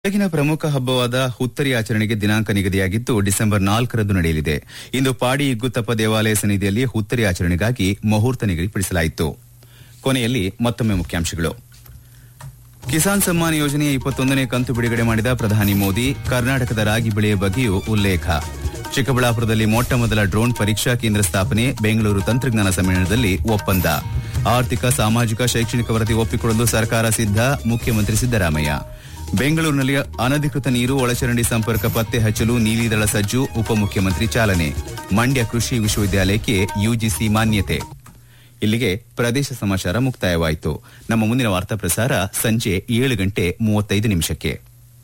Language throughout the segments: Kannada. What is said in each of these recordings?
ಬೆಳಗಿನ ಪ್ರಮುಖ ಹಬ್ಬವಾದ ಹುತ್ತರಿ ಆಚರಣೆಗೆ ದಿನಾಂಕ ನಿಗದಿಯಾಗಿದ್ದು ಡಿಸೆಂಬರ್ ನಾಲ್ಕರಂದು ನಡೆಯಲಿದೆ ಇಂದು ಪಾಡಿ ಇಗ್ಗುತ್ತಪ್ಪ ದೇವಾಲಯ ಸನ್ನಿಧಿಯಲ್ಲಿ ಹುತ್ತರಿ ಆಚರಣೆಗಾಗಿ ಮುಹೂರ್ತ ನಿಗದಿಪಡಿಸಲಾಯಿತು ಕೊನೆಯಲ್ಲಿ ಮತ್ತೊಮ್ಮೆ ಮುಖ್ಯಾಂಶಗಳು ಕಿಸಾನ್ ಸಮ್ಮಾನ್ ಯೋಜನೆಯ ಇಪ್ಪತ್ತೊಂದನೇ ಕಂತು ಬಿಡುಗಡೆ ಮಾಡಿದ ಪ್ರಧಾನಿ ಮೋದಿ ಕರ್ನಾಟಕದ ರಾಗಿ ಬೆಳೆಯ ಬಗ್ಗೆಯೂ ಉಲ್ಲೇಖ ಚಿಕ್ಕಬಳ್ಳಾಪುರದಲ್ಲಿ ಮೊಟ್ಟ ಮೊದಲ ಡ್ರೋನ್ ಪರೀಕ್ಷಾ ಕೇಂದ್ರ ಸ್ಥಾಪನೆ ಬೆಂಗಳೂರು ತಂತ್ರಜ್ಞಾನ ಸಮ್ಮೇಳನದಲ್ಲಿ ಒಪ್ಪಂದ ಆರ್ಥಿಕ ಸಾಮಾಜಿಕ ಶೈಕ್ಷಣಿಕ ವರದಿ ಒಪ್ಪಿಕೊಳ್ಳಲು ಸರ್ಕಾರ ಸಿದ್ದ ಮುಖ್ಯಮಂತ್ರಿ ಸಿದ್ದರಾಮಯ್ಯ ಬೆಂಗಳೂರಿನಲ್ಲಿ ಅನಧಿಕೃತ ನೀರು ಒಳಚರಂಡಿ ಸಂಪರ್ಕ ಪತ್ತೆ ಹಚ್ಚಲು ನೀಲಿದಳ ಸಜ್ಜು ಉಪಮುಖ್ಯಮಂತ್ರಿ ಚಾಲನೆ ಮಂಡ್ಯ ಕೃಷಿ ವಿಶ್ವವಿದ್ಯಾಲಯಕ್ಕೆ ಯುಜಿಸಿ ಮಾನ್ಯತೆ ಇಲ್ಲಿಗೆ ಪ್ರದೇಶ ಸಮಾಚಾರ ಮುಕ್ತಾಯವಾಯಿತು ನಮ್ಮ ಮುಂದಿನ ವಾರ್ತಾ ಪ್ರಸಾರ ಸಂಜೆ ಏಳು ಗಂಟೆ ಮೂವತ್ತೈದು ನಿಮಿಷಕ್ಕೆ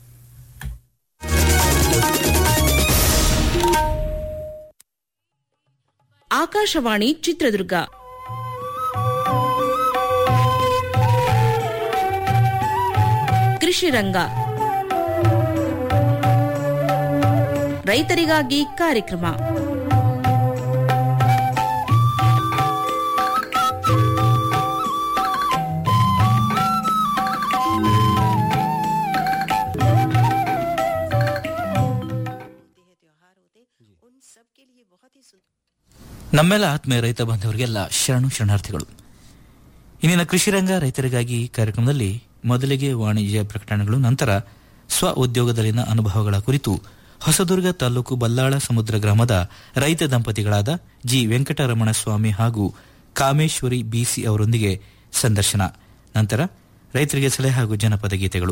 ಆಕಾಶವಾಣಿ ಚಿತ್ರದುರ್ಗ ಕೃಷಿ ರಂಗ ರೈತರಿಗಾಗಿ ಕಾರ್ಯಕ್ರಮ ನಮ್ಮೆಲ್ಲ ಆತ್ಮೀಯ ರೈತ ಬಾಂಧವರಿಗೆಲ್ಲ ಶರಣು ಶರಣಾರ್ಥಿಗಳು ಇಂದಿನ ಕೃಷಿ ರಂಗ ರೈತರಿಗಾಗಿ ಕಾರ್ಯಕ್ರಮದಲ್ಲಿ ಮೊದಲಿಗೆ ವಾಣಿಜ್ಯ ಪ್ರಕಟಣೆಗಳು ನಂತರ ಸ್ವ ಉದ್ಯೋಗದಲ್ಲಿನ ಅನುಭವಗಳ ಕುರಿತು ಹೊಸದುರ್ಗ ತಾಲೂಕು ಬಲ್ಲಾಳ ಸಮುದ್ರ ಗ್ರಾಮದ ರೈತ ದಂಪತಿಗಳಾದ ಜಿ ವೆಂಕಟರಮಣ ಸ್ವಾಮಿ ಹಾಗೂ ಕಾಮೇಶ್ವರಿ ಬಿಸಿ ಅವರೊಂದಿಗೆ ಸಂದರ್ಶನ ನಂತರ ರೈತರಿಗೆ ಸಲಹೆ ಹಾಗೂ ಜನಪದ ಗೀತೆಗಳು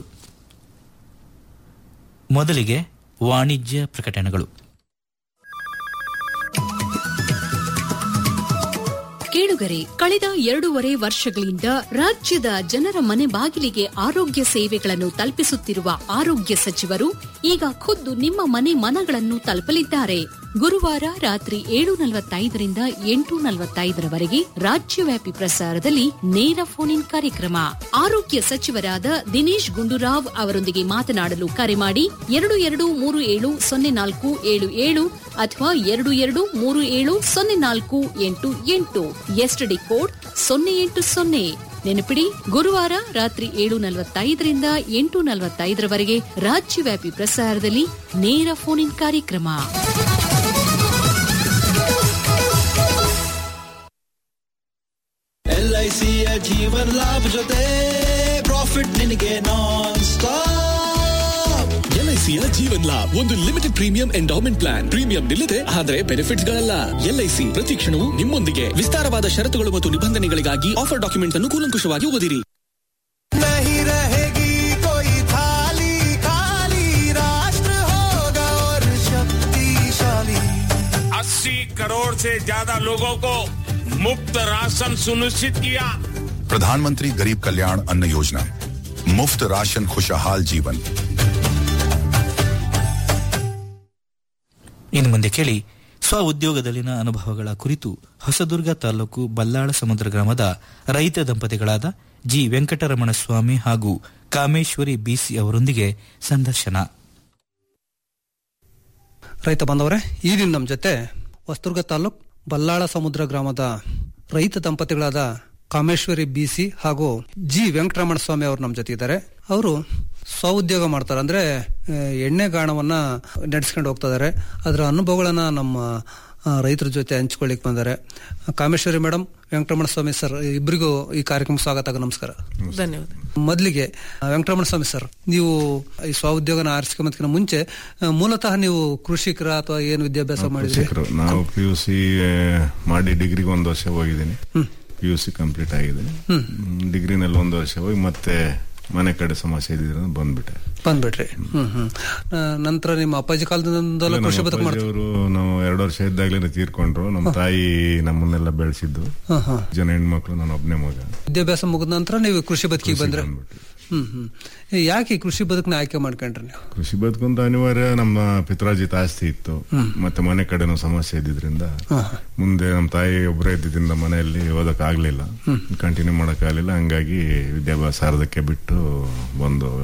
ಮೊದಲಿಗೆ ವಾಣಿಜ್ಯ ಪ್ರಕಟಣೆಗಳು ಕೇಳುಗರೆ ಕಳೆದ ಎರಡೂವರೆ ವರ್ಷಗಳಿಂದ ರಾಜ್ಯದ ಜನರ ಮನೆ ಬಾಗಿಲಿಗೆ ಆರೋಗ್ಯ ಸೇವೆಗಳನ್ನು ತಲುಪಿಸುತ್ತಿರುವ ಆರೋಗ್ಯ ಸಚಿವರು ಈಗ ಖುದ್ದು ನಿಮ್ಮ ಮನೆ ಮನಗಳನ್ನು ತಲುಪಲಿದ್ದಾರೆ ಗುರುವಾರ ರಾತ್ರಿ ಏಳು ನಲವತ್ತೈದರಿಂದ ಎಂಟು ನಲವತ್ತೈದರವರೆಗೆ ರಾಜ್ಯವ್ಯಾಪಿ ಪ್ರಸಾರದಲ್ಲಿ ನೇರ ಫೋನ್ ಇನ್ ಕಾರ್ಯಕ್ರಮ ಆರೋಗ್ಯ ಸಚಿವರಾದ ದಿನೇಶ್ ಗುಂಡೂರಾವ್ ಅವರೊಂದಿಗೆ ಮಾತನಾಡಲು ಕರೆ ಮಾಡಿ ಎರಡು ಎರಡು ಮೂರು ಏಳು ಸೊನ್ನೆ ನಾಲ್ಕು ಏಳು ಏಳು ಅಥವಾ ಎರಡು ಎರಡು ಮೂರು ಏಳು ಸೊನ್ನೆ ನಾಲ್ಕು ಎಂಟು ಎಂಟು ಎಸ್ಟಿಡಿ ಕೋಡ್ ಸೊನ್ನೆ ಎಂಟು ಸೊನ್ನೆ ನೆನಪಿಡಿ ಗುರುವಾರ ರಾತ್ರಿ ಏಳು ನಲವತ್ತೈದರಿಂದ ಎಂಟು ನಲವತ್ತೈದರವರೆಗೆ ರಾಜ್ಯವ್ಯಾಪಿ ಪ್ರಸಾರದಲ್ಲಿ ನೇರ ಫೋನ್ ಇನ್ ಕಾರ್ಯಕ್ರಮ ಎಲ್ಐಸಿಯ ಜೀವನ್ ಲಾಭ ಜೊತೆ ಪ್ರಾಫಿಟ್ ನಿನಗೆ ನಾನ್ ಸ್ಟಾಪ್ ಎಲ್ಐಸಿಯ ಜೀವನ್ ಲಾಭ್ ಒಂದು limited premium endowment plan premium ನಿಲ್ಲದೆ ಆದರೆ ಬೆನಿಫಿಟ್ಸ್ ಗಳಲ್ಲ ಎಲ್ಐಸಿ ಪ್ರತಿ ಕ್ಷಣವೂ ನಿಮ್ಮೊಂದಿಗೆ ವಿಸ್ತಾರವಾದ ಷರತ್ತುಗಳು ಮತ್ತು ನಿಬಂಧನೆಗಳಿಗಾಗಿ ಆಫರ್ ಡಾಕ್ಯುಮೆಂಟ್ಸ್ ಅನ್ನು ಕೂಲಂಕುಷವಾಗಿ ಓದಿರಿ नहीं रहेगी कोई थाली खाली राष्ट्र होगा और शक्तिशाली अस्सी करोड़ से ज्यादा लोगों को मुफ्त राशन सुनिश्चित किया प्रधानमंत्री गरीब कल्याण अन्न योजना मुफ्त राशन खुशहाल जीवन ಇನ್ನು ಮುಂದೆ ಕೇಳಿ ಸ್ವ ಉದ್ಯೋಗದಲ್ಲಿನ ಅನುಭವಗಳ ಕುರಿತು ಹೊಸದುರ್ಗ ತಾಲೂಕು ಬಲ್ಲಾಳ ಸಮುದ್ರ ಗ್ರಾಮದ ರೈತ ದಂಪತಿಗಳಾದ ಜಿ ವೆಂಕಟರಮಣ ಸ್ವಾಮಿ ಹಾಗೂ ಕಾಮೇಶ್ವರಿ ಬಿಸಿ ಅವರೊಂದಿಗೆ ಸಂದರ್ಶನ ರೈತ ಬಾಂಧವರೇ ಈ ದಿನ ನಮ್ಮ ಜೊತೆ ಹೊಸದುರ್ಗ ತಾಲೂಕ್ ಬಲ್ಲಾಳ ಸಮುದ್ರ ಗ್ರಾಮದ ರೈತ ದಂಪತಿಗಳಾದ ಕಾಮೇಶ್ವರಿ ಬಿಸಿ ಹಾಗೂ ಜಿ ವೆಂಕಟರಮಣ ಸ್ವಾಮಿ ಅವರು ನಮ್ಮ ಜೊತೆ ಇದ್ದಾರೆ ಅವರು ಸ್ವಉದ್ಯೋಗ ಮಾಡ್ತಾರೆ ಅಂದ್ರೆ ಆ, ಎಣ್ಣೆ ಗಾಣವನ್ನ ನಡೆಸ್ಕೊಂಡು ಹೋಗ್ತಾ ಇದಾರೆ ಅದರ ಅನುಭವಗಳನ್ನ ನಮ್ಮ ಆ, ರೈತರ ಜೊತೆ ಹಂಚ್ಕೊಳ್ಳಿಕ್ ಬಂದ್ದಾರೆ ಕಾಮೇಶ್ವರಿ ಮೇಡಮ್ ವೆಂಕಟರಮಣ ಸ್ವಾಮಿ ಸರ್ ಇಬ್ಬರಿಗೂ ಈ ಕಾರ್ಯಕ್ರಮ ಸ್ವಾಗತ ನಮಸ್ಕಾರ ಧನ್ಯವಾದ ಮೊದಲಿಗೆ ವೆಂಕಟರಮಣ ಸ್ವಾಮಿ ಸರ್ ನೀವು ಈ ಸ್ವಉದ್ಯೋಗನ ಆರಿಸ್ಕೊಂಬದಕ್ಕಿಂತ ಮುಂಚೆ ಆ, ಮೂಲತಃ ನೀವು ಕೃಷಿಕರ ಅಥವಾ ಏನು ವಿದ್ಯಾಭ್ಯಾಸ ಮಾಡಿದ್ರಿ ಕೃಷಿಕರು ನಾವು ಪಿ ಯು ಸಿ ಮಾಡಿ ಡಿಗ್ರಿಗೆ ಒಂದು ವರ್ಷ ಹೋಗಿದ್ದೀನಿ ಪಿ ಯು ಸಿ ಕಂಪ್ಲೀಟ್ ಆಗಿದೆ ಡಿಗ್ರಿನಲ್ಲಿ ಒಂದು ವರ್ಷ ಹೋಗಿ ಮತ್ತೆ ಮನೆ ಕಡೆ ಸಮಸ್ಯೆ ಇದ್ದಿದ್ರೆ ಬಂದ್ಬಿಟ್ಟೆ ಬಂದ್ಬಿಟ್ರಿ ಹ್ಮ್ ಹ್ಮ್ ಆ, ನಂತರ ನಿಮ್ಮ ಅಪ್ಪಾಜಿ ಕಾಲದಿಂದಲೂ ಕೃಷಿ ಬದುಕು ಮಾಡ್ತಾರೆ ಅವರು ನಾವು ಎರಡು ವರ್ಷ ಇದ್ದಾಗಲೇ ತೀರ್ಕೊಂಡ್ರು ನಮ್ಮ ತಾಯಿ ನಮ್ಮನ್ನೆಲ್ಲ ಬೆಳೆಸಿದ್ದು ಹಾ ಹಾ ಜನ ಹೆಣ್ಮಕ್ಳು ನಾನು ಒಬ್ಬನೇ ಮಗ ವಿದ್ಯಾಭ್ಯಾಸ ಮುಗಿದ ನಂತರ ನೀವು ಕೃಷಿ ಬದುಕಿಗೆ ಬಂದ್ರೆ ಬಂದ್ಬಿಟ್ಟು. ಹ್ಮ್ ಹ್ಮ್ ಏ, ಯಾಕೆ ಈ ಕೃಷಿ ಬದುಕನ್ನ ಆಯ್ಕೆ ಮಾಡ್ಕೊಂಡ್ರಿ ನೀವು ಕೃಷಿ ಬದುಕಂತ ಅನಿವಾರ್ಯ ನಮ್ಮ ಪಿತ್ರಾಜಿತ ಆಸ್ತಿ ಇತ್ತು ಮತ್ತೆ ಮನೆ ಕಡೆನೂ ಸಮಸ್ಯೆ ಇದ್ದಿದ್ರಿಂದ ಮುಂದೆ ನಮ್ಮ ತಾಯಿ ಒಬ್ಬರೇ ಇದ್ದಿದ್ರಿಂದ ಮನೆಯಲ್ಲಿ ಓದಕ್ ಆಗ್ಲಿಲ್ಲ ಕಂಟಿನ್ಯೂ ಮಾಡಕ್ ಆಗ್ಲಿಲ್ಲ ಹಂಗಾಗಿ ವಿದ್ಯಾಭ್ಯಾಸ ಅರ್ಧಕ್ಕೆ ಬಿಟ್ಟು ಬಂದು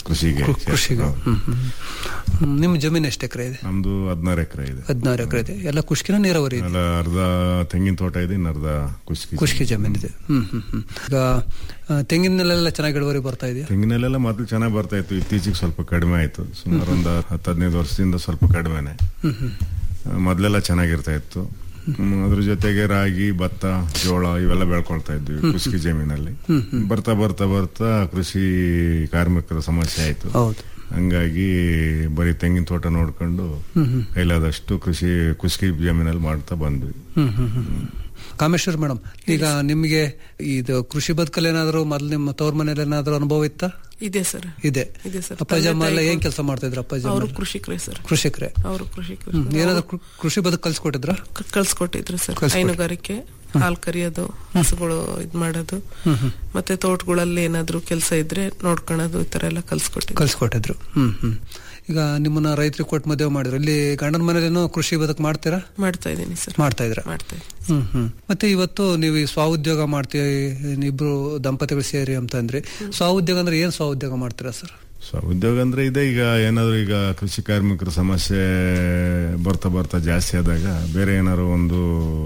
ಕೃಷಿಗೆ ಕೃ- ಕೃಷಿಗೆ ಹೌದು. ಹ್ಮ್, ಹ್ಮ್, ಹ್ಮ್. ನಿಮ್ಮ ಜಮೀನು ಎಷ್ಟು ಎಕರೆ ಇದೆ ನಮ್ದು ಹದಿನಾರು ಎಕರೆ ಇದೆ ಹದಿನಾರು ಎಕರೆ ಇದೆ ಎಲ್ಲ ಕುಷ್ಕಿನ ನೀರಾವರಿ ಇದೆ ಅಲ್ಲ ಅರ್ಧ ತೆಂಗಿನ ತೋಟ ಇದೆ ಇನ್ನು ಅರ್ಧ ಕುಷ್ಕಿ ಕುಷ್ಕಿ ಜಮೀನು ಇದೆ ಹ್ಮ್ ಹ್ಮ್ ಹ್ಮ್ ಈಗ ಆ, ತೆಂಗಿನಲ್ಲೆಲ್ಲ ಚೆನ್ನಾಗಿ ಇಳುವರಿ ಬರ್ತಾ ಇದೆಯಾ ತೆಂಗಿನಲ್ಲೆಲ್ಲ ಮೊದಲು ಚೆನ್ನಾಗಿ ಬರ್ತಾ ಇತ್ತು ಇತ್ತೀಚೆಗೆ ಸ್ವಲ್ಪ ಕಡಿಮೆ ಆಯ್ತು ಸುಮಾರು ಒಂದು ಹತ್ತು ಹದಿನೈದು ವರ್ಷದಿಂದ ಸ್ವಲ್ಪ ಕಡಿಮೆನೆ ಹ್ಮ್ ಹ್ಮ್ ಆ, ಮೊದ್ಲೆಲ್ಲ ಚೆನ್ನಾಗಿರ್ತಾ ಇತ್ತು ಹ್ಮ್, ಅದ್ರ ಜೊತೆಗೆ ರಾಗಿ ಭತ್ತ ಜೋಳ ಇವೆಲ್ಲ ಬೆಳ್ಕೊಳ್ತಾ ಇದ್ವಿ ಕೃಷಿ ಜಮೀನಲ್ಲಿ ಬರ್ತಾ ಬರ್ತಾ ಬರ್ತಾ ಕೃಷಿ ಕಾರ್ಮಿಕರ ಸಮಸ್ಯೆ ಆಯ್ತು ಹೌದು ಹಂಗಾಗಿ ಬರೀ ತೆಂಗಿನ ತೋಟ ನೋಡ್ಕೊಂಡು ಕೈಲಾದಷ್ಟು ಕೃಷಿ ಕೃಷಿ ಜಮೀನಲ್ಲಿ ಮಾಡ್ತಾ ಬಂದ್ವಿ ಹ್ಮ್ ಹ್ಮ್ ಹ್ಮ್ ಕಾಮೇಶ್ವರ್ ಮೇಡಮ್ ಈಗ ನಿಮಗೆ ಇದು ಕೃಷಿ ಬದುಕಲ್ಲಿ ಏನಾದ್ರು ಮೊದ್ಲು ನಿಮ್ಮ ತವ್ರ ಮನೇಲಿ ಏನಾದ್ರು ಅನುಭವ ಇತ್ತಾ ಇದೆ ಸರ್ ಇದೆ ಇದೆ ಸರ್ ಅಪ್ಪಾಜಿ ಅಮ್ಮ ಎಲ್ಲ ತಂದೆ ಏನ್ ತಾಯಿ ಕೆಲಸ ಮಾಡ್ತಾ ಇದ್ರು ಅಪ್ಪಾಜಿ ಅವರು ಅಮ್ಮ? ಕೃಷಿಕರೇ ಸರ್ ಕೃಷಿಕರೇ ಅವರು ಕೃಷಿಕರು ಹ್ಮ್. ಏನಾದ್ರು ಕೃ- ಕೃಷಿ ಬದುಕು ಕಲ್ಸ್ಕೊಟ್ಟಿದ್ರ ಕ- ಕಳ್ಸ್ಕೊಟ್ಟಿದ್ರು ಸರ್ ಕಳ್ಸ್ಕೊಟ್ರು. ಹೈನುಗಾರಿಕೆ ಹಾಲ್ ಕರಿಯೋದು ಹಸುಗಳು ಇದ್ ಮಾಡೋದು ಮತ್ತೆ ತೋಟಗಳಲ್ಲಿ ಏನಾದ್ರು ಕೆಲಸ ಇದ್ರೆ ನೋಡ್ಕೊಳೋದು ಈ ತರ ಎಲ್ಲ ಕಲ್ಸ್ಕೊಟ್ಟಿದ್ರು ಕಲ್ಸ್ಕೊಟ್ಟಿದ್ರು ಹ್ಮ್ ಹ್ಮ್ ಈಗ ನಿಮ್ಮನ್ನ ರೈತರಿಗೆ ಕೊಟ್ಟು ಮದುವೆ ಮಾಡಿದ್ರು ಇಲ್ಲಿ ಗಂಡನ ಮನೇಲೇನೋ ಕೃಷಿ ಬದುಕು ಮಾಡ್ತೀರಾ ಮಾಡ್ತಾ ಇದ್ದೀನಿ ಸರ್ ಮಾಡ್ತಾ ಇದ್ರ ಮಾಡ್ತಾ ಇದ್ದೀನಿ ಹ್ಮ್ ಹ್ಮ್ ಮತ್ತೆ ಇವತ್ತು ನೀವು ಈ ಸ್ವಉದ್ಯೋಗ ಮಾಡ್ತೀವಿ ಇಬ್ರು ದಂಪತಿಗಳು ಸೇರಿ ಅಂತ ಅಂದ್ರೆ ಸ್ವಉದ್ಯೋಗ ಅಂದ್ರೆ ಏನ್ ಸ್ವಉದ್ಯೋಗ ಮಾಡ್ತೀರಾ ಸರ್ ಸೊ ಉದ್ಯೋಗ ಅಂದ್ರೆ ಇದೆ ಈಗ ಏನಾದ್ರು ಈಗ ಕೃಷಿ ಕಾರ್ಮಿಕರ ಸಮಸ್ಯೆ ಬರ್ತಾ ಬರ್ತಾ ಜಾಸ್ತಿ ಆದಾಗ ಬೇರೆ ಏನಾದ್ರು ಒಂದು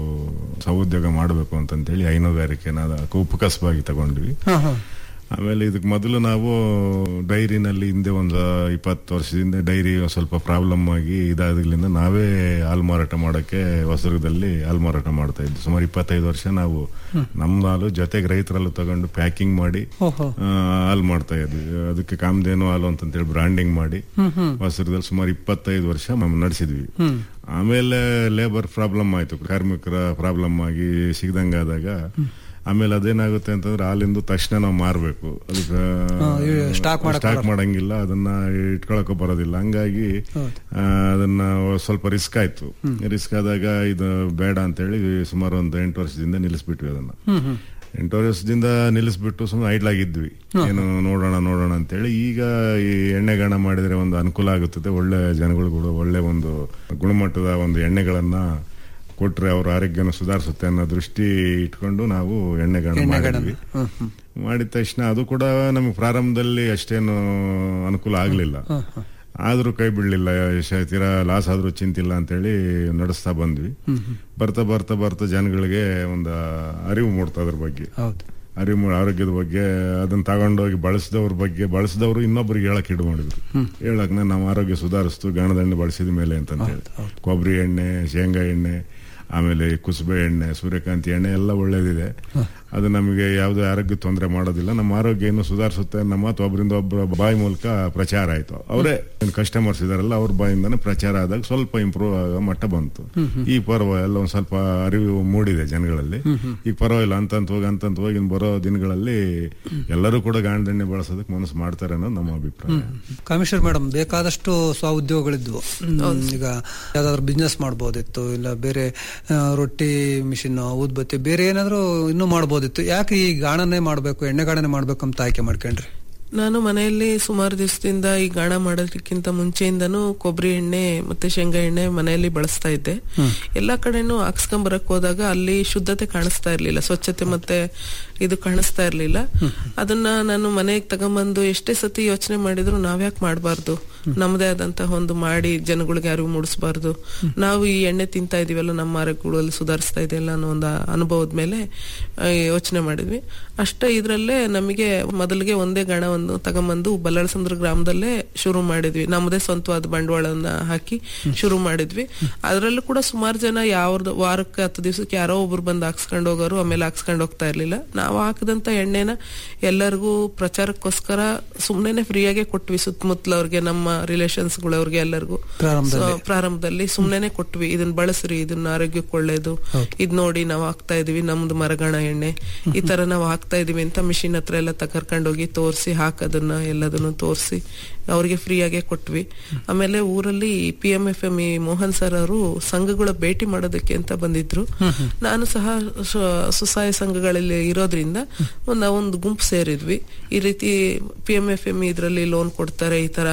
ಸಹೋದ್ಯೋಗ ಮಾಡಬೇಕು ಅಂತಂತೇಳಿ ಹೈನುಗಾರಿಕೆನ ಅದಕ್ಕೆ ಉಪಕಸವಾಗಿ ತಗೊಂಡ್ವಿ ಹಾ ಹಾ ಆಮೇಲೆ ಇದಕ್ಕೆ ಮೊದಲು ನಾವು ಡೈರಿನಲ್ಲಿ ಹಿಂದೆ ಒಂದು ಇಪ್ಪತ್ತು ವರ್ಷದಿಂದ ಡೈರಿ ಸ್ವಲ್ಪ ಪ್ರಾಬ್ಲಮ್ ಆಗಿ ಇದಾದ್ರಿಂದ ನಾವೇ ಹಾಲು ಮಾರಾಟ ಮಾಡೋಕ್ಕೆ ಹೊಸದುರ್ಗದಲ್ಲಿ ಹಾಲು ಮಾರಾಟ ಮಾಡ್ತಾ ಇದ್ವಿ ಸುಮಾರು ಇಪ್ಪತ್ತೈದು ವರ್ಷ ನಾವು ನಮ್ಮ ಹಾಲು ಜೊತೆಗೆ ರೈತರಲ್ಲೂ ತಗೊಂಡು ಪ್ಯಾಕಿಂಗ್ ಮಾಡಿ ಓಹೋ ಆ, ಹಾಲು ಮಾಡ್ತಾ ಇದ್ವಿ ಅದಕ್ಕೆ ಕಾಮಧೇನು ಹಾಲು ಅಂತಂತೇಳಿ ಬ್ರಾಂಡಿಂಗ್ ಮಾಡಿ ಹೊಸದುರ್ಗದಲ್ಲಿ ಸುಮಾರು ಇಪ್ಪತ್ತೈದು ವರ್ಷ ನಾವು ನಡೆಸಿದ್ವಿ ಆಮೇಲೆ ಲೇಬರ್ ಪ್ರಾಬ್ಲಮ್ ಆಯ್ತು ಕಾರ್ಮಿಕರ ಪ್ರಾಬ್ಲಮ್ ಆಗಿ ಸಿಗ್ದಂಗಾದಾಗ ಆಮೇಲೆ ಅದೇನಾಗುತ್ತೆ ಅಂತಂದ್ರೆ ಹಾಲಿಂದು ತಕ್ಷಣ ನಾವು ಮಾರಬೇಕು ಅದಕ್ಕೆ ಹಾ, ಈ stock ಮಾಡಕ್ ಸ್ಟಾಕ್ ಬರಲ್ಲ. ಮಾಡಂಗಿಲ್ಲ ಅದನ್ನ ಇಟ್ಕೊಳಕ್ ಬರೋದಿಲ್ಲ ಹಂಗಾಗಿ ಆ, ಅದನ್ನ ಸ್ವಲ್ಪ ರಿಸ್ಕ್ ಆಯ್ತು ರಿಸ್ಕ್ ಆದಾಗ ಇದು ಬೇಡ ಅಂತೇಳಿ ಸುಮಾರು ಒಂದು ಎಂಟು ವರ್ಷದಿಂದ ನಿಲ್ಲಿಸ್ಬಿಟ್ವಿ ಅದನ್ನ ಎಂಟು ವರ್ಷದಿಂದ ನಿಲ್ಲಿಸ್ಬಿಟ್ಟು ಸುಮ್ಮನೆ ಐಡ್ಲಾಗಿದ್ವಿ ಏನು ನೋಡೋಣ ನೋಡೋಣ ಅಂತೇಳಿ ಈಗ ಈ ಎಣ್ಣೆಗಾಣ ಮಾಡಿದ್ರೆ ಒಂದು ಅನುಕೂಲ ಆಗುತ್ತದೆ ಒಳ್ಳೆ ಜನಗಳು ಕೂಡ ಒಳ್ಳೆ ಒಂದು ಗುಣಮಟ್ಟದ ಒಂದು ಎಣ್ಣೆಗಳನ್ನ ಕೊಟ್ರೆ ಅವ್ರ ಆರೋಗ್ಯನ ಸುಧಾರಿಸುತ್ತೆ ಅನ್ನೋ ದೃಷ್ಟಿ ಇಟ್ಕೊಂಡು ನಾವು ಎಣ್ಣೆಗಾಣ ಮಾಡಿದ್ವಿ ಹ್ಮ್ ಹ್ಮ್ ಮಾಡಿದ ತಕ್ಷಣ ಅದು ಕೂಡ ನಮಗೆ ಪ್ರಾರಂಭದಲ್ಲಿ ಅಷ್ಟೇನು ಅನುಕೂಲ ಆಗ್ಲಿಲ್ಲ ಆದ್ರೂ ಕೈ ಬಿಡ್ಲಿಲ್ಲ ಶ- ತೀರಾ ಲಾಸ್ ಆದ್ರೂ ಚಿಂತಿಲ್ಲ ಅಂತೇಳಿ ನಡೆಸ್ತಾ ಬಂದ್ವಿ ಬರ್ತಾ ಬರ್ತಾ ಬರ್ತಾ ಜನಗಳಿಗೆ ಒಂದು ಅರಿವು ಮೂಡ್ತಾ ಅದ್ರ ಬಗ್ಗೆ ಹೌದು ಅರಿವು ಮೂಡ್- ಆರೋಗ್ಯದ ಬಗ್ಗೆ ಅದನ್ನ ತಗೊಂಡೋಗಿ ಬಳಸಿದವ್ರ ಬಗ್ಗೆ ಬಳಸಿದವರು ಇನ್ನೊಬ್ರಿಗೆ ಹೇಳಕ್ ಇಡು ಮಾಡಿದ್ರು ಹೇಳಕ್ ನಾವು ಆರೋಗ್ಯ ಸುಧಾರಿಸ್ತು ಗಾಣದ ಎಣ್ಣೆ ಬಳಸಿದ ಮೇಲೆ ಅಂತ ಹೇಳಿ ಕೊಬ್ಬರಿ ಎಣ್ಣೆ ಶೇಂಗಾ ಎಣ್ಣೆ ಆಮೇಲೆ ಕುಸುಬೆ ಎಣ್ಣೆ ಸೂರ್ಯಕಾಂತಿ ಎಣ್ಣೆ ಎಲ್ಲ ಒಳ್ಳೇದಿದೆ ಅದು ನಮಗೆ ಯಾವುದೇ ಆರೋಗ್ಯ ತೊಂದರೆ ಮಾಡೋದಿಲ್ಲ ನಮ್ಮ ಆರೋಗ್ಯ ಇನ್ನು ಸುಧಾರಿಸುತ್ತೆ ನಮ್ಮ ಮಾತು ಒಬ್ಬರಿಂದ ಒಬ್ಬರ ಬಾಯಿ ಮೂಲಕ ಪ್ರಚಾರ ಆಯ್ತು ಅವರೇ ಕಸ್ಟಮರ್ಸ್ ಇದಾರಲ್ಲ ಅವ್ರ ಬಾಯಿಂದಾನೆ ಪ್ರಚಾರ ಆದಾಗ ಸ್ವಲ್ಪ ಇಂಪ್ರೂವ್ ಆಗೋ ಮಟ್ಟ ಬಂತು ಈ ಪರ್ವ ಎಲ್ಲ ಒಂದ್ ಸ್ವಲ್ಪ ಅರಿವು ಮೂಡಿದೆ ಜನಗಳಲ್ಲಿ ಈಗ ಪರವಾಗಿಲ್ಲ ಅಂತಂತ ಹೋಗಿ ಅಂತಂತ ಹೋಗಿ ಇನ್ನು ಬರೋ ದಿನಗಳಲ್ಲಿ ಎಲ್ಲರೂ ಕೂಡ ಗಾಣದೆಣ್ಣೆ ಬಳಸೋದಕ್ಕೆ ಮನಸ್ಸು ಮಾಡ್ತಾರೆ ಅನ್ನೋದು ನಮ್ಮ ಅಭಿಪ್ರಾಯ ಕಾಮೇಶ್ವರ್ ಮೇಡಮ್ ಬೇಕಾದಷ್ಟು ಸ್ವ ಉದ್ಯೋಗಗಳಿದ್ವು ಹ್ಮ್, ಈಗ ಯಾವ್ದಾದ್ರು ಬಿಸ್ನೆಸ್ ಮಾಡ್ಬೋದಿತ್ತು ಇಲ್ಲ ಬೇರೆ ಆ, ರೊಟ್ಟಿ ಮಿಷಿನ್ ಊದ್ಬತ್ತಿ ಬೇರೆ ಏನಾದ್ರು ಇನ್ನೂ ಮಾಡ್ಬೋದಿತ್ತು ಯಾಕೆ ಈ ಗಾಣನೆ ಮಾಡ್ಬೇಕು ಎಣ್ಣೆ ಗಾಣನೆ ಮಾಡ್ಬೇಕು ಅಂತ ಆಯ್ಕೆ ಮಾಡ್ಕೊಂಡ್ರಿ ನಾನು ಮನೆಯಲ್ಲಿ ಸುಮಾರು ದಿವಸದಿಂದ ಈ ಗಾಣ ಮಾಡೋದಕ್ಕಿಂತ ಮುಂಚೆಯಿಂದನೂ ಕೊಬ್ಬರಿ ಎಣ್ಣೆ ಮತ್ತೆ ಶೇಂಗಾ ಎಣ್ಣೆ ಮನೆಯಲ್ಲಿ ಬಳಸ್ತಾ ಇದ್ದೆ ಎಲ್ಲಾ ಕಡೆನೂ ಹಾಕ್ಸ್ಕೊಂಡ್ ಬರಕ್ ಹೋದಾಗ ಅಲ್ಲಿ ಶುದ್ಧತೆ ಕಾಣಿಸ್ತಾ ಇರ್ಲಿಲ್ಲ ಸ್ವಚ್ಛತೆ ಮತ್ತೆ ಇದು ಕಾಣಿಸ್ತಾ ಇರ್ಲಿಲ್ಲ ಅದನ್ನ ನಾನು ಮನೆಗೆ ತಗೊಂಬಂದು ಎಷ್ಟೇ ಸತಿ ಯೋಚನೆ ಮಾಡಿದ್ರು ನಾವ್ಯಾಕೆ ಮಾಡಬಾರ್ದು ನಮ್ಮದೇ ಆದಂತಹ ಒಂದು ಮಾಡಿ ಜನಗಳಿಗೆ ಅರಿವು ಮೂಡಿಸಬಾರ್ದು ನಾವು ಈ ಎಣ್ಣೆ ತಿಂತಾ ಇದೀವಲ್ಲ ನಮ್ಮ ಆರೋಗ್ಯಗಳಲ್ಲಿ ಸುಧಾರಿಸ್ತಾ ಇದೆಯಲ್ಲ ಅನ್ನೋ ಒಂದು ಅನುಭವದ ಮೇಲೆ ಆ, ಯೋಚನೆ ಮಾಡಿದ್ವಿ ಅಷ್ಟೇ ಇದ್ರಲ್ಲೇ ನಮಗೆ ಮೊದಲಿಗೆ ಒಂದೇ ಗಾಣವನ್ನು ತಗೊಂಬಂದು ಬಲ್ಲಾಳ ಸಮುದ್ರ ಗ್ರಾಮದಲ್ಲೇ ಶುರು ಮಾಡಿದ್ವಿ ನಮ್ಮದೇ ಸ್ವಂತವಾದ ಬಂಡವಾಳನ ಹಾಕಿ ಶುರು ಮಾಡಿದ್ವಿ ಅದರಲ್ಲೂ ಕೂಡ ಸುಮಾರು ಜನ ಯಾವ ವಾರಕ್ಕೆ ಹತ್ತು ದಿವಸಕ್ಕೆ ಯಾರೋ ಒಬ್ರು ಬಂದು ಹಾಕ್ಸ್ಕೊಂಡು ಹೋಗೋರು ಆಮೇಲೆ ಹಾಕ್ಸ್ಕೊಂಡು ಹೋಗ್ತಾ ಇರ್ಲಿಲ್ಲ ನಾವು ಹಾಕಿದಂತ ಎಣ್ಣೆನ ಎಲ್ಲರಿಗೂ ಪ್ರಚಾರಕ್ಕೋಸ್ಕರ ಸುಮ್ನೆನೆ ಫ್ರೀಯಾಗೆ ಕೊಟ್ವಿ ಸುತ್ತಮುತ್ತಲವ್ರಿಗೆ ನಮ್ಮ ರಿಲೇಷನ್ಸ್ಗಳವ್ರಿಗೆ ಎಲ್ಲರಿಗೂ ಪ್ರಾರಂಭದಲ್ಲಿ. ಸೊ, ಪ್ರಾರಂಭದಲ್ಲಿ ಸುಮ್ನೆನೆ ಕೊಟ್ವಿ ಇದನ್ನ ಬಳಸ್ರಿ ಇದನ್ನ ಆರೋಗ್ಯಕ್ಕೆ ಒಳ್ಳೇದು ಇದ್ ನೋಡಿ ನಾವು ಹಾಕ್ತಾ ಇದೀವಿ ನಮ್ದು ಮರಗಣ ಎಣ್ಣೆ ಈ ತರ ನಾವು ಹಾಕ್ತಾ ಇದೀವಿ ಅಂತ ಮಿಷಿನ್ ಹತ್ರ ಎಲ್ಲ ಕರ್ಕೊಂಡೋಗಿ ತೋರಿಸಿ ಹಾಕೋದನ್ನ ಎಲ್ಲದನ್ನು ತೋರಿಸಿ ಅವ್ರಿಗೆ ಫ್ರೀಯಾಗೆ ಕೊಟ್ವಿ ಆಮೇಲೆ ಊರಲ್ಲಿ P M F M E Mohan sir ಅವರು ಸಂಘಗಳ ಭೇಟಿ ಮಾಡೋದಕ್ಕೆ ಅಂತ ಬಂದಿದ್ರು ನಾನು ಸಹ ಸ- ಸ್ವಸಹಾಯ ಸಂಘಗಳಲ್ಲಿ ಇರೋದ್ರಿಂದ ಒಂದು ಒಂದು ಗುಂಪು ಸೇರಿದ್ವಿ ಈ ರೀತಿ ಪಿ ಎಂ ಎಫ್ ಎಂ ಇದ್ರಲ್ಲಿ ಲೋನ್ ಕೊಡ್ತಾರೆ ಈ ತರ ಶ್- ಇನ್ನು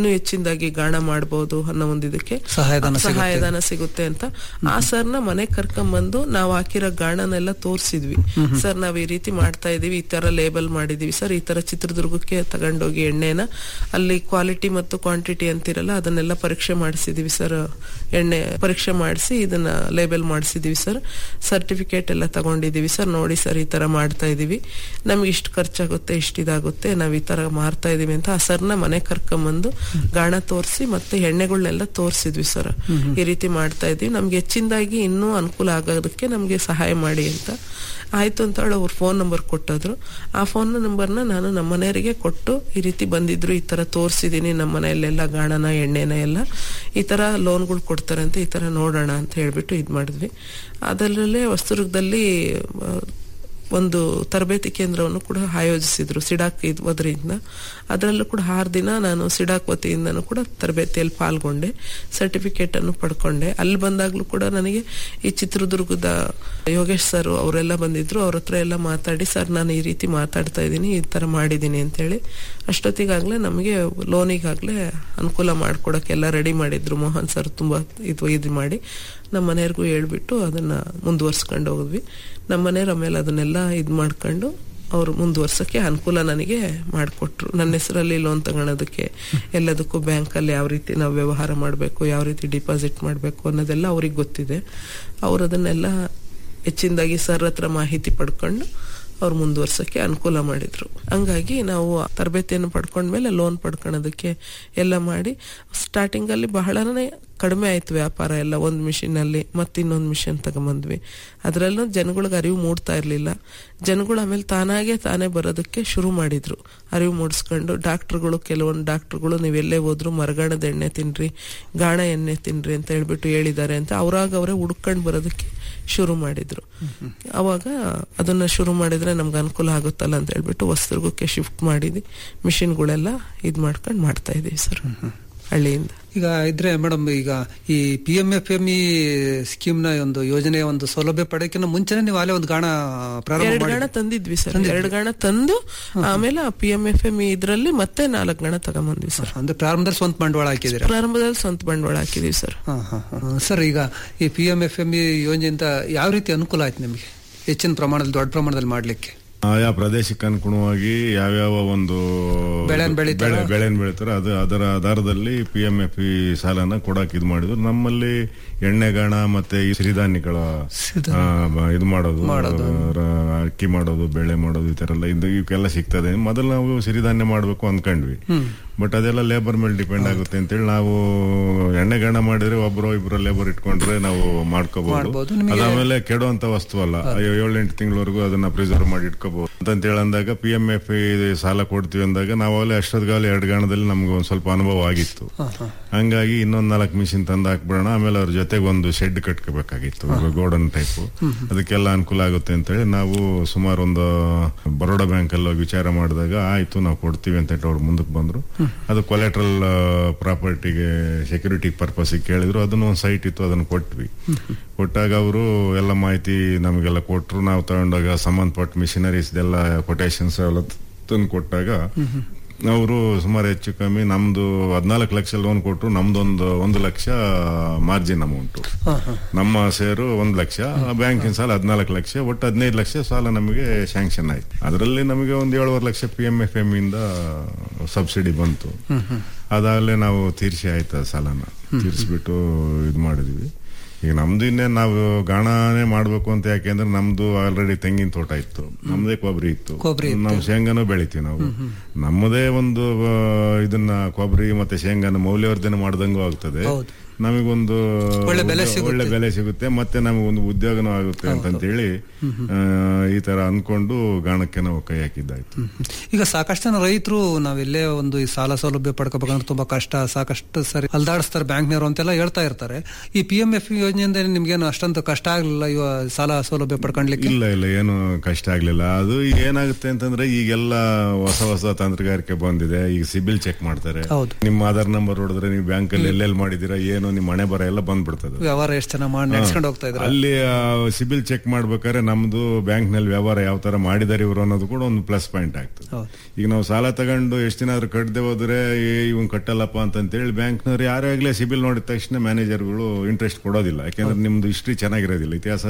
ಇನ್ನೂ ಹೆಚ್ಚಿನದಾಗಿ ಗಾಣ ಮಾಡಬಹುದು ಅನ್ನೋ ಒಂದು ಇದಕ್ಕೆ ಸಹಾಯಧನ ಸಿಗುತ್ತೆ. ಸಹಾಯಧನ ಸಿಗುತ್ತೆ ಅಂತ ಆ ಸರ್ನ ಮನೆ ಕರ್ಕೊಂಬಂದು ನಾವು ಹಾಕಿರೋ ಗಾಣನೆಲ್ಲ ತೋರಿಸಿದ್ವಿ ಸರ್ ನಾವ್ ಈ ರೀತಿ ಮಾಡ್ತಾ ಇದೀವಿ ಈ ತರ ಲೇಬಲ್ ಮಾಡಿದೀವಿ ಸರ್ ಈ ತರ ಚಿತ್ರದುರ್ಗಕ್ಕೆ ತಗೊಂಡೋಗಿ ಎಣ್ಣೆನ ಅಲ್ಲಿ ಕ್ವಾಲಿಟಿ ಮತ್ತು ಕ್ವಾಂಟಿಟಿ ಅಂತಿರಲ್ಲ ಅದನ್ನೆಲ್ಲ ಪರೀಕ್ಷೆ ಮಾಡಿಸಿದೀವಿ ಸರ್ ಎಣ್ಣೆ ಪರೀಕ್ಷೆ ಮಾಡಿಸಿ ಇದನ್ನ ಲೇಬಲ್ ಮಾಡಿಸಿದೀವಿ ಸರ್ ಸರ್ಟಿಫಿಕೇಟ್ ಎಲ್ಲ ತಗೊಂಡಿದೀವಿ ಸರ್ ನೋಡಿ ಸರ್ ಈ ತರ ಮಾಡ್ತಾ ಇದೀವಿ ನಮ್ಗೆ ಇಷ್ಟು ಖರ್ಚಾಗುತ್ತೆ ಇಷ್ಟು ಇದಾಗುತ್ತೆ ನಾವ್ ಈ ತರ ಮಾರ್ತಾ ಇದೀವಿ ಅಂತ ಆ ಸರ್ನ ಮನೆ ಕರ್ಕೊಂಬಂದು ಗಾಣ ತೋರಿಸಿ ಮತ್ತೆ ಎಣ್ಣೆಗಳನ್ನೆಲ್ಲ ತೋರಿಸಿದ್ವಿ ಸರ್ ಈ ರೀತಿ ಮಾಡ್ತಾ ಇದೀವಿ ನಮ್ಗೆ ಹೆಚ್ಚಿನದಾಗಿ ಇನ್ನೂ ಅನುಕೂಲ ಆಗೋದಕ್ಕೆ ನಮ್ಗೆ ಸಹಾಯ ಮಾಡಿ ಅಂತ ಆಯ್ತು ಅಂತ ಹೇಳಿ ಅವ್ರ ಫೋನ್ ನಂಬರ್ ಕೊಟ್ಟಿದ್ರು ಆ ಫೋನ್ ನಂಬರ್ನ ನಾನು ನಮ್ಮ ಮನೆಯವರಿಗೆ ಕೊಟ್ಟು ಈ ರೀತಿ ಬಂದಿದ್ರು ಈ ತರ ತೋರಿಸಿದೀನಿ ನಮ್ಮ ಮನೆಯಲ್ಲೆಲ್ಲ ಗಾಣನ ಎಣ್ಣೆನ ಎಲ್ಲ ಈ ತರ ಲೋನ್ಗಳು ಕೊಡ್ತಾರೆ ಅಂತ ಈ ತರ ನೋಡೋಣ ಅಂತ ಹೇಳ್ಬಿಟ್ಟು ಇದ್ ಮಾಡಿದ್ವಿ ಅದರಲ್ಲೇ ಹೊಸದುರ್ಗದಲ್ಲಿ ಆ, ಒಂದು ತರಬೇತಿ ಕೇಂದ್ರವನ್ನು ಕೂಡ ಆಯೋಜಿಸಿದ್ರು ಸಿಡಾಕ್ ಇದ್ ಅದರಿಂದ ಅದರಲ್ಲೂ ಕೂಡ ಆರು ದಿನ ನಾನು ಸಿಡಾಕ್ ವತಿಯಿಂದನೂ ಕೂಡ ತರಬೇತಿಯಲ್ಲಿ ಪಾಲ್ಗೊಂಡೆ ಸರ್ಟಿಫಿಕೇಟ್ ಅನ್ನು ಪಡ್ಕೊಂಡೆ ಅಲ್ಲಿ ಬಂದಾಗ್ಲೂ ಕೂಡ ನನಗೆ ಈ ಚಿತ್ರದುರ್ಗದ ಯೋಗೇಶ್ ಸರ್ ಅವರೆಲ್ಲ ಬಂದಿದ್ರು ಅವ್ರ ಹತ್ರ ಎಲ್ಲ ಮಾತಾಡಿ ಸರ್ ನಾನು ಈ ರೀತಿ ಮಾತಾಡ್ತಾ ಇದ್ದೀನಿ ಈ ತರ ಮಾಡಿದ್ದೀನಿ ಅಂತೇಳಿ ಅಷ್ಟೊತ್ತಿಗಾಗ್ಲೇ ನಮಗೆ ಲೋನಿಗಾಗ್ಲೇ ಅನುಕೂಲ ಮಾಡ್ಕೊಡಕ್ಕೆ ಎಲ್ಲ ರೆಡಿ ಮಾಡಿದ್ರು ಮೋಹನ್ ಸರ್ ತುಂಬಾ ಇದು ಇದು ಮಾಡಿ ನಮ್ಮ ಮನೆಯವ್ರಿಗೂ ಹೇಳ್ಬಿಟ್ಟು ಅದನ್ನ ಮುಂದುವರ್ಸ್ಕೊಂಡು ಹೋದ್ವಿ ನಮ್ಮ ಮನೆಯವ್ರ ಆಮೇಲೆ ಅದನ್ನೆಲ್ಲ ಇದು ಮಾಡ್ಕೊಂಡು ಅವರು ಮುಂದುವರ್ಸಕ್ಕೆ ಅನುಕೂಲ ನನಗೆ ಮಾಡಿಕೊಟ್ರು ನನ್ನ ಹೆಸರಲ್ಲಿ ಲೋನ್ ತಗೊಳೋದಕ್ಕೆ ಎಲ್ಲದಕ್ಕೂ ಬ್ಯಾಂಕಲ್ಲಿ ಯಾವ ರೀತಿ ನಾವು ವ್ಯವಹಾರ ಮಾಡಬೇಕು ಯಾವ ರೀತಿ ಡಿಪಾಸಿಟ್ ಮಾಡಬೇಕು ಅನ್ನೋದೆಲ್ಲ ಅವ್ರಿಗೆ ಗೊತ್ತಿದೆ ಅವ್ರು ಅದನ್ನೆಲ್ಲ ಹೆಚ್ಚಿನದಾಗಿ ಸರ್ ಹತ್ರ ಮಾಹಿತಿ ಪಡ್ಕೊಂಡು ಅವ್ರು ಮುಂದುವರ್ಸಕ್ಕೆ ಅನುಕೂಲ ಮಾಡಿದ್ರು ಹಂಗಾಗಿ ನಾವು ತರಬೇತಿಯನ್ನು ಪಡ್ಕೊಂಡ್ಮೇಲೆ ಲೋನ್ ಪಡ್ಕೊಳೋದಕ್ಕೆ ಎಲ್ಲ ಮಾಡಿ ಸ್ಟಾರ್ಟಿಂಗ್ ಅಲ್ಲಿ ಬಹಳನೇ ಕಡಿಮೆ ಆಯ್ತು ವ್ಯಾಪಾರ ಎಲ್ಲ ಒಂದ್ ಮಿಷಿನ್ ಅಲ್ಲಿ ಮತ್ತೆ ಇನ್ನೊಂದು ಮಿಷಿನ್ ತಗೊಂಬಂದ್ವಿ ಅದ್ರಲ್ಲೂ ಜನಗಳಿಗೆ ಅರಿವು ಮೂಡ್ತಾ ಇರ್ಲಿಲ್ಲ ಜನಗಳು ಆಮೇಲೆ ತಾನಾಗೆ ತಾನೇ ಬರೋದಕ್ಕೆ ಶುರು ಮಾಡಿದ್ರು ಅರಿವು ಮೂಡಿಸ್ಕೊಂಡು ಡಾಕ್ಟರ್ಗಳು ಕೆಲವೊಂದು ಡಾಕ್ಟರ್ಗಳು ನೀವೆಲ್ಲೇ ಹೋದ್ರು ಮರಗಾಣದ ಎಣ್ಣೆ ತಿನ್ರಿ ಗಾಣ ಎಣ್ಣೆ ತಿನ್ರಿ ಅಂತ ಹೇಳ್ಬಿಟ್ಟು ಹೇಳಿದ್ದಾರೆ ಅಂತ ಅವ್ರಾಗ ಅವರೇ ಹುಡ್ಕೊಂಡು ಬರೋದಕ್ಕೆ ಶುರು ಮಾಡಿದ್ರು ಅವಾಗ ಅದನ್ನ ಶುರು ಮಾಡಿದ್ರೆ ನಮ್ಗೆ ಅನುಕೂಲ ಆಗುತ್ತಲ್ಲ ಅಂತ ಹೇಳ್ಬಿಟ್ಟು ಹೊಸದುರ್ಗಕ್ಕೆ ಶಿಫ್ಟ್ ಮಾಡಿದ್ವಿ ಮಿಷಿನ್ಗಳೆಲ್ಲ ಇದ್ ಮಾಡ್ಕೊಂಡು ಮಾಡ್ತಾ ಇದೀವಿ ಸರ್ ಹಳ್ಳಿಯಿಂದ ಈಗ ಇದ್ರೆ ಮೇಡಮ್ ಈಗ ಈ P M F M E scheme ನ ಒಂದು ಯೋಜನೆಯ ಒಂದು ಸೌಲಭ್ಯ ಪಡೆಯಕ್ಕಿಂತ ಮುಂಚೆನೆ ನೀವು ಅಲ್ಲೇ ಒಂದು ಗಾಣ ಪ್ರಾರಂಭ ಎರಡು ಮಾಡಿ ಗಾಣ ತಂದಿದ್ವಿ ಸರ್ ಎರಡು ಗಾಣ ತಂದು ಆಮೇಲೆ ಪಿ ಎಂ ಎಫ್ ಎಂ ಇದ್ರಲ್ಲಿ ಮತ್ತೆ ನಾಲ್ಕು ಗಾಣ ತಗೊಂಬಂದ್ವಿ ಸರ್ ಅಂದ್ರೆ ಪ್ರಾರಂಭದಲ್ಲಿ ಸ್ವಂತ ಬಂಡವಾಳ ಹಾಕಿದ್ದೀರಾ ಪ್ರಾರಂಭದಲ್ಲಿ ಸ್ವಂತ ಬಂಡವಾಳ ಹಾಕಿದೀವಿ ಸರ್ ಹಾ, ಹಾ, ಹಾ. ಸರ್ ಈಗ ಈ P M F M E ಯೋಜನೆಯಿಂದ ಯಾವ ರೀತಿ ಅನುಕೂಲ ಆಯ್ತು ನಿಮಗೆ ಹೆಚ್ಚಿನ ಪ್ರಮಾಣದಲ್ಲಿ ದೊಡ್ಡ ಪ್ರಮಾಣದಲ್ಲಿ ಮಾಡ್ಲಿಕ್ಕೆ ಆಯಾ ಪ್ರದೇಶಕ್ಕೆ ಅನುಗುಣವಾಗಿ ಯಾವ್ಯಾವ ಒಂದು ಬೆಳೆನ್ ಬೆಳಿತಾರ? ಬೆಳೆ ಬೆಳೆನ್ ಬೆಳಿತಾರೆ ಅದು ಅದರ ಆಧಾರದಲ್ಲಿ ಪಿ ಎಂ ಎಫ್ ಇ ಸಾಲನ ಕೊಡಕ್ ಇದು ಮಾಡಿದ್ರು ನಮ್ಮಲ್ಲಿ ಎಣ್ಣೆಗಾಣ ಮತ್ತೆ ಈ ಸಿರಿಧಾನ್ಯಗಳ ಆ, ಬ- ಇದು ಮಾಡೋದು ರ- ಅಕ್ಕಿ ಮಾಡೋದು ಬೆಳೆ ಮಾಡೋದು ಈ ತರ ಎಲ್ಲ ಇದು ಇವಕ್ಕೆಲ್ಲ ಸಿಗ್ತದೆ ಮೊದಲು ನಾವು ಸಿರಿಧಾನ್ಯ ಮಾಡ್ಬೇಕು ಅನ್ಕೊಂಡ್ವಿ ಬಟ್ ಅದೆಲ್ಲ ಲೇಬರ್ ಮೇಲೆ ಡಿಪೆಂಡ್ ಆಗುತ್ತೆ ಅಂತೇಳಿ ನಾವು ಎಣ್ಣೆಗಾಣ ಮಾಡಿದ್ರೆ ಒಬ್ಬರು ಇಬ್ಬರು ಲೇಬರ್ ಇಟ್ಕೊಂಡ್ರೆ ನಾವು ಮಾಡ್ಕೋಬಹುದು ಮಾಡ್ಬೋದು. ನಿಮಗೆ- ಅದಾದ್ಮೇಲೆ ಕೆಡುವಂತ ವಸ್ತು ಅಲ್ಲ ಅಯ್ಯೋ ಏಳೆಂಟು ತಿಂಗಳವರೆಗೂ ಅದನ್ನ ಪ್ರಿಸರ್ವ್ ಮಾಡಿ ಇಟ್ಕೋಬಹುದು ಅಂತ ಹೇಳಿ ಅಂದಾಗ ಪಿ ಎಂ ಎಫ್ ಸಾಲ ಕೊಡ್ತೀವಿ ಅಂದಾಗ ನಾವು ಅಲ್ಲೇ ಅಷ್ಟೊತ್ಗಾಲ ಎರಡು ಗಾಣದಲ್ಲಿ ನಮ್ಗೆ ಒಂದ್ ಸ್ವಲ್ಪ ಅನುಭವ ಆಗಿತ್ತು ಹಂಗಾಗಿ ಇನ್ನೊಂದ್ ನಾಲ್ಕು ಮಿಷಿನ್ ತಂದು ಹಾಕ್ಬಿಡೋಣ ಆಮೇಲೆ ಅವ್ರ ಜೊತೆಗೆ ಒಂದು ಶೆಡ್ ಕಟ್ಕೋಬೇಕಾಗಿತ್ತು ಗೋಡನ್ ಟೈಪ್ ಅದಕ್ಕೆಲ್ಲ ಅನುಕೂಲ ಆಗುತ್ತೆ ಅಂತ ಹೇಳಿ ನಾವು ಸುಮಾರು ಒಂದು ಬರೋಡಾ ಬ್ಯಾಂಕ್ ಅಲ್ಲಿ ಹೋಗಿ ವಿಚಾರ ಮಾಡಿದಾಗ ಆಯ್ತು ನಾವು ಕೊಡ್ತೀವಿ ಅಂತ ಹೇಳಿ ಅವ್ರು ಮುಂದಕ್ಕೆ ಬಂದ್ರು ಅದು ಕೊಲೆಟ್ರಲ್ ಪ್ರಾಪರ್ಟಿಗೆ ಸೆಕ್ಯೂರಿಟಿ ಪರ್ಪಸ್ ಕೇಳಿದ್ರು ಅದನ್ನು ಒಂದು ಸೈಟ್ ಇತ್ತು ಅದನ್ನು ಕೊಟ್ವಿ ಕೊಟ್ಟಾಗ ಅವರು ಎಲ್ಲ ಮಾಹಿತಿ ನಮಗೆಲ್ಲ ಕೊಟ್ರು ನಾವು ತಗೊಂಡಾಗ ಸಂಬಂಧಪಟ್ಟ ಮಿಷನರೀಸ್ ಎಲ್ಲ ಕೊಟೇಶನ್ಸ್ ಎಲ್ಲ ತಂದು ಕೊಟ್ಟಾಗ ಅವರು ಸುಮಾರು ಹೆಚ್ಚು ಕಮ್ಮಿ ನಮ್ದು ಹದಿನಾಲ್ಕು ಲಕ್ಷ ಲೋನ್ ಕೊಟ್ಟರು ನಮ್ದೊಂದು ಒಂದು ಲಕ್ಷ ಮಾರ್ಜಿನ್ ಅಮೌಂಟ್ ನಮ್ಮ ಸೇರು ಒಂದು ಲಕ್ಷ ಬ್ಯಾಂಕಿನ ಸಾಲ ಹದಿನಾಲ್ಕು ಲಕ್ಷ ಒಟ್ಟು ಹದಿನೈದು ಲಕ್ಷ ಸಾಲ ನಮಗೆ ಸ್ಯಾಂಕ್ಷನ್ ಆಯ್ತು ಅದರಲ್ಲಿ ನಮಗೆ ಒಂದು ಏಳುವರೆ lakh P M F M ಇಂದ ಸಬ್ಸಿಡಿ ಬಂತು ಅದಾಗಲೇ ನಾವು ತೀರ್ಸಿ ಆಯ್ತು ಆ ಸಾಲನ ತೀರ್ಸ್ಬಿಟ್ಟು ಇದು ಮಾಡಿದ್ವಿ ಈಗ ನಮ್ದು ಇನ್ನೇ ನಾವು ಗಾಣನೇ ಮಾಡ್ಬೇಕು ಅಂತ ಯಾಕೆಂದ್ರೆ ನಮ್ದು ಆಲ್ರೆಡಿ ತೆಂಗಿನ ತೋಟ ಇತ್ತು ನಮ್ದೇ ಕೊಬ್ಬರಿ ಇತ್ತು ಕೊಬ್ಬರಿ ಇತ್ತು. ನಾವು ಶೇಂಗಾನು ಬೆಳಿತೀವಿ ನಾವು ನಮ್ಮದೇ ಒಂದು ಆ, ಇದನ್ನ ಕೊಬ್ಬರಿ ಮತ್ತೆ ಶೇಂಗಾನ ಮೌಲ್ಯವರ್ಧನೆ ಮಾಡ್ದಂಗೂ ಆಗ್ತದೆ ಹೌದು. ನಮಗೊಂದು ಒಳ್ಳೆ ಬೆಲೆ ಸಿಗುತ್ತೆ. ಒಳ್ಳೆ ಬೆಲೆ ಸಿಗುತ್ತೆ ಮತ್ತೆ ನಮಗೊಂದು ಉದ್ಯೋಗನೂ ಆಗುತ್ತೆ ಅಂತಂತೇಳಿ ಆ, ಈ ತರ ಅನ್ಕೊಂಡು ಗಾಣಕ್ಕೆ ನಾವು ಕೈ ಹಾಕಿದ್ದಾಯ್ತು ಈಗ ಸಾಕಷ್ಟು ಜನ ರೈತರು ನಾವೆಲ್ಲೇ ಒಂದು ಈ ಸಾಲ ಸೌಲಭ್ಯ ಪಡ್ಕೋಬೇಕಂದ್ರೆ ತುಂಬಾ ಕಷ್ಟ ಸಾಕಷ್ಟು ಸರಿ ಅಲ್ದಾಡಿಸ್ತಾರೆ ಬ್ಯಾಂಕ್ನವರು ಅಂತೆಲ್ಲ ಹೇಳ್ತಾ ಇರ್ತಾರೆ ಈ ಪಿ ಎಂ ಎಫ್ ಯೋಜನೆ ಯೋಜನೆಯಿಂದ ನಿಮ್ಗೇನು ಅಷ್ಟೊಂದು ಕಷ್ಟ ಆಗ್ಲಿಲ್ಲ ಇವ ಸಾಲ ಸೌಲಭ್ಯ ಪಡ್ಕೊಂಡ್ಲಿಕ್ಕೆ ಇಲ್ಲ ಇಲ್ಲ ಏನು ಕಷ್ಟ ಆಗ್ಲಿಲ್ಲ ಅದು ಏನಾಗುತ್ತೆ ಅಂತಂದ್ರೆ ಈಗೆಲ್ಲ ಹೊಸ ಹೊಸ ತಂತ್ರಗಾರಿಕೆ ಬಂದಿದೆ ಈಗ ಸಿಬಿಲ್ ಚೆಕ್ ಮಾಡ್ತಾರೆ ಹೌದು. ನಿಮ್ಮ ಆಧಾರ್ ನಂಬರ್ ಹೊಡೆದ್ರೆ ನೀವು ಬ್ಯಾಂಕ್ ಅಲ್ಲಿ ಎಲ್ಲೆಲ್ಲಿ ಮಾಡಿದೀರಾ ಏನು ನಿಮ್ಮ ಮನೆ ಬರ ಎಲ್ಲ ಬಂದ್ಬಿಡ್ತದೆ ವ್ಯವಹಾರ ಎಷ್ಟು ಚೆನ್ನಾಗಿ ಮಾಡಿ ನಡ್ಸ್ಕೊಂಡು ಹೋಗ್ತಾ ಇದ್ರ ಅಲ್ಲಿ ಸಿಬಿಲ್ ಚೆಕ್ ಮಾಡ್ಬೇಕಾದ್ರೆ ನಮ್ದು ಬ್ಯಾಂಕ್ ನಲ್ಲಿ ವ್ಯವಹಾರ ಯಾವ ತರ ಮಾಡಿದಾರೆ ಇವರು ಅನ್ನೋದು ಕೂಡ ಒಂದು ಪ್ಲಸ್ ಪಾಯಿಂಟ್ ಆಗ್ತದೆ ಹೌದು. ಈಗ ನಾವು ಸಾಲ ತಗೊಂಡು ಎಷ್ಟು ದಿನ ಆದ್ರೂ ಕಟ್ಟದೆ ಹೋದ್ರೆ ಏ, ಇವ್ನ್ ಕಟ್ಟಲ್ಲಪ್ಪ ಅಂತಂತೇಳಿ ಬ್ಯಾಂಕ್ನವ್ರು ಯಾರೇ ಆಗ್ಲೇ ಸಿಬಿಲ್ ನೋಡಿದ ತಕ್ಷಣ ಮ್ಯಾನೇಜರ್ಗಳು ಇಂಟ್ರೆಸ್ಟ್ ಕೊಡೋದಿಲ್ಲ ಯಾಕೆಂದ್ರೆ ನಿಮ್ದು ಹಿಸ್ಟ್ರಿ ಚೆನ್ನಾಗಿರೋದಿಲ್ಲ ಇತಿಹಾಸ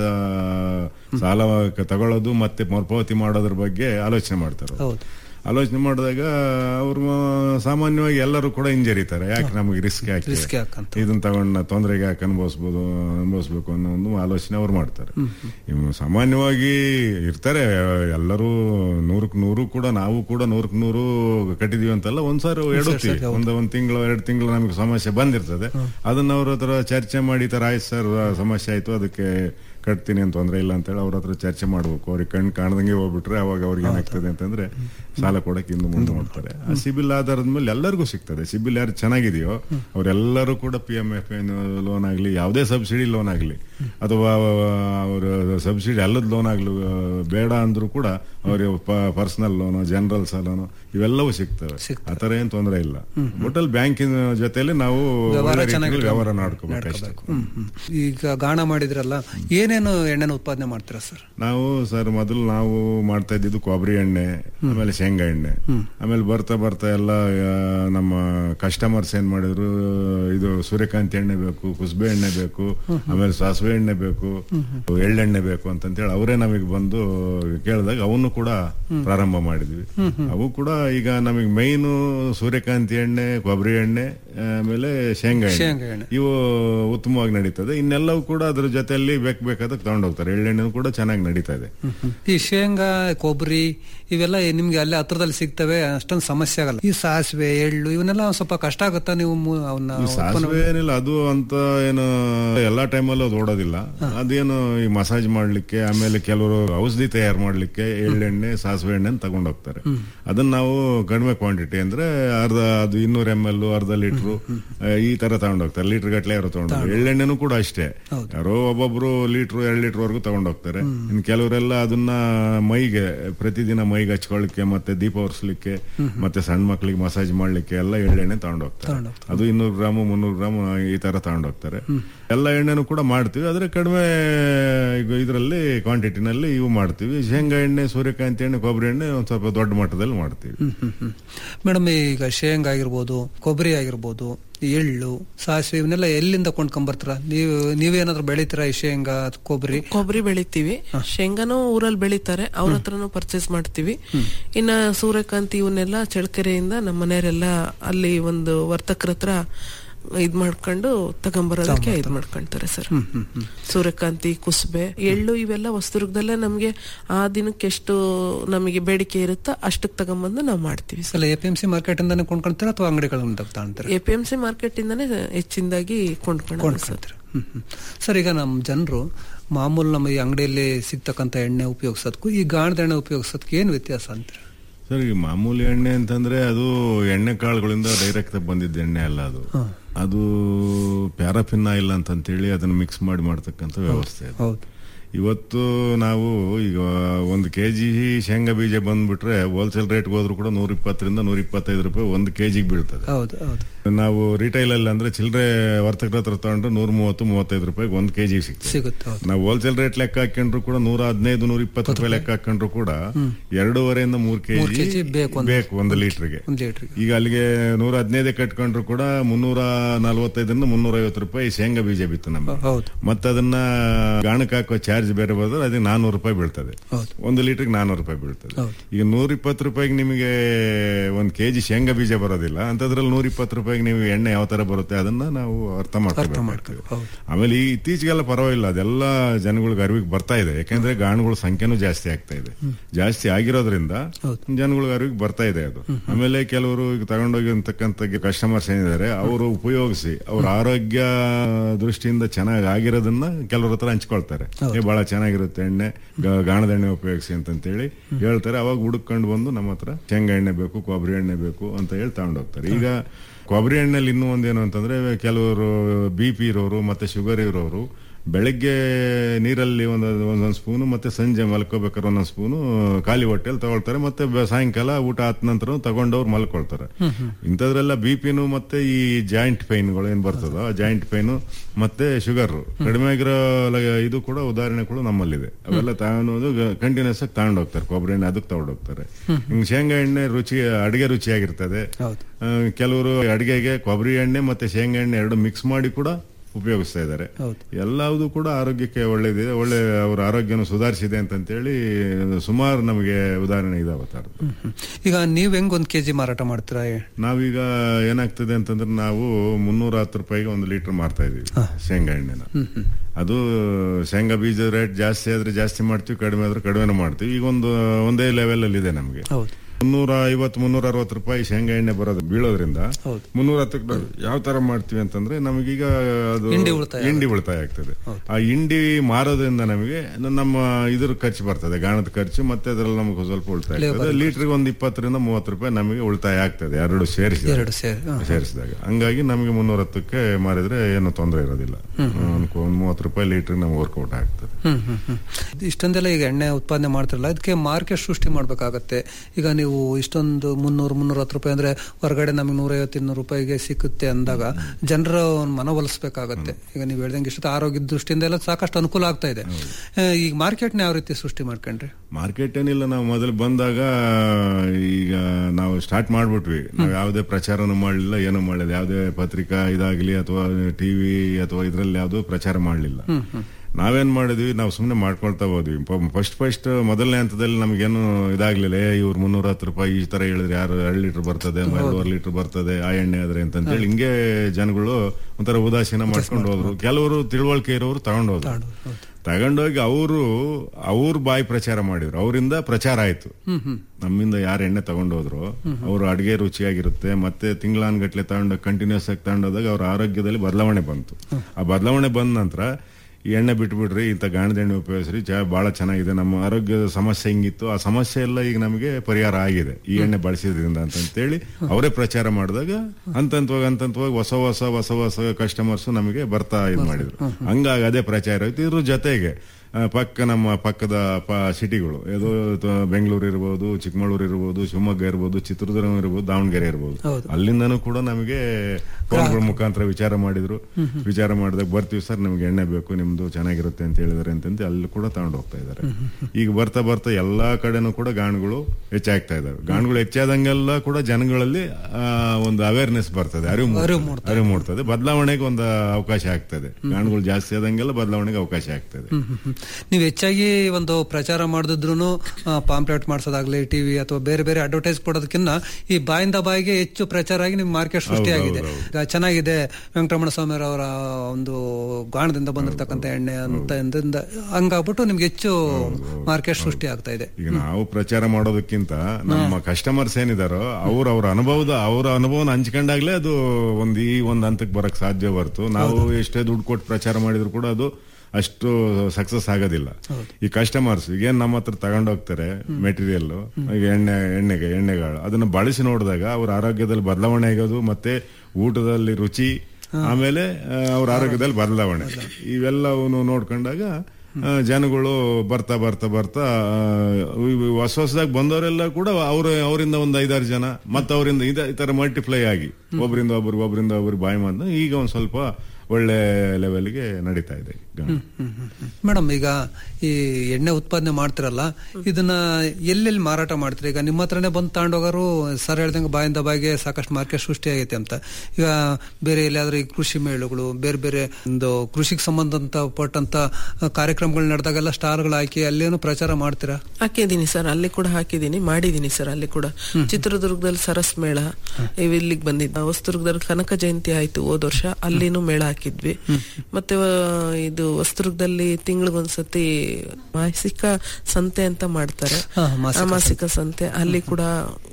ಸಾಲ ತಗೊಳ್ಳೋದು ಮತ್ತೆ ಮರುಪಾವತಿ ಮಾಡೋದ್ರ ಬಗ್ಗೆ ಆಲೋಚನೆ ಮಾಡ್ತಾರೆ ಅವ್ರು. ಹೌದು ಆಲೋಚನೆ ಮಾಡಿದಾಗ ಅವರು ಸಾಮಾನ್ಯವಾಗಿ ಎಲ್ಲರೂ ಕೂಡ ಹಿಂಜರಿತಾರೆ ಯಾಕೆ ನಮಗೆ ರಿಸ್ಕ್ ಯಾಕೆ Risk ಯಾಕಂತ. ಇದನ್ನ ತಗೊಂಡು ನಾವು ತೊಂದರೆಗೆ ಯಾಕೆ ಅನುಭವಿಸ್ಬೋದು ಅನುಭವಿಸ್ಬೇಕು ಅನ್ನೋ ಒಂದು ಆಲೋಚನೆ ಅವ್ರು ಮಾಡ್ತಾರೆ ಇನ್ನು ಸಾಮಾನ್ಯವಾಗಿ ಇರ್ತಾರೆ ಎಲ್ಲರೂ ನೂರಕ್ ನೂರು ಕೂಡ ನಾವು ಕೂಡ ನೂರಕ್ ನೂರು ಕಟ್ಟಿದೀವಿ ಅಂತಲ್ಲ ಒಂದ್ಸಾರಿ ಎಡುತ್ತೀವಿ ಒಂದ್ ಒಂದ್ ತಿಂಗಳು ಎರಡು ತಿಂಗಳು ನಮಗೆ ಸಮಸ್ಯೆ ಬಂದಿರ್ತದೆ ಅದನ್ನ ಅವ್ರ ಹತ್ರ ಚರ್ಚೆ ಮಾಡಿ ಈ ತರ ಆಯ್ತು ಸರ್ ಸಮಸ್ಯೆ ಆಯ್ತು ಅದಕ್ಕೆ ಕಟ್ತೀನಿ ಅಂತ ತೊಂದ್ರೆ ಇಲ್ಲ ಅಂತೇಳಿ ಅವ್ರ ಹತ್ರ ಚರ್ಚೆ ಮಾಡ್ಬೇಕು ಅವ್ರಿಗೆ ಕಣ್ ಕಾಣ್ದಂಗೆ ಹೋಗ್ಬಿಟ್ರೆ ಅವಾಗ ಅವ್ರಿಗೆ ಏನಾಗ್ತದೆ ಅಂತಂದ್ರೆ ಸಾಲ ಕೊಡಕ್ಕೆ ಇನ್ನು ಮುಂದೆ ನೋಡ್ತಾರೆ ಆ ಸಿಬಿಲ್ ಆಧಾರದ ಮೇಲೆ ಎಲ್ಲರಿಗೂ ಸಿಗ್ತದೆ ಸಿಬಿಲ್ ಯಾರು ಚೆನ್ನಾಗಿದೆಯೋ ಅವರೆಲ್ಲರೂ ಕೂಡ ಪಿ ಎಂ ಎಫ್ ಲೋನ್ ಆಗಲಿ ಯಾವುದೇ ಸಬ್ಸಿಡಿ ಲೋನ್ ಆಗಲಿ ಅಥವಾ ಅವರು ಸಬ್ಸಿಡಿ ಅಲ್ಲದ ಲೋನ್ ಆಗ್ಲಿ ಆ, ಬೇಡ ಅಂದ್ರೂ ಕೂಡ ಅವ್ರಿಗೆ ಪರ್ಸನಲ್ ಲೋನು ಜನರಲ್ ಲೋನು ಇವೆಲ್ಲವೂ ಸಿಗ್ತವೆ ಆ ತರ ಏನ್ ತೊಂದರೆ ಇಲ್ಲ ಒಟ್ಟಲ್ಲಿ ಬ್ಯಾಂಕಿನ ಜೊತೆಲಿ ನಾವು ವ್ಯವಹಾರ ಒಳ್ಳೆ ರೀತಿಯಲ್ಲಿ ಚೆನ್ನಾಗಿ ವ್ಯವಹಾರ ಮಾಡ್ಕೋಬೇಕು ಅಷ್ಟೇ ಹ್ಮ್, ಹ್ಮ್. ಈಗ ಗಾಣ ಮಾಡಿದ್ರಲ್ಲ ಏನೇನು ಎಣ್ಣೆನ ಉತ್ಪಾದನೆ ಮಾಡ್ತೀರಾ ಸರ್ ನಾವು ಸರ್ ಮೊದಲು ನಾವು ಮಾಡ್ತಾ ಇದ್ದಿದ್ದು ಕೊಬ್ಬರಿ ಎಣ್ಣೆ ಆಮೇಲೆ ಶೇಂಗಾ ಎಣ್ಣೆ ಆಮೇಲೆ ಬರ್ತಾ ಬರ್ತಾ ಎಲ್ಲ ಆ, ನಮ್ಮ ಕಸ್ಟಮರ್ಸ್ ಏನ್ ಮಾಡಿದ್ರು ಇದು ಸೂರ್ಯಕಾಂತಿ ಎಣ್ಣೆ ಬೇಕು ಕುಸ್ಬೆ ಎಣ್ಣೆ ಬೇಕು ಆಮೇಲೆ ಸಾಸಿವೆ ಎಣ್ಣೆ ಬೇಕು ಎಳ್ಳೆಣ್ಣೆ ಬೇಕು ಅಂತಂತೇಳಿ ಅವರೇ ನಮಗೆ ಬಂದು ಕೇಳಿದಾಗ ಅವನ್ನು ಕೂಡ ಪ್ರಾರಂಭ ಮಾಡಿದ್ವಿ ಅವು ಕೂಡ ಈಗ ನಮಗೆ ಮೈನು ಸೂರ್ಯಕಾಂತಿ ಎಣ್ಣೆ ಕೊಬ್ಬರಿ ಎಣ್ಣೆ ಆಮೇಲೆ ಶೇಂಗಾ ಶೇಂಗಾ ಎಣ್ಣೆ ಎಣ್ಣೆ. ಇವು ಉತ್ತಮವಾಗಿ ನಡೀತದೆ ಇನ್ನೆಲ್ಲವೂ ಕೂಡ ಅದ್ರ ಜೊತೆಯಲ್ಲಿ ಬೇಕು ಬೇಕಾದಾಗ ತಗೊಂಡೋಗ್ತಾರೆ ಎಳ್ಳೆಣ್ಣೆನೂ ಕೂಡ ಚೆನ್ನಾಗಿ ನಡೀತಾ ಇದೆ ಈ ಶೇಂಗಾ ಕೊಬ್ಬರಿ ಇವೆಲ್ಲ ನಿಮ್ಗೆ ಅಲ್ಲೇ ಹತ್ರದಲ್ಲಿ ಸಿಗ್ತವೆ ಅಷ್ಟೊಂದು ಸಮಸ್ಯೆ ಆಗಲ್ಲ ಈ ಸಾಸಿವೆ ಎಳ್ಳು ಇವನ್ನೆಲ್ಲ ಒಂದ್ ಸ್ವಲ್ಪ ಕಷ್ಟ ಆಗುತ್ತಾ ನೀವು ಮು- ಅವನ್ನ ಈ ಸಾಸಿವೆ ಏನಿಲ್ಲ ಅದು ಅಂತ ಏನು ಎಲ್ಲಾ ಟೈಮಲ್ಲೂ ಅದು ಓಡೋದಿಲ್ಲ ಅದೇನು ಈ ಮಸಾಜ್ ಮಾಡ್ಲಿಕ್ಕೆ ಆಮೇಲೆ ಕೆಲವರು ಔಷಧಿ ತಯಾರು ಮಾಡ್ಲಿಕ್ಕೆ ಎಳ್ಳೆಣ್ಣೆ ಸಾಸಿವೆ ಎಣ್ಣೆ ತಗೊಂಡೋಗ್ತಾರೆ ಅದನ್ನ ನಾವು ಕಡಿಮೆ ಕ್ವಾಂಟಿಟಿ ಅಂದ್ರೆ ಅರ್ಧ ಅದು ಇನ್ನೂರ ಎಂ ಎಲ್ ಅರ್ಧ ಲೀಟ್ರು ಈ ತರ ತಗೊಂಡೋಗ್ತಾರೆ ಲೀಟರ್ ಗಟ್ಲೆ ಯಾರು ತಗೊಂಡೋಗ್ತಾರೆ ಎಳ್ಳೆಣ್ಣೆನೂ ಕೂಡ ಅಷ್ಟೇ ಯಾರೋ ಒಬ್ಬೊಬ್ರು ಲೀಟ್ರು ಎರಡು ಲೀಟರ್ ವರೆಗೂ ತಗೊಂಡೋಗ್ತಾರೆ ಇನ್ನು ಕೆಲವರೆಲ್ಲ ಅದನ್ನ ಮೈಗೆ ಪ್ರತಿದಿನ ಮೈಗೆ ಹಚ್ಕೊಳ್ಳಿಕ್ಕೆ ಮತ್ತೆ ದೀಪ ಒರೆಸ್ಲಿಕ್ಕೆ ಮತ್ತೆ ಸಣ್ಣ ಮಕ್ಳಿಗೆ ಮಸಾಜ್ ಮಾಡ್ಲಿಕ್ಕೆ ಎಲ್ಲ ಎಳ್ಳೆಣ್ಣೆ ತಗೊಂಡೋಗ್ತಾರೆ ಅದು ಇನ್ನೂರು ಗ್ರಾಮ್ ಮುನ್ನೂರು ಗ್ರಾಮ್ ಈ ತರ ತಗೊಂಡೋಗ್ತಾರೆ ಎಲ್ಲ ಎಣ್ಣೆನೂ ಕೂಡ ಮಾಡ್ತೀವಿ ಆದ್ರೆ ಕಡಿಮೆ ಈಗ ಇದರಲ್ಲಿ ಕ್ವಾಂಟಿಟಿನಲ್ಲಿ ಇವು ಮಾಡ್ತೀವಿ ಶೇಂಗಾ ಎಣ್ಣೆ ಸೂರ್ಯಕಾಂತಿ ಎಣ್ಣೆ ಕೊಬ್ಬರಿ ಎಣ್ಣೆ ಒಂದ್ ಸ್ವಲ್ಪ ದೊಡ್ಡ ಮಟ್ಟದಲ್ಲಿ ಮಾಡ್ತೀವಿ ಮೇಡಮ್ ಈಗ ಶೇಂಗಾ ಆಗಿರ್ಬೋದು ಕೊಬ್ಬರಿ ಆಗಿರ್ಬೋದು ಈ ಎಳ್ಳು ಸಾಸಿವೆ ಇವನ್ನೆಲ್ಲ ಎಲ್ಲಿಂದ ಕೊಂಡ್ಕೊಂಬರ್ತೀರಾ ನೀವು ನೀವೇನಾದ್ರೂ ಬೆಳಿತೀರಾ ಈ ಶೇಂಗಾ ಕೊಬ್ಬರಿ ಕೊಬ್ಬರಿ ಬೆಳಿತೀವಿ ಶೇಂಗಾನು ಊರಲ್ಲಿ ಬೆಳಿತಾರೆ ಅವ್ರ ಹತ್ರನು ಪರ್ಚೇಸ್ ಮಾಡ್ತೀವಿ ಇನ್ನ ಸೂರ್ಯಕಾಂತಿ ಇವನ್ನೆಲ್ಲ ಚಳ್ಳಕೆರೆಯಿಂದ ನಮ್ಮ ಮನೆಯವರೆಲ್ಲ ಅಲ್ಲಿ ಒಂದು ವರ್ತಕರ ಹತ್ರ ಇದ್ ಮಾಡ್ಕೊಂಡು ತಗೊಂಬರೋದಕ್ಕೆ ಇದ್ ಮಾಡ್ಕೊಂತಾರೆ ಸರ್ ಸೂರ್ಯಕಾಂತಿ ಕುಸ್ಬೆ ಎಳ್ಳು ಇವೆಲ್ಲ ಹೊಸದುರ್ಗದಲ್ಲೇ ನಮ್ಗೆ ಆ ದಿನಕ್ಕೆ ಎಷ್ಟು ನಮಗೆ ಬೇಡಿಕೆ ಇರುತ್ತೋ ಅಷ್ಟಕ್ಕೆ ತಗೊಂಬಂದು ನಾವು ಮಾಡ್ತೀವಿ ಸರ್ ಅಲ್ಲ A P M C market ಇಂದಾನೆ ಕೊಂಡ್ಕೊಂತೀರಾ ಅಥವಾ ಅಂಗಡಿಗಳಿಂದ ತಗೊಂತೀರಾ A P M C market ಇಂದಾನೆ ಹೆಚ್ಚಿನದಾಗಿ ಕೊಂಡ್ಕೊಂಡು ಕೊಂಡ್ಕೊಂತೀರಾ ಹ್ಮ್, ಹ್ಮ್. ಸರ್ ಈಗ ನಮ್ಮ ಜನರು ಮಾಮೂಲು ನಮ್ಮ ಈ ಅಂಗಡಿಯಲ್ಲಿ ಸಿಗ್ತಕ್ಕಂಥ ಎಣ್ಣೆ ಉಪಯೋಗಿಸೋದಕ್ಕೂ ಈ ಗಾಣದ ಎಣ್ಣೆ ಉಪಯೋಗಿಸೋದಕ್ಕೆ ಏನು ವ್ಯತ್ಯಾಸ ಅಂತೀರಾ ಸರ್ ಈ ಮಾಮೂಲಿ ಎಣ್ಣೆ ಅಂತಂದ್ರೆ ಅದು ಎಣ್ಣೆ ಕಾಳುಗಳಿಂದ ಡೈರೆಕ್ಟ್ ಬಂದಿದ್ದ ಎಣ್ಣೆ ಅಲ್ಲ ಅದು ಅದು ಪ್ಯಾರಾಫಿನ್ ಆಯಿಲ್ ಅಂತಂತೇಳಿ ಅದನ್ನ ಮಿಕ್ಸ್ ಮಾಡಿ ಮಾಡ್ತಕ್ಕಂಥ ವ್ಯವಸ್ಥೆ ಅದು. ಹೌದು ಇವತ್ತು ನಾವು ಈಗ ಒಂದು ಕೆಜಿ ಶೇಂಗಾ ಬೀಜ ಬಂದ್ಬಿಟ್ರೆ ಹೋಲ್ಸೇಲ್ ರೇಟ್ ಹೋದ್ರು ಕೂಡ ನೂರ ಇಪ್ಪತ್ತರಿಂದ ನೂರ ಇಪ್ಪತ್ತೈದು ರೂಪಾಯಿ ಒಂದು ಕೆಜಿಗೆ ಬೀಳ್ತದೆ ಹೌದು ಹೌದು ನಾವು ರಿಟೈಲ್ ಅಲ್ಲಿ ಅಂದ್ರೆ ಚಿಲ್ಲರೆ ವರ್ತಕರ ಹತ್ರ ತಗೊಂಡ್ರೆ ನೂರ ಮೂವತ್ತು ಮೂವತ್ತೈದು ರೂಪಾಯಿಗೆ ಒಂದು ಕೆಜಿ ಸಿಗ್ತದೆ ಸಿಗುತ್ತೆ ಹೌದು ನಾವು ಹೋಲ್ಸೇಲ್ ರೇಟ್ ಲೆಕ್ಕ ಹಾಕೊಂಡ್ರು ಕೂಡ ನೂರ ಹದಿನೈದು ನೂರ ಇಪ್ಪತ್ತು ರೂಪಾಯಿ ಲೆಕ್ಕ ಹಾಕೊಂಡ್ರು ಕೂಡ ಎರಡೂವರೆಯಿಂದ ಮೂರ್ ಮೂರ್ ಕೆಜಿ kg ಬೇಕು ಒಂದು- ಬೇಕು ಒಂದು ಲೀಟರ್ಗೆ ಒಂದು ಲೀಟ್ರಿಗೆ ಈಗ ಅಲ್ಲಿಗೆ ನೂರ ಹದಿನೈದೇ ಕಟ್ಕೊಂಡ್ರು ಕೂಡ ಮುನ್ನೂರ ನಲವತ್ತೈದರಿಂದ ಮುನ್ನೂರ ಐವತ್ತು ರೂಪಾಯಿ ಶೇಂಗಾ ಬೀಜ ಬಿತ್ತು ನಮ್ಗೆ ಹೌದು ಮತ್ತೆ ಅದನ್ನ ಗಾಣಕ್ಕೆ ಹಾಕೋ ಚಾರ್ಜ್ ಬೇರೆ ಬಂದ್ರೆ ಅದಕ್ಕೆ ನಾನೂರು ರೂಪಾಯಿ ಬೀಳ್ತದೆ ಹೌದು. ಒಂದು ಲೀಟರ್ಗೆ ನಾನೂರು ರೂಪಾಯಿ ಬೀಳ್ತದೆ ಹೌದು. ಈಗ ನೂರ ಇಪ್ಪತ್ತು ರೂಪಾಯಿಗೆ ನಿಮಗೆ ಒಂದು ಕೆಜಿ ಶೇಂಗಾ ಬೀಜ ಬರೋದಿಲ್ಲ ಅಂತದ್ರಲ್ಲಿ ನೂರ ಇಪ್ಪತ್ತು ರೂಪಾಯಿಗೆ ನೀವು ಎಣ್ಣೆ ಯಾವ ತರ ಬರುತ್ತೆ ಅದನ್ನ ನಾವು ಅರ್ಥ ಮಾಡ್ಕೋಬೇಕು ಹೌದು. ಆಮೇಲೆ ಈ ಇತ್ತೀಚೆಗೆಲ್ಲ ಪರವಾಗಿಲ್ಲ ಅದೆಲ್ಲ ಜನಗಳಿಗೆ ಅರಿವಿಗೆ ಬರ್ತಾ ಇದೆ ಯಾಕಂದ್ರೆ ಗಾಣಗಳ ಸಂಖ್ಯೆನೂ ಜಾಸ್ತಿ ಆಗ್ತಾ ಇದೆ ಜಾಸ್ತಿ ಆಗಿರೋದ್ರಿಂದ ಜನಗಳಿಗೆ ಅರಿವಿಗೆ ಬರ್ತಾ ಇದೆ ಅದು ಆಮೇಲೆ ಕೆಲವರು ಈಗ ತಗೊಂಡೋಗಿರ್ತಕ್ಕಂಥ ಕಸ್ಟಮರ್ಸ್ ಏನಿದ್ದಾರೆ ಅವರು ಉಪಯೋಗಿಸಿ ಅವ್ರ ಆರೋಗ್ಯ ದೃಷ್ಟಿಯಿಂದ ಚೆನ್ನಾಗಿ ಆಗಿರೋದನ್ನ ಕೆಲವ್ರ ಹತ್ರ ಹಂಚ್ಕೊಳ್ತಾರೆ ಏ ಬಹಳ ಚೆನ್ನಾಗಿರುತ್ತೆ ಎಣ್ಣೆ ಗಾ- ಗಾಣದ ಎಣ್ಣೆ ಉಪಯೋಗಿಸಿ ಅಂತಂತೇಳಿ ಹೇಳ್ತಾರೆ ಅವಾಗ ಹುಡುಕೊಂಡು ಬಂದು ನಮ್ಮ ಹತ್ರ ಶೇಂಗಾ ಎಣ್ಣೆ ಬೇಕು ಕೊಬ್ಬರಿ ಎಣ್ಣೆ ಬೇಕು ಅಂತ ಹೇಳಿ ತಗೊಂಡೋಗ್ತಾರೆ ಈಗ ಕೊಬ್ಬರಿ ಎಣ್ಣೆಲಿ ಇನ್ನೂ ಒಂದೇನು ಅಂತಂದ್ರೆ ಕೆಲವರು ಬಿ ಪಿ ಇರೋರು ಮತ್ತೆ ಶುಗರ್ ಇರೋರು ಬೆಳಗ್ಗೆ ನೀರಲ್ಲಿ ಒಂದು ಒಂದೊಂದು ಸ್ಪೂನು ಮತ್ತೆ ಸಂಜೆ ಮಲ್ಕೋಬೇಕಾದ್ರೆ ಒಂದೊಂದು ಸ್ಪೂನು ಖಾಲಿ ಹೊಟ್ಟೆಯಲ್ಲಿ ತಗೊಳ್ತಾರೆ ಮತ್ತೆ ಬೆ- ಸಾಯಂಕಾಲ ಊಟ ಆದ ನಂತರ ತಗೊಂಡವ್ರು ಮಲ್ಕೊಳ್ತಾರೆ ಇಂಥದ್ರೆಲ್ಲ ಬಿ ಪಿನು ಮತ್ತೆ ಈ ಜಾಯಿಂಟ್ ಪೈನ್ಗಳು ಏನ್ ಬರ್ತದೋ ಆ ಜಾಯಿಂಟ್ ಪೈನು ಮತ್ತೆ ಶುಗರ್ ಕಡಿಮೆ ಆಗಿರೋ ಲ- ಇದು ಕೂಡ ಉದಾಹರಣೆಗಳು ನಮ್ಮಲ್ಲಿದೆ ಅವೆಲ್ಲ ತಗೊಳೋದು ಕಂಟಿನ್ಯೂಸ್ ಆಗಿ ತಗೊಂಡು ಹೋಗ್ತಾರೆ ಕೊಬ್ಬರಿ ಎಣ್ಣೆ ಅದಕ್ಕೆ ತಗೊಂಡು ಹೋಗ್ತಾರೆ ಹಿಂಗ್ ಶೇಂಗಾ ಎಣ್ಣೆ ರುಚಿ ಅಡಿಗೆ ರುಚಿಯಾಗಿರ್ತದೆ ಹೌದು. ಆ, ಕೆಲವರು ಅಡಿಗೆಗೆ ಕೊಬ್ಬರಿ ಎಣ್ಣೆ ಮತ್ತೆ ಶೇಂಗಾ ಎಣ್ಣೆ ಎರಡು ಮಿಕ್ಸ್ ಮಾಡಿ ಕೂಡ ಉಪಯೋಗಿಸ್ತಾ ಇದ್ದಾರೆ ಹೌದು. ಎಲ್ಲವುದು ಕೂಡ ಆರೋಗ್ಯಕ್ಕೆ ಒಳ್ಳೇದಿದೆ ಒಳ್ಳೆ ಅವರ ಆರೋಗ್ಯನ ಸುಧಾರಿಸಿದೆ ಅಂತಂತೇಳಿ ಸುಮಾರು ನಮಗೆ ಉದಾಹರಣೆ ಇದಾವೆ ತರ ಹ್ಮ್. ಈಗ ನೀವ್ ಹೆಂಗ್ ಒಂದ್ ಕೆಜಿ ಮಾರಾಟ ಮಾಡ್ತೀರಾ ನಾವೀಗ ಏನಾಗ್ತದೆ ಅಂತಂದ್ರೆ ನಾವು ಮುನ್ನೂರ ಹತ್ತು ರೂಪಾಯಿಗೆ ಒಂದು ಲೀಟರ್ ಮಾರ್ತಾ ಇದೀವಿ ಶೇಂಗಾ ಎಣ್ಣೆನ ಅದು ಶೇಂಗಾ ಬೀಜದ ರೇಟ್ ಜಾಸ್ತಿ ಆದ್ರೆ ಜಾಸ್ತಿ ಮಾಡ್ತೀವಿ ಕಡಿಮೆ ಆದ್ರೆ ಕಡಿಮೆನೂ ಮಾಡ್ತೀವಿ ಈಗ ಒಂದು ಒಂದೇ ಲೆವೆಲ್ ಅಲ್ಲಿ ಇದೆ ನಮಗೆ ಹೌದು ಮುನ್ನೂರ ಐವತ್ತು ಮುನ್ನೂರ ಅರವತ್ತು ರೂಪಾಯಿ ಶೇಂಗಾ ಎಣ್ಣೆ ಬರೋದು ಬೀಳೋದ್ರಿಂದ ಹೌದು. ಮುನ್ನೂರ ಹತ್ತಕ್ಕೆ ಯಾವ ತರ ಮಾಡ್ತೀವಿ ಅಂತಂದ್ರೆ ನಮಗೀಗ ಅದು ಹಿಂಡಿ ಉಳಿತಾಯ ಹಿಂಡಿ ಉಳಿತಾಯ ಆಗ್ತದೆ ಆ ಹಿಂಡಿ ಮಾರೋದ್ರಿಂದ ನಮಗೆ ನಮ್ಮ ಇದ್ರ ಖರ್ಚು ಬರ್ತದೆ ಗಾಣದ ಖರ್ಚು ಮತ್ತೆ ಅದ್ರಲ್ಲಿ ನಮಗೆ ಸ್ವಲ್ಪ ಉಳಿತಾಯ ಆಗ್ತದೆ ಲೀಟರ್ಗೆ ಒಂದು ಇಪ್ಪತ್ತರಿಂದ ಮೂವತ್ತು ರೂಪಾಯಿ ನಮಗೆ ಉಳಿತಾಯ ಆಗ್ತದೆ ಎರಡು ಸೇರಿಸಿ ಎರಡು ಸೇರಿ ಹ. ಸೇರಿಸಿದಾಗ ಹಂಗಾಗಿ ನಮಗೆ ಮುನ್ನೂರ ಹತ್ತಕ್ಕೆ ಮಾರಿದ್ರೆ ಏನು ತೊಂದರೆ ಇರೋದಿಲ್ಲ ಒಂದು ಮೂವತ್ತು ರೂಪಾಯಿ ಲೀಟರ್ ನಮ್ಗೆ ವರ್ಕೌಟ್ ಆಗ್ತದೆ ಹ್ಮ್ ಹ್ಮ್ ಹ್ಮ್ ಇಷ್ಟೊಂದೆಲ್ಲ ಈಗ ಎಣ್ಣೆ ಉತ್ಪಾದನೆ ಮಾಡ್ತಿರಲ್ಲ ಅದಕ್ಕೆ ಮಾರ್ಕೆಟ್ ಸೃಷ್ಟಿ ಮಾಡ್ಬೇಕಾಗತ್ತೆ ಈಗ ನೀವು ಇಷ್ಟೊಂದು ಮುನ್ನೂರು ಮುನ್ನೂರ ಹತ್ತು ರೂಪಾಯಿ ಅಂದ್ರೆ ಹೊರಗಡೆ ನಮಗೆ ನೂರೈವತ್ತು ಇನ್ನೂರು ರೂಪಾಯಿಗೆ ಸಿಕ್ಕುತ್ತೆ ಅಂದಾಗ ಜನರ ಮನವೊಲಿಸ್ಬೇಕಾಗತ್ತೆ ಈಗ ನೀವು ಹೇಳ್ದಂಗೆ ಇಷ್ಟ ಆರೋಗ್ಯದ ದೃಷ್ಟಿಯಿಂದ ಎಲ್ಲ ಸಾಕಷ್ಟು ಅನುಕೂಲ ಆಗ್ತಾ ಇದೆ ಆ, ಈಗ ಮಾರ್ಕೆಟ್ನ ಯಾವ ರೀತಿ ಸೃಷ್ಟಿ ಮಾಡ್ಕೊಂಡ್ರಿ ಮಾರ್ಕೆಟ್ ಏನಿಲ್ಲ ನಾವು ಮೊದಲು ಬಂದಾಗ ಈಗ ನಾವು ಸ್ಟಾರ್ಟ್ ಮಾಡ್ಬಿಟ್ವಿ ನಾವು ಯಾವುದೇ ಪ್ರಚಾರನೂ ಮಾಡಲಿಲ್ಲ ಏನೂ ಮಾಡಲಿಲ್ಲ ಯಾವುದೇ ಪತ್ರಿಕಾ ಇದಾಗ್ಲಿ ಅಥವಾ ಟಿವಿ ಅಥವಾ ಇದ್ರಲ್ಲಿ ಯಾವುದು ಪ್ರಚಾರ ಮಾಡಲಿಲ್ಲ ನಾವೇನ್ ಮಾಡಿದ್ವಿ ನಾವು ಸುಮ್ಮನೆ ಮಾಡ್ಕೊಳ್ತಾ ಹೋದ್ವಿ ಫಸ್ಟ್ ಫಸ್ಟ್ ಮೊದಲನೇ ಹಂತದಲ್ಲಿ ನಮ್ಗೇನು ಇದಾಗ್ಲಿಲ್ಲ ಏ ಇವ್ರು ಮುನ್ನೂರ ಹತ್ತು ರೂಪಾಯಿ ಈ ತರ ಹೇಳಿದ್ರೆ ಯಾರು ಎರಡು ಲೀಟರ್ ಬರ್ತದೆ ಎರಡೂವರೆ ಲೀಟರ್ ಬರ್ತದೆ ಆ ಎಣ್ಣೆ ಆದ್ರೆ ಅಂತಂತೇಳಿ ಹಿಂಗೆ ಜನಗಳು ಒಂಥರ ಉದಾಸೀನ ಮಾಡ್ಕೊಂಡು ಹೋದ್ರು ಕೆಲವರು ತಿಳುವಳಿಕೆ ಇರೋರು ತಗೊಂಡು ಹೋದ್ರು ತಗೊಂಡೋಗಿ ಅವರು ಅವ್ರ ಬಾಯಿ ಪ್ರಚಾರ ಮಾಡಿದ್ರು ಅವರಿಂದ ಪ್ರಚಾರ ಆಯ್ತು ನಮ್ಮಿಂದ ಯಾರು ಎಣ್ಣೆ ತಗೊಂಡು ಹೋದ್ರು ಅವ್ರ ಅಡಿಗೆ ರುಚಿಯಾಗಿರುತ್ತೆ ಮತ್ತೆ ತಿಂಗಳಾನ್ಗಟ್ಲೆ ತಗೊಂಡು ಕಂಟಿನ್ಯೂಸ್ ಆಗಿ ತಗೊಂಡೋದಾಗ ಅವ್ರ ಆರೋಗ್ಯದಲ್ಲಿ ಬದಲಾವಣೆ ಬಂತು ಆ ಬದಲಾವಣೆ ಬಂದ ನಂತರ ಈ ಎಣ್ಣೆ ಬಿಟ್ಬಿಡ್ರಿ ಇಂಥ ಗಾಣದ ಎಣ್ಣೆ ಉಪಯೋಗಿಸ್ರಿ ಚಾ ಬಹಳ ಚೆನ್ನಾಗಿದೆ ನಮ್ಮ ಆರೋಗ್ಯದ ಸಮಸ್ಯೆ ಹೆಂಗಿತ್ತು ಆ ಸಮಸ್ಯೆ ಎಲ್ಲ ಈಗ ನಮಗೆ ಪರಿಹಾರ ಆಗಿದೆ ಈ ಎಣ್ಣೆ ಬಳಸಿದ್ರಿಂದ ಅಂತಂತೇಳಿ ಅವರೇ ಪ್ರಚಾರ ಮಾಡಿದಾಗ ಹಂತಂತವಾಗಿ ಹಂತಂತವಾಗಿ ಹೊಸ ಹೊಸ ಹೊಸ ಹೊಸ ಕಸ್ಟಮರ್ಸ್ ನಮಗೆ ಬರ್ತಾ ಇದು ಮಾಡಿದ್ರು ಹಂಗಾಗಿ ಅದೇ ಪ್ರಚಾರ ಆಯ್ತು ಇದ್ರ ಜೊತೆಗೆ ಆ, ಪಕ್ಕ ನಮ್ಮ ಪಕ್ಕದ ಪ ಸಿಟಿಗಳು ಇದು ತ- ಬೆಂಗಳೂರು ಇರ್ಬೋದು ಚಿಕ್ಕಮಗಳೂರು ಇರ್ಬೋದು ಶಿವಮೊಗ್ಗ ಇರ್ಬೋದು ಚಿತ್ರದುರ್ಗ ಇರ್ಬೋದು ದಾವಣಗೆರೆ ಇರ್ಬೋದು ಅಲ್ಲಿಂದನೂ ಕೂಡ ನಮಗೆ ಫೋನ್ಗಳ ಮುಖಾಂತರ ವಿಚಾರ ಮಾಡಿದ್ರು ವಿಚಾರ ಮಾಡಿದಾಗ ಬರ್ತೀವಿ ಸರ್ ನಮ್ಗೆ ಎಣ್ಣೆ ಬೇಕು ನಿಮ್ದು ಚೆನ್ನಾಗಿರುತ್ತೆ ಅಂತ ಹೇಳಿದಾರೆ ಅಂತಂದು ಅಲ್ಲಿ ಕೂಡ ತಗೊಂಡು ಹೋಗ್ತಾ ಇದ್ದಾರೆ ಈಗ ಬರ್ತಾ ಬರ್ತಾ ಎಲ್ಲಾ ಕಡೆನೂ ಕೂಡ ಗಾಣಗಳು ಹೆಚ್ಚಾಗ್ತಾ ಇದಾವೆ ಗಾಣಗಳು ಹೆಚ್ಚಾದಂಗೆಲ್ಲ ಕೂಡ ಜನಗಳಲ್ಲಿ ಆ, ಒಂದು ಅವೇರ್ನೆಸ್ ಬರ್ತದೆ ಅರಿವು ಮೂಡ್ತದೆ. ಅರಿವು ಮೂಡ್ತದೆ ಬದಲಾವಣೆಗೆ ಒಂದು ಅವಕಾಶ ಆಗ್ತದೆ ಗಾಣಗಳು ಜಾಸ್ತಿ ಆದಂಗೆಲ್ಲ ಬದಲಾವಣೆಗೆ ಅವಕಾಶ ಆಗ್ತದೆ ನೀವು ಹೆಚ್ಚಾಗಿ ಒಂದು ಪ್ರಚಾರ ಮಾಡಿದ್ರು ಪಾಂಪ್ಲೆಟ್ ಮಾಡಿಸೋದಾಗ್ಲಿ ಟಿವಿ ಅಥವಾ ಬೇರೆ ಬೇರೆ ಅಡ್ವರ್ಟೈಸ್ ಕೊಡೋದಕ್ಕಿಂತ ಈ ಬಾಯಿಂದ ಬಾಯಿಗೆ ಹೆಚ್ಚು ಪ್ರಚಾರ ಆಗಿ ನಿಮ್ ಮಾರ್ಕೆಟ್ ಸೃಷ್ಟಿಯಾಗಿದೆ ಈಗ ಚೆನ್ನಾಗಿದೆ ವೆಂಕಟರಮಣ ಸ್ವಾಮಿ ಅವರ ಒಂದು ಗಾಣದಿಂದ ಬಂದಿರತಕ್ಕಂತ ಎಣ್ಣೆ ಅಂತ ಇಂದಿಂದ ಹಂಗಾಗ್ಬಿಟ್ಟು ನಿಮ್ಗೆ ಹೆಚ್ಚು ಮಾರ್ಕೆಟ್ ಸೃಷ್ಟಿ ಆಗ್ತಾ ಇದೆ ಈಗ ನಾವು ಪ್ರಚಾರ ಮಾಡೋದಕ್ಕಿಂತ ನಮ್ಮ ಕಸ್ಟಮರ್ಸ್ ಏನಿದಾರೋ ಅವ್ರ ಅವ್ರ ಅನುಭವದ ಅವರ ಅನುಭವನ ಹಂಚ್ಕೊಂಡಾಗ್ಲೇ ಅದು ಒಂದು ಈ ಒಂದು ಹಂತಕ್ಕೆ ಬರಕ್ ಸಾಧ್ಯ ಹೊರ್ತು ನಾವು ಎಷ್ಟೇ ದುಡ್ಡು ಕೊಟ್ಟು ಪ್ರಚಾರ ಮಾಡಿದ್ರು ಕೂಡ ಅದು ಅಷ್ಟು ಸಕ್ಸಸ್ ಆಗೋದಿಲ್ಲ ಈ ಕಸ್ಟಮರ್ಸ್ ಈಗೇನ್ ನಮ್ಮ ಹತ್ರ ತಗೊಂಡೋಗ್ತಾರೆ ಮೆಟೀರಿಯಲ್ ಈಗ ಎಣ್ಣೆ ಎಣ್ಣೆಗೆ ಎಣ್ಣೆಗಳು ಅದನ್ನ ಬಳಸಿ ನೋಡಿದಾಗ ಅವ್ರ ಆರೋಗ್ಯದಲ್ಲಿ ಬದಲಾವಣೆ ಆಗೋದು ಮತ್ತೆ ಊಟದಲ್ಲಿ ರುಚಿ ಆಮೇಲೆ ಆ, ಅವ್ರ ಆರೋಗ್ಯದಲ್ಲಿ ಬದಲಾವಣೆ ಇವೆಲ್ಲವನ್ನು ನೋಡ್ಕೊಂಡಾಗ ಆ, ಜನಗಳು ಬರ್ತಾ ಬರ್ತಾ ಬರ್ತಾ ಆ, ಇವ್ ಹೊಸ ಹೊಸದಾಗಿ ಬಂದವರೆಲ್ಲ ಕೂಡ ಅವ್ರ ಅವರಿಂದ ಒಂದು ಐದಾರು ಜನ ಮತ್ತೆ ಅವರಿಂದ ಈ ತರ ಮಲ್ಟಿಪ್ಲೈ ಆಗಿ ಒಬ್ಬರಿಂದ ಒಬ್ರಿಗೆ ಒಬ್ಬರಿಂದ ಒಬ್ರಿಗೆ ಬಾಯಿ ಮಾಡ ಈಗ ಒಂದ್ ಸ್ವಲ್ಪ ಒಳ್ಳೆ ಲೆವೆಲ್ಗೆ ನಡೀತಾ ಇದೆ ಗಾಣ. ಮೇಡಮ್ ಈಗ ಈ ಎಣ್ಣೆ ಉತ್ಪಾದನೆ ಮಾಡ್ತಿರಲ್ಲ ಇದನ್ನ ಎಲ್ಲೆಲ್ಲಿ ಮಾರಾಟ ಮಾಡ್ತೀರಿ ಈಗ ನಿಮ್ಮ ಹತ್ರನೇ ಬಂದು ತಗೊಂಡೋಗಾರು ಸರ್ ಹೇಳ್ದಂಗೆ ಬಾಯಿಂದ ಬಾಯಿಗೆ ಸಾಕಷ್ಟು ಮಾರ್ಕೆಟ್ ಸೃಷ್ಟಿ ಆಗೈತೆ ಅಂತ ಈಗ ಬೇರೆ ಎಲ್ಲಿಯಾದ್ರೂ ಈ ಕೃಷಿ ಮೇಳಗಳು ಬೇರೆ ಬೇರೆ ಒಂದು ಕೃಷಿಗೆ ಸಂಬಂಧಂತ ಪಟ್ಟಂತ ಕಾರ್ಯಕ್ರಮಗಳು ನಡೆದಾಗೆಲ್ಲ ಸ್ಟಾರ್ಗಳು ಹಾಕಿ ಅಲ್ಲೇನು ಪ್ರಚಾರ ಮಾಡ್ತೀರಾ ಹಾಕಿದೀನಿ ಸರ್ ಅಲ್ಲಿ ಕೂಡ ಹಾಕಿದೀನಿ ಮಾಡಿದೀನಿ ಸರ್ ಅಲ್ಲಿ ಕೂಡ ಚಿತ್ರದುರ್ಗದಲ್ಲಿ ಸರಸ್ ಮೇಳ ಇವ್ ಇಲ್ಲಿಗೆ ಬಂದಿದ್ದ ಹೊಸದುರ್ಗದಲ್ಲಿ ಕನಕ ಜಯಂತಿ ಆಯ್ತು ಹೋದ ವರ್ಷ ಅಲ್ಲಿನೂ ಮೇಳ ಹಾಕಿದ್ವಿ ಮತ್ತೆ ಆ, ಇದು ಹೊಸದುರ್ಗದಲ್ಲಿ ತಿಂಗಳಿಗೊಂದ್ಸತಿ ಮಾಸಿಕ ಸಂತೆ ಅಂತ ಮಾಡ್ತಾರೆ ಹಾ, ಆ ಮಾಸಿಕ ಸಂತೆ ಅಲ್ಲಿ ಕೂಡ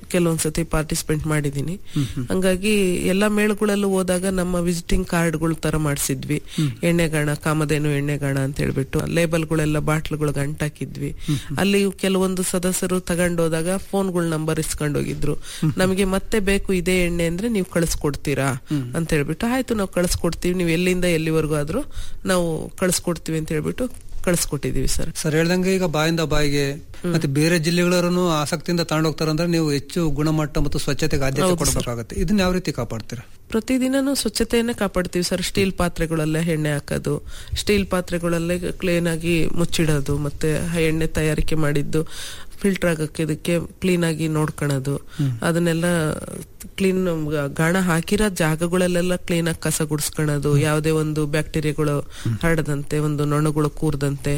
ಕೆಲವೊಂದ್ಸತಿ ಪಾರ್ಟಿಸಿಪೇಟ್ ಮಾಡಿದೀನಿ ಹಂಗಾಗಿ ಎಲ್ಲಾ ಮೇಳಗಳಲ್ಲೂ ಹೋದಾಗ ನಮ್ಮ ವಿಸಿಟಿಂಗ್ ಕಾರ್ಡ್ಗಳ ತರ ಮಾಡಿಸಿದ್ವಿ ಎಣ್ಣೆಗಾಣ ಕಾಮಧೇನು ಎಣ್ಣೆಗಾಣ ಅಂತ ಹೇಳ್ಬಿಟ್ಟು ಲೇಬಲ್ಗಳೆಲ್ಲ ಬಾಟ್ಲುಗಳಿಗೆ ಅಂಟಾಕಿದ್ವಿ ಅಲ್ಲಿ ಕೆಲವೊಂದು ಸದಸ್ಯರು ತಗೊಂಡೋದಾಗ ಫೋನ್ಗಳ ನಂಬರ್ ಇಸ್ಕೊಂಡೋಗಿದ್ರು ನಮಗೆ ಮತ್ತೆ ಬೇಕು ಇದೇ ಎಣ್ಣೆ ಅಂದ್ರೆ ನೀವು ಕಳಿಸ್ಕೊಡ್ತೀರಾ ಅಂತ ಹೇಳ್ಬಿಟ್ಟು ಆಯ್ತು ನಾವು ಕಳಿಸ್ಕೊಡ್ತೀವಿ ನೀವು ಎಲ್ಲಿಂದ ಎಲ್ಲಿವರೆಗೂ ಆದ್ರೂ ನಾವು ಕಳಿಸ್ಕೊಡ್ತೀವಿ ಅಂತ ಹೇಳ್ಬಿಟ್ಟು ಕಳಿಸ್ಕೊಟ್ಟಿದೀವಿ ಸರ್ ಸರ್ ಹೇಳ್ದಂಗೆ ಈಗ ಬಾಯಿಂದ ಬಾಯಿಗೆ ಮತ್ತೆ ಬೇರೆ ಜಿಲ್ಲೆಗಳವರನ್ನು ಆಸಕ್ತಿಯಿಂದ ತಗೊಂಡೋಗ್ತಾರೆ ಅಂದ್ರೆ ನೀವು ಹೆಚ್ಚು ಗುಣಮಟ್ಟ ಮತ್ತು ಸ್ವಚ್ಛತೆಗೆ ಆದ್ಯತೆ ಕೊಡಬೇಕಾಗುತ್ತೆ ಇದನ್ನ ಯಾವ ರೀತಿ ಕಾಪಾಡ್ತೀರಾ ಪ್ರತಿದಿನನೂ ಸ್ವಚ್ಛತೆಯನ್ನೇ ಕಾಪಾಡ್ತೀವಿ ಸರ್ ಸ್ಟೀಲ್ ಪಾತ್ರೆಗಳಲ್ಲೇ ಎಣ್ಣೆ ಹಾಕೋದು ಸ್ಟೀಲ್ ಪಾತ್ರೆಗಳಲ್ಲೇ ಕ್ಲೀನ್ ಆಗಿ ಮುಚ್ಚಿಡೋದು ಮತ್ತೆ ಆ ಎಣ್ಣೆ ತಯಾರಿಕೆ ಮಾಡಿದ್ದು ಫಿಲ್ಟರ್ ಆಗಕ್ಕೆ ಇದಕ್ಕೆ ಕ್ಲೀನ್ ಆಗಿ ನೋಡ್ಕೊಳೋದು ಅದನ್ನೆಲ್ಲ ಕ್ಲೀನ್ ಗಾಣ ಹಾಕಿರೋ ಜಾಗಗಳಲ್ಲೆಲ್ಲ ಕ್ಲೀನ್ ಆಗಿ ಕಸ ಗುಡಿಸ್ಕೊಳೋದು ಯಾವುದೇ ಒಂದು ಬ್ಯಾಕ್ಟೀರಿಯಾಗಳು ಹರಡದಂತೆ ಒಂದು ನೊಣಗಳು ಕೂರ್ದಂತೆ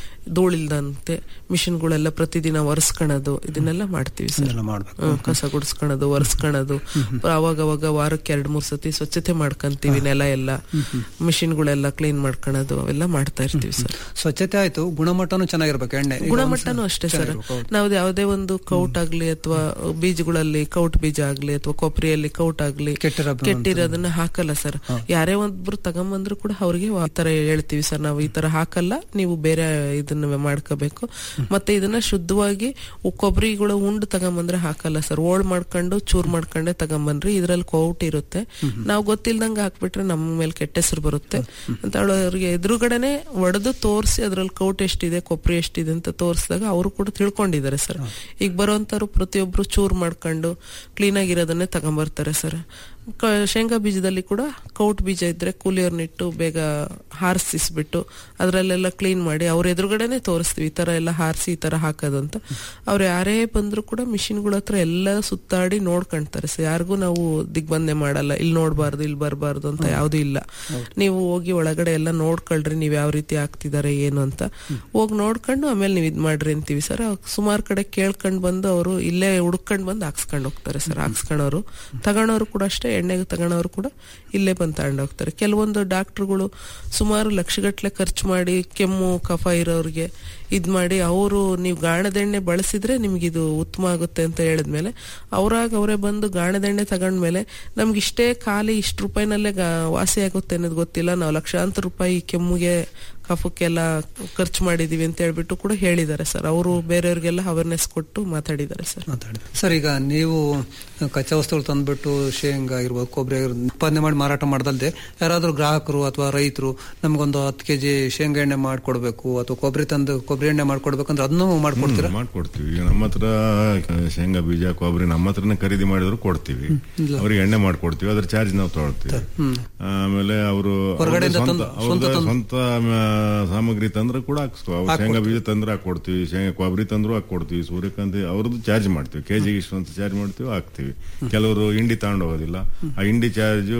ಧೂಳಿಲ್ದಂತೆ ಮಿಷಿನ್ಗಳೆಲ್ಲ ಪ್ರತಿದಿನ ಒರೆಸ್ಕೊಳೋದು ಇದನ್ನೆಲ್ಲ ಮಾಡ್ತೀವಿ ಸರ್ ಇದನ್ನೆಲ್ಲ ಮಾಡ್ಬೇಕು. ಹ್ಮ್, ಕಸ ಗುಡಿಸ್ಕೊಳೋದು ಒರೆಸ್ಕೊಳೋದು ಅವಾಗ ಅವಾಗ ವಾರಕ್ಕೆ ಎರಡ್ ಮೂರ್ ಸತಿ ಸ್ವಚ್ಛತೆ ಮಾಡ್ಕೊಂತೀವಿ ನೆಲ ಎಲ್ಲ ಮಿಷಿನ್ಗಳೆಲ್ಲ ಕ್ಲೀನ್ ಮಾಡ್ಕೊಳೋದು ಅವೆಲ್ಲ ಮಾಡ್ತಾ ಇರ್ತೀವಿ ಸರ್ ಸ್ವಚ್ಛತೆ ಆಯ್ತು ಗುಣಮಟ್ಟನೂ ಚೆನ್ನಾಗಿರ್ಬೇಕು ಎಣ್ಣೆ ಈಗ ಗುಣಮಟ್ಟನೂ ಒಂದ್ಸ- ಅಷ್ಟೇ ಸರ್ ಚೆನ್ನಾಗಿರ್ಬೇಕು, ಹೌದು. ನಾವು ಯಾವುದೇ ಒಂದು ಕೌಟ್ ಆಗ್ಲಿ ಅಥವಾ ಬೀಜಗಳಲ್ಲಿ ಕೌಟ್ ಬೀಜ ಆಗ್ಲಿ ಅಥವಾ ಕೊಬ್ಬರಿಯಲ್ಲಿ ಕೌಟ್ ಆಗ್ಲಿ ಕೆಟ್ಟಿರೋ ಕೆಟ್ಟಿರೋದನ್ನ ಹಾಕಲ್ಲ ಸರ್ ಯಾರೇ ಒಬ್ರು ತಗೊಂಬಂದ್ರು ಕೂಡ ಅವ್ರಿಗೆ ಈ ತರ ಹೇಳ್ತೀವಿ ಸರ್ ನಾವು ಈ ತರ ಹಾಕಲ್ಲ ನೀವು ಬೇರೆ ಇದನ್ನ ಮಾಡ್ಕೋಬೇಕು ಮತ್ತೆ ಇದನ್ನ ಶುದ್ಧವಾಗಿ ಉ- ಕೊಬ್ಬರಿಗಳು ಉಂಡು ತಗೊಂಬಂದ್ರೆ ಹಾಕಲ್ಲ ಸರ್ ಓಳ್ ಮಾಡ್ಕೊಂಡು ಚೂರ್ ಮಾಡ್ಕೊಂಡೆ ತಗೊಂಬನ್ರಿ ಇದ್ರಲ್ಲಿ ಕೌಟ್ ಇರುತ್ತೆ ನಾವು ಗೊತ್ತಿಲ್ದಂಗೆ ಹಾಕ್ಬಿಟ್ರೆ ನಮ್ಮ ಮೇಲೆ ಕೆಟ್ಟ ಹೆಸರು ಬರುತ್ತೆ ಅಂತ ಹೇಳಿ ಅವ್ರಿಗೆ ಎದುರುಗಡೆನೆ ಒಡೆದು ತೋರಿಸಿ ಅದ್ರಲ್ಲಿ ಕೌಟ್ ಎಷ್ಟಿದೆ ಕೊಬ್ಬರಿ ಎಷ್ಟಿದೆ ಅಂತ ತೋರಿಸಿದಾಗ ಅವರು ಕೂಡ ತಿಳ್ಕೊಂಡಿದ್ದಾರೆ ಸರ್ ಈಗ ಬರೋಂಥವ್ರು ಪ್ರತಿಯೊಬ್ರು ಚೂರ್ ಮಾಡ್ಕೊಂಡು ಕ್ಲೀನ್ ಆಗಿರೋದನ್ನೇ ತಗೊಂಬರ್ತಾರೆ ಸರ್ ಕ- ಶೇಂಗಾ ಬೀಜದಲ್ಲಿ ಕೂಡ ಕೌಟ್ ಬೀಜ ಇದ್ರೆ ಕೂಲಿಯವ್ರನ್ನಿಟ್ಟು ಬೇಗ ಹಾರಿಸಿಸ್ಬಿಟ್ಟು ಅದರಲ್ಲೆಲ್ಲ ಕ್ಲೀನ್ ಮಾಡಿ ಅವ್ರ ಎದುರುಗಡೆನೆ ತೋರಿಸ್ತೀವಿ ಈ ತರ ಎಲ್ಲ ಹಾರಿಸಿ ಈ ತರ ಹಾಕೋದು ಅಂತ ಅವ್ರು ಯಾರೇ ಬಂದ್ರು ಕೂಡ ಮಿಷಿನ್ಗಳ ಹತ್ರ ಎಲ್ಲ ಸುತ್ತಾಡಿ ನೋಡ್ಕೊಂತಾರೆ ಸೊ ಯಾರಿಗೂ ನಾವು ದಿಗ್ಬಂಧನೆ ಮಾಡಲ್ಲ ಇಲ್ಲಿ ನೋಡಬಾರ್ದು ಇಲ್ಲಿ ಬರಬಾರ್ದು ಅಂತ ಯಾವ್ದು ಇಲ್ಲ ನೀವು ಹೋಗಿ ಒಳಗಡೆ ಎಲ್ಲ ನೋಡ್ಕೊಳ್ರಿ ನೀವ್ ಯಾವ ರೀತಿ ಆಗ್ತಿದ್ದಾರೆ ಏನು ಅಂತ ಹೋಗಿ ನೋಡ್ಕೊಂಡು ಆಮೇಲೆ ನೀವು ಇದ್ ಮಾಡ್ರಿ ಅಂತೀವಿ ಸರ್ ಸುಮಾರು ಕಡೆ ಕೇಳ್ಕೊಂಡ್ ಬಂದು ಅವರು ಇಲ್ಲೇ ಹುಡ್ಕೊಂಡ್ ಬಂದು ಹಾಕ್ಸ್ಕೊಂಡ್ ಹೋಗ್ತಾರೆ ಸರ್ ಹಾಕ್ಸ್ಕೊಳೋರು ತಗೊಳೋರು ಕೂಡ ಅಷ್ಟೇ ಎಣ್ಣೆಗೆ ತಗೊಳೋರು ಕೂಡ ಇಲ್ಲೇ ಬಂದು ತಗೊಂಡು ಹೋಗ್ತಾರೆ ಕೆಲವೊಂದು ಡಾಕ್ಟರ್ಗಳು ಸುಮಾರು ಲಕ್ಷಗಟ್ಲೆ ಖರ್ಚು ಮಾಡಿ ಕೆಮ್ಮು ಕಫ ಇರೋರಿಗೆ ಇದ್ ಮಾಡಿ ಅವರು ನೀವು ಗಾಣದೆಣ್ಣೆ ಬಳಸಿದ್ರೆ ನಿಮ್ಗೆ ಇದು ಉತ್ತಮ ಆಗುತ್ತೆ ಅಂತ ಹೇಳಿದ್ಮೇಲೆ ಅವರಾಗ ಅವರೇ ಬಂದು ಗಾಣದೆಣ್ಣೆ ತಗೊಂಡ್ಮೇಲೆ ನಮ್ಗೆ ಇಷ್ಟೇ ಖಾಲಿ ಇಷ್ಟು ರೂಪಾಯಿನಲ್ಲೇ ಗಾ- ವಾಸಿ ಆಗುತ್ತೆ ಅನ್ನೋದು ಗೊತ್ತಿಲ್ಲ ನಾವು ಲಕ್ಷಾಂತರ ರೂಪಾಯಿ ಕೆಮ್ಮಿಗೆ ಕಫಕ್ಕೆಲ್ಲ ಖರ್ಚು ಮಾಡಿದೀವಿ ಅಂತ ಹೇಳ್ಬಿಟ್ಟು ಕೂಡ ಹೇಳಿದ್ದಾರೆ ಸರ್ ಅವರು ಬೇರೆಯವ್ರಿಗೆಲ್ಲ ಅವೇರ್ನೆಸ್ ಕೊಟ್ಟು ಮಾತಾಡಿದ್ದಾರೆ ಸರ್ ಮಾತಾಡಿದೆ ಸರ್ ಈಗ ನೀವು ಕಚ್ಚಾ ವಸ್ತುಗಳು ತಂದ್ಬಿಟ್ಟು ಶೇಂಗಾ ಆಗಿರ್ಬೋದು ಕೊಬ್ಬರಿ ಆಗಿರ್ಬೋದು ಉತ್ಪಾದನೆ ಮಾಡಿ ಮಾರಾಟ ಮಾಡ್ದಲ್ದೆ ಯಾರಾದ್ರೂ ಗ್ರಾಹಕರು ಅಥವಾ ರೈತರು ನಮಗೊಂದು ಹತ್ತು ಕೆಜಿ ಶೇಂಗಾ ಎಣ್ಣೆ ಮಾಡ್ಕೊಡ್ಬೇಕು ಅಥವಾ ಕೊಬ್ಬರಿ ತಂದು ಕೊಬ್ಬರಿ ಎಣ್ಣೆ ಮಾಡ್ಕೊಡ್ಬೇಕಂದ್ರೆ ಅದನ್ನು ಮಾಡ್ಕೊಡ್ತೀರಾ ಹ್ಮ್, ಮಾಡ್ಕೊಡ್ತೀವಿ ಈಗ ನಮ್ಮ ಹತ್ರ ಶೇಂಗಾ ಬೀಜ ಕೊಬ್ಬರಿ ನಮ್ಮ ಹತ್ರನೇ ಖರೀದಿ ಮಾಡಿದ್ರು ಕೊಡ್ತೀವಿ ಅವ್ರಿಗೆ ಎಣ್ಣೆ ಮಾಡ್ಕೊಡ್ತೀವಿ ಅದ್ರ ಚಾರ್ಜ್ ನಾವು ತಗೊಳ್ತೀವಿ ಆಮೇಲೆ ಅವರು ಹೊರಗಡೆಯಿಂದ ಸ್ವಂತ ತಂದು- ಅವ್ರದ್ದು ಸ್ವಂತ ತಂದು- ಸ್ವಂತ ಮ, ಸಾಮಗ್ರಿ ತಂದ್ರೆ ಕೂಡ ಹಾಕ್ಸ್ಕೊ ಅವ್ರು ಶೇಂಗಾ ಬೀಜ ತಂದ್ರೆ ಹಾಕೊಡ್ತೀವಿ ಶೇಂಗಾ ಕೊಬ್ಬರಿ ತಂದ್ರು ಹಾಕೊಡ್ತೀವಿ ಸೂರ್ಯಕಾಂತಿ ಅವ್ರದ್ದು ಚಾರ್ಜ್ ಮಾಡ್ತೀವಿ ಕೆಜಿಗೆ ಇಷ್ಟು ಅಂತ ಚಾರ್ಜ್ ಮಾಡ್ತೀವಿ ಹಾಕ್ತಿವಿ ಕೆಲವರು ಇಂಡಿ ತಗೊಂಡು ಹೋಗೋದಿಲ್ಲ ಆ ಇಂಡಿ ಚಾರ್ಜು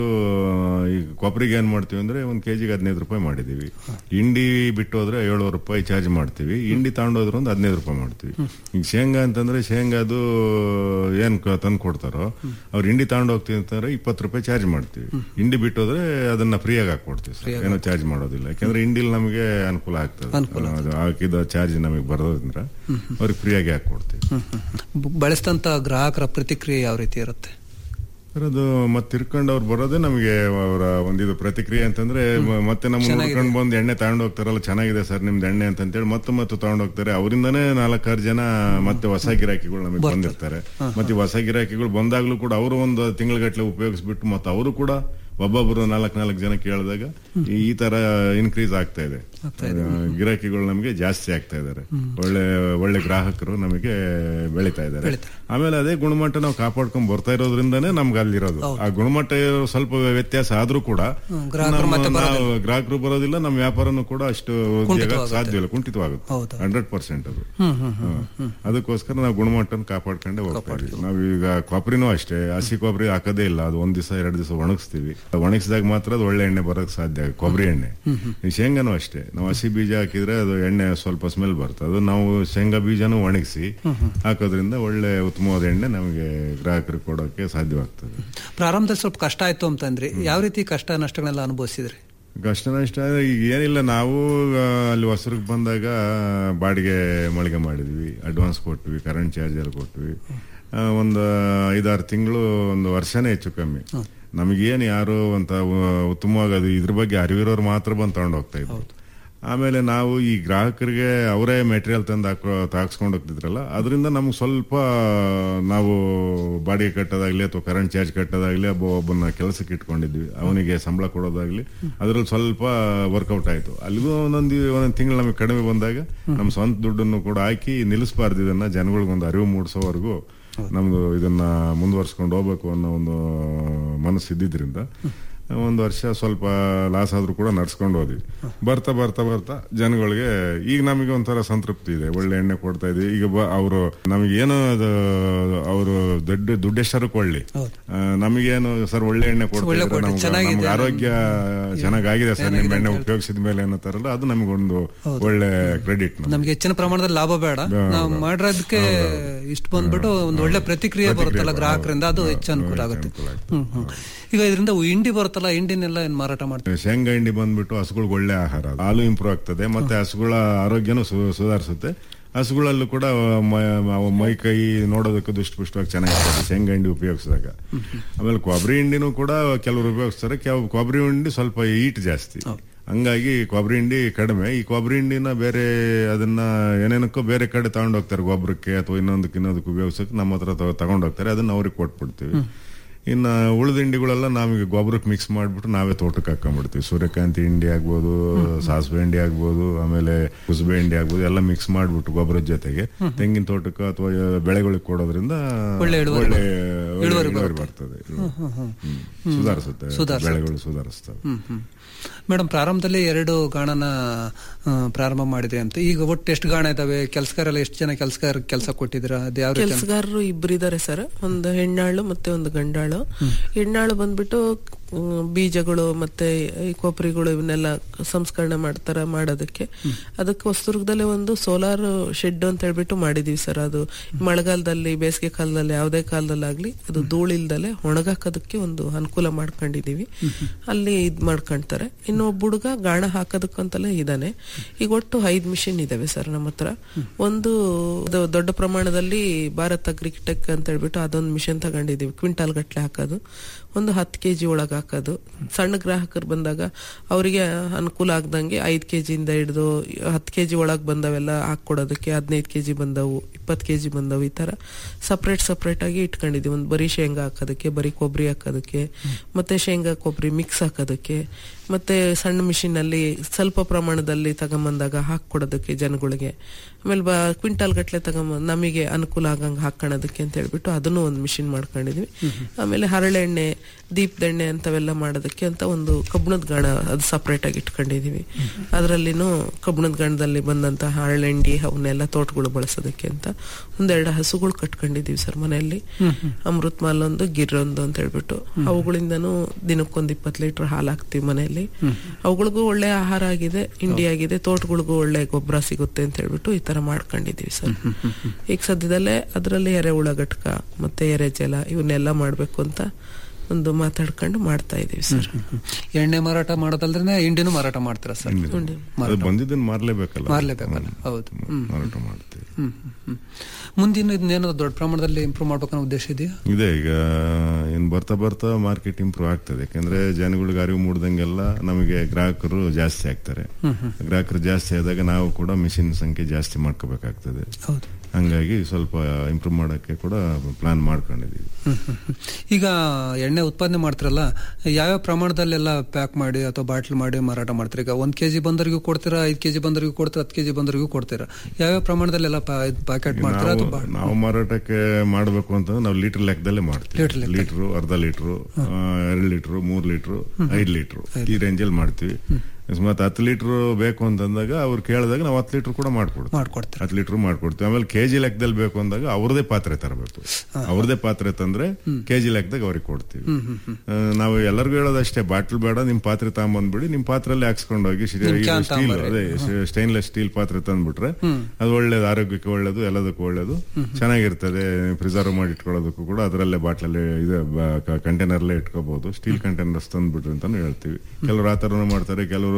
ಈಗ ಕೊಬ್ಬರಿಗೆ ಏನ್ ಮಾಡ್ತೀವಿ ಅಂದ್ರೆ ಒಂದ್ ಕೆಜಿಗೆ ಹದಿನೈದು ರೂಪಾಯಿ ಮಾಡಿದೀವಿ ಇಂಡಿ ಬಿಟ್ಟು ಹೋದ್ರೆ ಏಳುವರೆ ರೂಪಾಯಿ ಚಾರ್ಜ್ ಮಾಡ್ತೀವಿ ಇಂಡಿ ತಗೊಂಡೋದ್ರೆ ಒಂದು ಹದಿನೈದು ರೂಪಾಯಿ ಮಾಡ್ತೀವಿ ಈಗ ಶೇಂಗಾ ಅಂತಂದ್ರೆ ಶೇಂಗಾದು ಏನ್ ಕ- ತಂದು ಕೊಡ್ತಾರೋ ಅವ್ರು ಇಂಡಿ ತಗೊಂಡು ಹೋಗ್ತೀವಿ ಅಂತಂದ್ರೆ ಇಪ್ಪತ್ತು ರೂಪಾಯಿ ಚಾರ್ಜ್ ಮಾಡ್ತೀವಿ ಇಂಡಿ ಬಿಟ್ಟು ಹೋದ್ರೆ ಅದನ್ನ ಫ್ರೀಯಾಗಿ ಹಾಕೊಡ್ತೀವಿ ಸರ್ ಏನೋ ಚಾರ್ಜ್ ಮಾಡೋದಿಲ್ಲ ಯಾಕಂದ್ರೆ ಇಂಡಿಲ್ ನಮಗೆ ಅನುಕೂಲ ಆಗ್ತದೆ ಅದು ಹಾಕಿದ ಚಾರ್ಜ್ ನಮಗೆ ಬರೋದ್ರಿಂದ ಅವ್ರಿಗೆ ಫ್ರೀಯಾಗಿ ಹಾಕೊಡ್ತೀವಿ ಬಳಸಿದಂತ ಗ್ರಾಹಕರ ಪ್ರತಿಕ್ರಿಯೆ ಯಾವ ರೀತಿ ಇರುತ್ತೆ ಸರ್, ಅದು ಮತ್ತೆ ತಿರ್ಕೊಂಡು ಅವ್ರು ಬರೋದೇ ನಮಗೆ ಅವರ ಒಂದಿದು ಪ್ರತಿಕ್ರಿಯೆ ಅಂತಂದ್ರೆ ಮ- ಮತ್ತೆ ನಮ್ಮ ಹುಡ್ಕೊಂಡು ಬಂದು ಎಣ್ಣೆ ತಗೊಂಡು ಹೋಗ್ತಾರಲ್ಲ ಚೆನ್ನಾಗಿದೆ ಸರ್ ನಿಮ್ದು ಎಣ್ಣೆ ಅಂತ ಹೇಳಿ ಮತ್ತೆ ಮತ್ತೆ ತಗೊಂಡು ಹೋಗ್ತಾರೆ ಅವರಿಂದನೇ ನಾಲ್ಕಾರು ಜನ ಮತ್ತೆ ಹೊಸ ಗಿರಾಕಿಗಳು ನಮಗೆ ಬಂದಿರ್ತಾರೆ ಮತ್ತೆ ಈ ಹೊಸ ಗಿರಾಕಿಗಳು ಬಂದಾಗ್ಲೂ ಕೂಡ ಅವರು ಒಂದು ತಿಂಗಳಗಟ್ಲೆ ಉಪಯೋಗಿಸ್ಬಿಟ್ಟು ಮತ್ತೆ ಅವರು ಕೂಡ ಒಬ್ಬೊಬ್ಬರು ನಾಲ್ಕು ನಾಲ್ಕು ಜನ ಕೇಳಿದಾಗ ಈ- ಈ ತರ ಇನ್ಕ್ರೀಸ್ ಆಗ್ತಾ ಇದೆ ಆ, ಗಿರಾಕಿಗಳು ನಮಗೆ ಜಾಸ್ತಿ ಆಗ್ತಾ ಇದ್ದಾರೆ ಒಳ್ಳೆ ಒಳ್ಳೆ ಗ್ರಾಹಕರು ನಮಗೆ ಬೆಳೀತಾ ಇದ್ದಾರೆ ಆಮೇಲೆ ಅದೇ ಗುಣಮಟ್ಟ ನಾವು ಕಾಪಾಡ್ಕೊಂಡ್ ಬರ್ತಾ ಇರೋದ್ರಿಂದಾನೇ ನಮ್ಗೆ ಅಲ್ಲಿರೋದು ಆ ಗುಣಮಟ್ಟ ಇರೋ ಸ್ವಲ್ಪ ವ್ಯತ್ಯಾಸ ಆದ್ರೂ ಕೂಡ ಗ್ರಾಹಕರು ಮತ್ತೆ ನಮ್ಮ- ನಾವು ಗ್ರಾಹಕರು ಬರೋದಿಲ್ಲ ನಮ್ಮ ವ್ಯಾಪಾರನೂ ಕೂಡ ಅಷ್ಟು ವೃದ್ಧಿ ಆಗಕ್ಕೆ ಸಾಧ್ಯ ಇಲ್ಲ ಕುಂಠಿತವಾಗುತ್ತೆ ಹಂಡ್ರೆಡ್ ಪರ್ಸೆಂಟ್ ಅದು ಹ್ಮ್. ಅದಕ್ಕೋಸ್ಕರ ನಾವು ಗುಣಮಟ್ಟನ ಕಾಪಾಡ್ಕೊಂಡೇ ಹೋಗ್ತಾ ಇದೀವಿ ನಾವೀಗ ಕೊಬ್ಬರಿನೂ ಅಷ್ಟೇ ಹಸಿ ಕೊಬ್ಬರಿ ಹಾಕೋದೇ ಇಲ್ಲ ಅದು ಒಂದ್ ದಿವಸ ಎರಡು ದಿವಸ ಒಣಗಿಸ್ತೀವಿ ಒಣಗಿಸಿದಾಗ ಮಾತ್ರ ಅದು ಒಳ್ಳೆ ಎಣ್ಣೆ ಬರೋಕ್ ಸಾಧ್ಯ ಕೊಬ್ಬರಿ ಎಣ್ಣೆ ಈ ಶೇಂಗಾನು ಅಷ್ಟೇ ನಾವು ಹಸಿ ಬೀಜ ಹಾಕಿದ್ರೆ ಅದು ಎಣ್ಣೆ ಸ್ವಲ್ಪ ಸ್ಮೆಲ್ ಬರ್ತದೆ ಅದು ನಾವು ಶೇಂಗಾ ಬೀಜನೂ ಒಣಗಿಸಿ ಹಾಕೋದ್ರಿಂದ ಒಳ್ಳೆ ಉತ್ತಮವಾದ ಎಣ್ಣೆ ನಮಗೆ ಗ್ರಾಹಕರಿಗೆ ಕೊಡೋಕೆ ಸಾಧ್ಯವಾಗ್ತದೆ ಪ್ರಾರಂಭದಲ್ಲಿ ಸ್ವಲ್ಪ ಕಷ್ಟ ಆಯ್ತು ಅಂತಂದ್ರಿ ಯಾವ ರೀತಿ ಕಷ್ಟ ನಷ್ಟಗಳೆಲ್ಲ ಅನುಭವಿಸಿದ್ರಿ ಕಷ್ಟ ನಷ್ಟ ಈಗ ಏನಿಲ್ಲ ನಾವು ಆ, ಅಲ್ಲಿ ಹೊಸರಿಗೆ ಬಂದಾಗ ಬಾಡಿಗೆ ಮಳಿಗೆ ಮಾಡಿದ್ವಿ ಅಡ್ವಾನ್ಸ್ ಕೊಟ್ವಿ ಕರೆಂಟ್ ಚಾರ್ಜ್ ಎಲ್ಲ ಕೊಟ್ವಿ ಆ, ಒಂದು ಐದಾರು ತಿಂಗಳು ಒಂದು ವರ್ಷನೇ ಹೆಚ್ಚು ಕಮ್ಮಿ ನಮಗೇನು ಯಾರು ಅಂತ ಉತ್ತಮವಾಗಿ ಅದು ಇದ್ರ ಬಗ್ಗೆ ಅರಿವಿರೋರು ಮಾತ್ರ ಬಂದು ತಗೊಂಡು ಹೋಗ್ತಾ ಇದ್ರು ಆಮೇಲೆ ನಾವು ಈ ಗ್ರಾಹಕರಿಗೆ ಅವರೇ ಮೆಟೀರಿಯಲ್ ತಂದು ಹಾಕೋ ಹಾಕ್ಸ್ಕೊಂಡು ಹೋಗ್ತಿದ್ರಲ್ಲ ಅದರಿಂದ ನಮ್ಗೆ ಸ್ವಲ್ಪ ನಾವು ಬಾಡಿಗೆ ಕಟ್ಟೋದಾಗ್ಲಿ ಅಥವಾ ಕರೆಂಟ್ ಚಾರ್ಜ್ ಕಟ್ಟೋದಾಗ್ಲಿ ಒಬ್ಬ ಒಬ್ಬನ ಕೆಲಸಕ್ಕೆ ಇಟ್ಕೊಂಡಿದ್ವಿ ಅವನಿಗೆ ಸಂಬಳ ಕೊಡೋದಾಗ್ಲಿ ಅದ್ರಲ್ಲಿ ಸ್ವಲ್ಪ ವರ್ಕೌಟ್ ಆಯ್ತು ಅಲ್ಲಿಗೂ ಒಂದೊಂದು ಒಂದೊಂದು ತಿಂಗಳು ನಮಗೆ ಕಡಿಮೆ ಬಂದಾಗ ನಮ್ಮ ಸ್ವಂತ ದುಡ್ಡನ್ನು ಕೂಡ ಹಾಕಿ ನಿಲ್ಲಿಸಬಾರ್ದು ಇದನ್ನ ಜನಗಳಿಗೊಂದು ಅರಿವು ಮೂಡಿಸೋವರೆಗೂ ನಮ್ದು ಇದನ್ನ ಮುಂದುವರ್ಸ್ಕೊಂಡು ಹೋಗ್ಬೇಕು ಅನ್ನೋ ಒಂದು ಮನಸ್ಸು ಇದ್ದಿದ್ರಿಂದ ಒಂದು ವರ್ಷ ಸ್ವಲ್ಪ ಲಾಸ್ ಆದ್ರೂ ಕೂಡ ನಡ್ಸ್ಕೊಂಡು ಹೋದ್ವಿ ಬರ್ತಾ ಬರ್ತಾ ಬರ್ತಾ ಜನಗಳಿಗೆ ಈಗ ನಮಗೆ ಒಂಥರ ಸಂತೃಪ್ತಿ ಇದೆ ಒಳ್ಳೆ ಎಣ್ಣೆ ಕೊಡ್ತಾ ಇದೀವಿ ಈಗ ಅವರು ನಮಗೆ ಏನೋ ಅದು ಅವರು ದೊಡ್ಡ ದುಡ್ಡೆಷ್ಟರು ಕೊಳ್ಳಿ ಆ, ನಮಗೇನು ಸರ್ ಒಳ್ಳೆ ಎಣ್ಣೆ ಕೊಡ್ತಾ ಒಳ್ಳೆ ಇದ್ರೆ ಕೊಡಿ, ನಮ್ಗೆ- ಚೆನ್ನಾಗಿದೆ. ನಮ್ಗೆ ಆರೋಗ್ಯ ಚೆನ್ನಾಗಿದೆ ಸರ್ ನಿಮ್ಮ ಎಣ್ಣೆ ಉಪಯೋಗಿಸಿದ ಮೇಲೆ ಅನ್ನೋತಾರಲ್ಲ ಅದು ನಮಗೊಂದು ಒಳ್ಳೆ ಕ್ರೆಡಿಟ್ ನಮ್ಗೆ ಹೆಚ್ಚಿನ ಪ್ರಮಾಣದಲ್ಲಿ ಲಾಭ ಬೇಡ ಬೇಡ. ನಾವು ಮಾಡಿರೋದಕ್ಕೆ ಇಷ್ಟು ಬಂದ್ಬಿಟ್ಟು ಒಂದು ಒಳ್ಳೆ ಪ್ರತಿಕ್ರಿಯೆ ಬರುತ್ತಲ್ಲ ಹೌದು. ಗ್ರಾಹಕರಿಂದ ಅದು ಹೆಚ್ಚು ಅನುಕೂಲ ಆಗುತ್ತೆ ಹ್ಮ್ ಹ್ಮ್ ಈಗ ಇದರಿಂದ ಹಿಂಡಿ ಬರುತ್ತಲ್ಲ ಹಿಂಡಿನೆಲ್ಲ ಏನ್ ಮಾರಾಟ ಮಾಡ್ತೀವಿ ಶೇಂಗಾ ಹಿಂಡಿ ಬಂದ್ಬಿಟ್ಟು ಹಸುಗಳಿಗೆ ಒಳ್ಳೆ ಆಹಾರ ಅದು. ಹಾಲು ಇಂಪ್ರೂವ್ ಆಗ್ತದೆ ಮತ್ತೆ ಹಸುಗಳ ಆರೋಗ್ಯನೂ ಸು- ಸುಧಾರಿಸುತ್ತೆ ಹಸುಗಳಲ್ಲೂ ಕೂಡ ಮ- ಮ- ಮೈ ಕೈ ನೋಡೋದಕ್ಕೆ ದುಷ್ಟಪುಷ್ಟವಾಗಿ ಚೆನ್ನಾಗಿರ್ತದೆ ಶೇಂಗಾ ಹಿಂಡಿ ಉಪಯೋಗಿಸಿದಾಗ ಆಮೇಲೆ ಕೊಬ್ಬರಿ ಹಿಂಡಿನೂ ಕೂಡ ಕೆಲವರು ಉಪಯೋಗಿಸ್ತಾರೆ ಕೆಲವು ಕೊಬ್ಬರಿ ಹಿಂಡಿ ಸ್ವಲ್ಪ ಈಟ್ ಜಾಸ್ತಿ ಹಂಗಾಗಿ ಕೊಬ್ಬರಿ ಹಿಂಡಿ ಕಡಿಮೆ ಈ ಕೊಬ್ಬರಿ ಹಿಂಡಿನ ಬೇರೆ ಅದನ್ನ ಏನೇನಕ್ಕೋ ಬೇರೆ ಕಡೆ ತಗೊಂಡು ಹೋಗ್ತಾರೆ ಗೊಬ್ಬರಕ್ಕೆ ಅಥವಾ ಇನ್ನೊಂದಕ್ಕೆ ಇನ್ನೊಂದಕ್ಕೆ ಉಪಯೋಗಿಸಕ್ಕೆ ನಮ್ಮ ಹತ್ರ ತಗೊಂಡು ಹೋಗ್ತಾರೆ ಅದನ್ನ ಅವ್ರಿಗೆ ಕೊಟ್ಬಿಡ್ತೀವಿ ಇನ್ನು ಉಳಿದ ಹಿಂಡಿಗಳೆಲ್ಲ ನಾವೀಗ ಗೊಬ್ಬರಕ್ಕೆ ಮಿಕ್ಸ್ ಮಾಡ್ಬಿಟ್ಟು ನಾವೇ ತೋಟಕ್ಕೆ ಹಾಕೊಂಡ್ಬಿಡ್ತೀವಿ ಸೂರ್ಯಕಾಂತಿ ಹಿಂಡಿ ಆಗ್ಬೋದು ಸಾಸಿವೆ ಹಿಂಡಿ ಆಗ್ಬೋದು ಆಮೇಲೆ ಕುಸುಬೆ ಹಿಂಡಿ ಆಗ್ಬೋದು ಎಲ್ಲ ಮಿಕ್ಸ್ ಮಾಡ್ಬಿಟ್ಟು ಗೊಬ್ಬರದ ಜೊತೆಗೆ ತೆಂಗಿನ ತೋಟಕ್ಕೆ ಅಥವಾ ಬೆಳೆಗಳಿಗೆ ಕೊಡೋದ್ರಿಂದ ಒಳ್ಳೆ ಇಳುವರಿ ಒಳ್ಳೆ ಬರ್ತದೆ. ಒಳ್ಳೆ ಇಳುವರಿ ಇಳುವರಿ ಬರ್ತದೆ. ಬರ್ತದೆ ಹ್ಮ್, ಹ್ಮ್, ಹ್ಮ್. ಹ್ಮ್. ಸುಧಾರಿಸುತ್ತೆ ಸುಧಾರಿಸುತ್ತೆ. ಬೆಳೆಗಳು ಸುಧಾರಿಸ್ತವೆ ಹ್ಮ್ ಹ್ಮ್ ಮೇಡಮ್ ಪ್ರಾರಂಭದಲ್ಲಿ ಎರಡು ಗಾಣನ ಆ, ಪ್ರಾರಂಭ ಮಾಡಿದೆ ಅಂತ ಈಗ ಒಟ್ಟು ಎಷ್ಟು ಗಾಣ ಇದಾವೆ ಕೆಲಸಗಾರೆಲ್ಲ ಎಷ್ಟು ಜನ ಕೆಲಸಗಾರ ಕೆಲಸ ಕೊಟ್ಟಿದ್ದೀರಾ ಅದು ಯಾವ ರೀತಿ ಅಂತ? ಕೆಲಸಗಾರರು ಇಬ್ಬರಿದ್ದಾರೆ ಸರ್ ಒಂದು ಹೆಣ್ಣಾಳು ಮತ್ತೆ ಒಂದು ಗಂಡಾಳು ಹೆಣ್ಣಾಳು ಬಂದ್ಬಿಟ್ಟು ಹ್ಮ್, ಬೀಜಗಳು ಮತ್ತೆ ಈ ಕೊಬ್ಬರಿಗಳು ಇವನ್ನೆಲ್ಲ ಸಂಸ್ಕರಣೆ ಮಾಡ್ತಾರ ಮಾಡೋದಕ್ಕೆ ಅದಕ್ಕೆ ಹೊಸದುರ್ಗದಲ್ಲೇ ಒಂದು ಸೋಲಾರ್ ಶೆಡ್ ಅಂತ ಹೇಳ್ಬಿಟ್ಟು ಮಾಡಿದೀವಿ ಸರ್ ಅದು ಮಳೆಗಾಲದಲ್ಲಿ ಬೇಸಿಗೆ ಕಾಲದಲ್ಲಿ ಯಾವುದೇ ಕಾಲದಲ್ಲಾಗ್ಲಿ ಅದು ಧೂಳಿಲ್ದಲೆ ಒಣಗಾಕೋದಕ್ಕೆ ಒಂದು ಅನುಕೂಲ ಮಾಡ್ಕೊಂಡಿದೀವಿ ಅಲ್ಲಿ ಇದ್ ಮಾಡ್ಕೊಂತಾರೆ ಇನ್ನು ಒಬ್ಬ ಹುಡುಗ ಗಾಣ ಹಾಕೋದಕ್ಕಂತಲೇ ಇದ್ದಾನೆ ಈಗ ಒಟ್ಟು ಐದ್ ಮಿಷಿನ್ ಇದಾವೆ ಸರ್ ನಮ್ಮ ಹತ್ರ ಒಂದು ಅದು ದೊಡ್ಡ ಪ್ರಮಾಣದಲ್ಲಿ ಭಾರತ್ ಅಗ್ರಿಟೆಕ್ ಅಂತ ಹೇಳ್ಬಿಟ್ಟು ಅದೊಂದು ಮಿಷನ್ ತಗೊಂಡಿದೀವಿ ಕ್ವಿಂಟಾಲ್ ಗಟ್ಲೆ ಹಾಕೋದು ಒಂದು ಹತ್ತು ಕೆ ಜಿ ಒಳಗೆ ಹಾಕೋದು ಸಣ್ಣ ಗ್ರಾಹಕರು ಬಂದಾಗ ಅವರಿಗೆ ಅನುಕೂಲ ಆಗ್ದಂಗೆ ಐದು ಕೆ ಜಿಯಿಂದ ಹಿಡಿದು ಹತ್ತು ಕೆ ಜಿ ಒಳಗೆ ಬಂದವೆಲ್ಲ ಹಾಕ್ಕೊಡೋದಕ್ಕೆ ಹದಿನೈದು ಕೆ ಜಿ ಬಂದವು ಇಪ್ಪತ್ತು ಕೆ ಜಿ ಬಂದವು ಈ ಥರ ಸಪ್ರೇಟ್ ಸಪ್ರೇಟ್ ಆಗಿ ಇಟ್ಕೊಂಡಿದ್ದೀವಿ ಒಂದು ಬರೀ ಶೇಂಗಾ ಹಾಕೋದಕ್ಕೆ ಬರೀ ಕೊಬ್ಬರಿ ಹಾಕೋದಕ್ಕೆ ಮತ್ತೆ ಶೇಂಗಾ ಕೊಬ್ಬರಿ ಮಿಕ್ಸ್ ಹಾಕೋದಕ್ಕೆ ಮತ್ತೆ ಸಣ್ಣ ಮಿಷಿನ್ ಅಲ್ಲಿ ಸ್ವಲ್ಪ ಪ್ರಮಾಣದಲ್ಲಿ ತಗೊಂಬಂದಾಗ ಹಾಕೊಡೋದಕ್ಕೆ ಜನಗಳಿಗೆ ಆಮೇಲೆ ಬ ಕ್ವಿಂಟಾಲ್ ಗಟ್ಲೆ ತಗೊಂಬ ನಮಗೆ ಅನುಕೂಲ ಆಗಂಗೆ ಹಾಕೊಳ್ಳೋದಕ್ಕೆ ಅಂತ ಹೇಳ್ಬಿಟ್ಟು ಅದನ್ನು ಒಂದು ಮಿಷಿನ್ ಮಾಡ್ಕೊಂಡಿದ್ವಿ ಆಮೇಲೆ ಹರಳೆಣ್ಣೆ ದೀಪದೆಣ್ಣೆ ಅಂತವೆಲ್ಲ ಮಾಡೋದಕ್ಕೆ ಅಂತ ಒಂದು ಕಬ್ಬಣದ ಗಾಣ ಅದು ಸಪ್ರೇಟ್ ಆಗಿ ಇಟ್ಕೊಂಡಿದೀವಿ ಅದರಲ್ಲಿನೂ ಕಬ್ಬಣದ ಗಾಣದಲ್ಲಿ ಬಂದಂತ ಹರಳೆಂಡಿ ಅವನ್ನೆಲ್ಲ ತೋಟಗಳು ಬಳಸೋದಕ್ಕೆ ಅಂತ ಒಂದೆರಡು ಹಸುಗಳು ಕಟ್ಕೊಂಡಿದೀವಿ ಸರ್ ಮನೆಯಲ್ಲಿ ಅಮೃತ್ ಮಾಲ್ ಒಂದು ಗಿರ್ರೊಂದು ಅಂತ ಹೇಳ್ಬಿಟ್ಟು ಅವುಗಳಿಂದನೂ ದಿನಕ್ಕೊಂದು ಇಪ್ಪತ್ತು ಲೀಟರ್ ಹಾಲು ಹಾಕ್ತಿವಿ ಮನೆಯಲ್ಲಿ ಅವುಗಳಿಗೂ ಒಳ್ಳೆ ಆಹಾರ ಆಗಿದೆ ಹಿಂಡಿ ಆಗಿದೆ ತೋಟಗಳಿಗೂ ಒಳ್ಳೆ ಗೊಬ್ಬರ ಸಿಗುತ್ತೆ ಅಂತ ಹೇಳ್ಬಿಟ್ಟು ಈ ತರ ಮಾಡ್ಕೊಂಡಿದೀವಿ ಸರ್ ಈಗ ಸದ್ಯದಲ್ಲೇ ಅದರಲ್ಲಿ ಎರೆಹುಳ ಘಟಕ ಮತ್ತೆ ಎರೆಜಲ ಇವನ್ನೆಲ್ಲ ಮಾಡ್ಬೇಕು ಅಂತ ಒಂದು ಮಾತಾಡ್ಕೊಂಡು ಮಾಡ್ತಾ ಇದೀವಿ ಸರ್ ಎಣ್ಣೆ ಮಾರಾಟ ಮಾಡೋದಲ್ದ್ರೆ ಹಿಂಡಿನೂ ಮಾರಾಟ ಮಾಡ್ತೀರಾ ಸರ್ ಅದು ಬಂದಿದ್ದನ್ನು ಮಾರ್ಲೇಬೇಕಲ್ಲ ಮಾರ್ಲೇಬೇಕಲ್ಲ ಹೌದು ಹ್ಮ್. ಮಾರಾಟ ಮಾಡ್ತೀವಿ ಹ್ಮ್ ಹ್ಮ್, ಹ್ಮ್. ಮುಂದಿನ ಇದನ್ನೇನಾದ್ರು ದೊಡ್ಡ ಪ್ರಮಾಣದಲ್ಲಿ ಇಂಪ್ರೂವ್ ಮಾಡ್ಬೇಕನ್ನೋ ಉದ್ದೇಶ ಇದೆಯಾ ಇದೆ ಈಗ ಇನ್ ಬರ್ತಾ ಬರ್ತಾ ಮಾರ್ಕೆಟ್ ಇಂಪ್ರೂವ್ ಆಗ್ತದೆ ಯಾಕಂದ್ರೆ ಜನಗಳಿಗೆ ಅರಿವು ಮೂಡ್ದಂಗೆಲ್ಲ ನಮಗೆ ಗ್ರಾಹಕರು ಜಾಸ್ತಿ ಆಗ್ತಾರೆ ಗ್ರಾಹಕರು ಜಾಸ್ತಿ ಆದಾಗ ನಾವು ಕೂಡ ಮಿಷಿನ್ ಸಂಖ್ಯೆ ಜಾಸ್ತಿ ಮಾಡ್ಕೋಬೇಕಾಗ್ತದೆ ಹೌದು ಹಂಗಾಗಿ ಸ್ವಲ್ಪ ಇಂಪ್ರೂವ್ ಮಾಡಕ್ಕೆ ಕೂಡ ಪ್ಲಾನ್ ಮಾಡ್ಕೊಂಡಿದೀವಿ ಹ್ಮ್, ಹ್ಮ್, ಹ್ಮ್. ಈಗ ಎಣ್ಣೆ ಉತ್ಪಾದನೆ ಮಾಡ್ತಿರಲ್ಲ ಯಾವ್ಯಾವ ಪ್ರಮಾಣದಲ್ಲೆಲ್ಲ ಪ್ಯಾಕ್ ಮಾಡಿ ಅಥವಾ ಬಾಟ್ಲ್ ಮಾಡಿ ಮಾರಾಟ ಮಾಡ್ತೀರಾ ಈಗ ಒಂದ್ ಕೆಜಿ ಬಂದರಿಗೂ ಕೊಡ್ತೀರಾ ಐದ್ ಕೆಜಿ ಬಂದರಿಗೂ ಕೊಡ್ತೀರಾ ಹತ್ತು ಕೆಜಿ ಬಂದರಿಗೂ ಕೊಡ್ತೀರಾ ಯಾವ್ಯಾವ ಪ್ರಮಾಣದಲ್ಲೆಲ್ಲ ಪ್ಯಾಕೆಟ್ ಮಾಡ್ತೀರಾ ನಾವು ಅಥವಾ ಬಾ- ನಾವು ಮಾರಾಟಕ್ಕೆ ಮಾಡಬೇಕು ಅಂತಂದ್ರೆ ನಾವು ಲೀಟರ್ ಲೆಕ್ಕದಲ್ಲೇ ಮಾಡ್ತೀವಿ ಲೀಟರ್ ಲೆಕ್ಕ. ಲೀಟ್ರು ಅರ್ಧ ಲೀಟ್ರು ಎರಡು ಲೀಟ್ರು ಮೂರ್ ಲೀಟ್ರು ಐದು ಲೀಟ್ರು ಈ ರೇಂಜಲ್ಲಿ ಮಾಡ್ತೀವಿ ಅಕಸ್ಮಾತ್ ಹತ್ತು ಲೀಟರ್ ಬೇಕು ಅಂತಂದಾಗ ಅವ್ರು ಕೇಳಿದಾಗ ನಾವು ಹತ್ತು ಲೀಟರ್ ಕೂಡ ಮಾಡ್ಕೊಡ್ತೀವಿ ಮಾಡ್ಕೊಡ್ತೀರಾ ಹತ್ತು ಲೀಟರ್ ಮಾಡ್ಕೊಡ್ತೀವಿ ಆಮೇಲೆ ಕೆಜಿ ಲೆಕ್ಕದಲ್ಲಿ ಬೇಕು ಅಂದಾಗ ಅವ್ರದೇ ಪಾತ್ರೆ ತರಬೇಕು ಅವ್ರದೇ ಪಾತ್ರೆ ತಂದ್ರೆ ಕೆಜಿ ಲೆಕ್ಕದಾಗ ಅವ್ರಿಗೆ ಕೊಡ್ತೀವಿ ಆ, ನಾವು ಎಲ್ಲರಿಗೂ ಹೇಳೋದಷ್ಟೇ ಬಾಟ್ಲ್ ಬೇಡ ನಿಮ್ ಪಾತ್ರೆ ತಗೊಂಬಂದ್ಬಿಡಿ ನಿಮ್ ಪಾತ್ರೆಲ್ಲೇ ಹಾಕ್ಸ್ಕೊಂಡು ಹೋಗಿ ನಿಮ್ ಕ್ಯಾನ್ ಸ್ಟೀಲ್ ತಗೊಂಬರ್ರಿ. ಅದೇ ಸ್ಟೈನ್ಲೆಸ್ ಸ್ಟೀಲ್ ಪಾತ್ರೆ ತಂದ್ಬಿಟ್ರೆ ಅದು ಒಳ್ಳೇದು ಆರೋಗ್ಯಕ್ಕೆ ಒಳ್ಳೇದು ಎಲ್ಲದಕ್ಕೂ ಒಳ್ಳೇದು ಚೆನ್ನಾಗಿರ್ತದೆ ಪ್ರಿಸರ್ವ್ ಮಾಡಿ ಇಟ್ಕೊಳ್ಳೋದಕ್ಕೂ ಕೂಡ ಅದರಲ್ಲೇ ಬಾಟ್ಲಲ್ಲಿ ಇದೆ ಕಂಟೈನರ್ಲೇ ಇಟ್ಕೋಬಹುದು ಸ್ಟೀಲ್ ಕಂಟೈನರ್ಸ್ ತಂದ್ಬಿಟ್ರಿ ಅಂತಾನು ಹೇಳ್ತೀವಿ ಕೆಲವರು ಆ ಥರನೂ ಮಾಡ್ತಾರೆ ಕೆಲವರು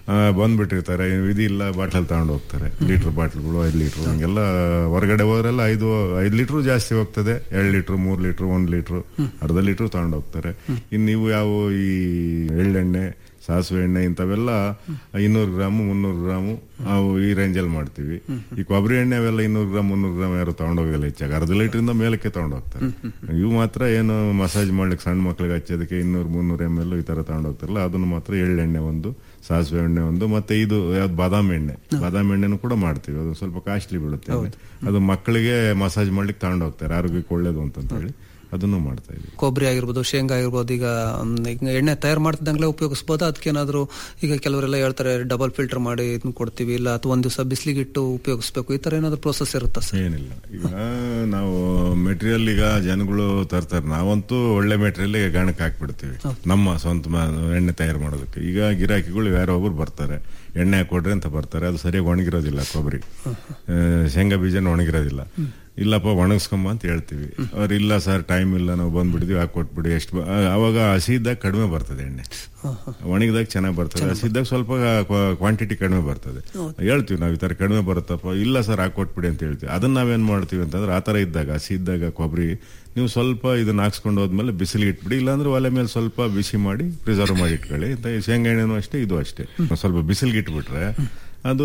ಆ, ಬಂದ್ಬಿಟ್ಟಿರ್ತಾರೆ ವಿಧಿ ಇಲ್ಲ ಬಾಟ್ಲಲ್ಲಿ ತಗೊಂಡು ಹೋಗ್ತಾರೆ ಲೀಟರ್ ಬಾಟ್ಲ್ಗಳು ಐದು ಲೀಟರ್ ಹಂಗೆಲ್ಲ ಹೊರಗಡೆ ಹೋದ್ರೆಲ್ಲ ಐದು ಐದು ಲೀಟರ್ ಜಾಸ್ತಿ ಹೋಗ್ತದೆ ಎರಡು ಲೀಟರ್ ಮೂರ್ ಲೀಟರ್ ಒಂದ್ ಲೀಟರ್ ಅರ್ಧ ಲೀಟರ್ ತಗೊಂಡು ಹೋಗ್ತಾರೆ ಇನ್ನು ನೀವು ಯಾವ ಈ ಎಳ್ಳೆಣ್ಣೆ ಸಾಸಿವೆ ಎಣ್ಣೆ ಇಂಥವೆಲ್ಲ ಇನ್ನೂರು ಗ್ರಾಮು ಮುನ್ನೂರು ಗ್ರಾಮು ನಾವು ಈ ರೇಂಜಲ್ಲಿ ಮಾಡ್ತೀವಿ ಈ ಕೊಬ್ಬರಿ ಎಣ್ಣೆ ಅವೆಲ್ಲ ಇನ್ನೂರು ಗ್ರಾಮ್ ಮುನ್ನೂರು ಗ್ರಾಮ್ ಯಾರು ತಗೊಂಡೋಗಲ್ಲ ಹೆಚ್ಚಾಗಿ ಅರ್ಧ ಲೀಟರ್ ಮೇಲಕ್ಕೆ ತಗೊಂಡೋಗ್ತಾರೆ ಇವು ಮಾತ್ರ ಏನು ಮಸಾಜ್ ಮಾಡ್ಲಿಕ್ಕೆ ಸಣ್ಣ ಮಕ್ಳಿಗೆ ಹಚ್ಚೋದಕ್ಕೆ ಇನ್ನೂರು ಮುನ್ನೂರು ಎಮ್ ಎಲ್ ಈ ತರ ತಗೊಂಡೋಗ್ತಾರಲ್ಲ ಅದನ್ನು ಮಾತ್ರ ಎಳ್ಳೆಣ್ಣೆ ಒಂದು ಸಾಸಿವೆ ಎಣ್ಣೆ ಒಂದು ಮತ್ತೆ ಇದು ಯಾವ್ದು ಬಾದಾಮಿ ಎಣ್ಣೆ ಬಾದಾಮಿ ಎಣ್ಣೆನೂ ಕೂಡ ಮಾಡ್ತೀವಿ ಅದು ಸ್ವಲ್ಪ ಕಾಸ್ಟ್ಲಿ ಬೀಳುತ್ತೆ ಅದು ಮಕ್ಕಳಿಗೆ ಮಸಾಜ್ ಮಾಡ್ಲಿಕ್ಕೆ ತಗೊಂಡೋಗ್ತಾರೆ ಆರೋಗ್ಯಕ್ಕೆ ಒಳ್ಳೇದು ಅಂತ ಹೇಳಿ ಅದನ್ನು ಮಾಡ್ತಾ ಇದ್ದೀವಿ ಕೊಬ್ಬರಿ ಆಗಿರ್ಬೋದು ಶೇಂಗಾ ಆಗಿರ್ಬೋದು ಈಗ ಮ್, ಈಗ ಎಣ್ಣೆ ತಯಾರು ಮಾಡ್ತಿದ್ದಂಗ್ಲೇ ಉಪಯೋಗಿಸ್ಬೋದು ಅದಕ್ಕೇನಾದ್ರೂ ಈಗ ಕೆಲವರೆಲ್ಲ ಹೇಳ್ತಾರೆ ಡಬಲ್ ಫಿಲ್ಟರ್ ಮಾಡಿ ಇದನ್ನ ಕೊಡ್ತೀವಿ ಇಲ್ಲ ಅಥವಾ ಒಂದ್ ದಿವಸ ಬಿಸಿಲಿಗಿಟ್ಟು ಉಪಯೋಗಿಸ್ಬೇಕು ಈ ತರ ಏನಾದ್ರು ಪ್ರೋಸೆಸ್ ಇರುತ್ತಾ ಸರ್ ಏನಿಲ್ಲ ಈಗ ನಾವು ಮೆಟೀರಿಯಲ್ ಈಗ ಜನಗಳು ತರ್ತಾರೆ ನಾವಂತೂ ಒಳ್ಳೆ ಮೆಟೀರಿಯಲ್ ಗಾಣಕ್ಕೆ ಹಾಕ್ಬಿಡ್ತೀವಿ ನಮ್ಮ ಸ್ವಂತ ಮ- ಎಣ್ಣೆ ತಯಾರು ಮಾಡೋದಕ್ಕೆ ಈಗ ಗಿರಾಕಿಗಳು ಯಾರೋ ಒಬ್ರು ಬರ್ತಾರೆ ಎಣ್ಣೆ ಹಾಕೊಡ್ರಿ ಅಂತ ಬರ್ತಾರೆ ಅದು ಸರಿಯಾಗಿ ಒಣಗಿರೋದಿಲ್ಲ ಕೊಬ್ಬರಿ ಆ, ಶೇಂಗಾ ಬೀಜನ ಒಣಗಿರೋದಿಲ್ಲ ಇಲ್ಲಪ್ಪ ಒಣಗಿಸ್ಕೊಂಬ ಅಂತ ಹೇಳ್ತೀವಿ ಅವ್ರು ಇಲ್ಲ ಸರ್ ಟೈಮ್ ಇಲ್ಲ ನಾವು ಬಂದ್ಬಿಡ್ತೀವಿ ಹಾಕೊಟ್ಬಿಡಿ ಎಷ್ಟು ಬ- ಆ- ಅವಾಗ ಹಸಿ ಇದ್ದಾಗ ಕಡಿಮೆ ಬರ್ತದೆ ಎಣ್ಣೆ ಒಣಗಿದಾಗ ಚೆನ್ನಾಗಿ ಬರ್ತದೆ ಹಸಿದ್ದಾಗ ಸ್ವಲ್ಪ ಕ್ವಾಂಟಿಟಿ ಕಡಿಮೆ ಬರ್ತದೆ ಹೇಳ್ತೀವಿ ನಾವು ಈ ತರ ಕಡಿಮೆ ಬರುತ್ತಪ್ಪ ಇಲ್ಲ ಸರ್ ಹಾಕೊಟ್ಬಿಡಿ ಅಂತ ಹೇಳ್ತೀವಿ ಅದನ್ನ ನಾವೇನ್ ಮಾಡ್ತೀವಿ ಅಂತಂದ್ರೆ ಆ ತರ ಇದ್ದಾಗ ಹಸಿ ಇದ್ದಾಗ ಕೊಬ್ಬರಿ ನೀವು ಸ್ವಲ್ಪ ಇದನ್ನ ಹಾಕ್ಸ್ಕೊಂಡು ಹೋದ್ಮೇಲೆ ಬಿಸಿಲಿಗೆ ಇಟ್ಬಿಡಿ ಇಲ್ಲಾಂದ್ರೆ ಒಲೆ ಮೇಲೆ ಸ್ವಲ್ಪ ಬಿಸಿ ಮಾಡಿ ಪ್ರಿಸರ್ವ್ ಮಾಡಿ ಇಟ್ಕೊಳ್ಳಿ ಅಂತ ಈ ಶೇಂಗಾ ಎಣ್ಣೆನೂ ಅಷ್ಟೇ ಇದು ಅಷ್ಟೇ ಸ್ವಲ್ಪ ಬಿಸಿಲಿಗೆ ಇಟ್ಬಿಟ್ರೆ ಅದು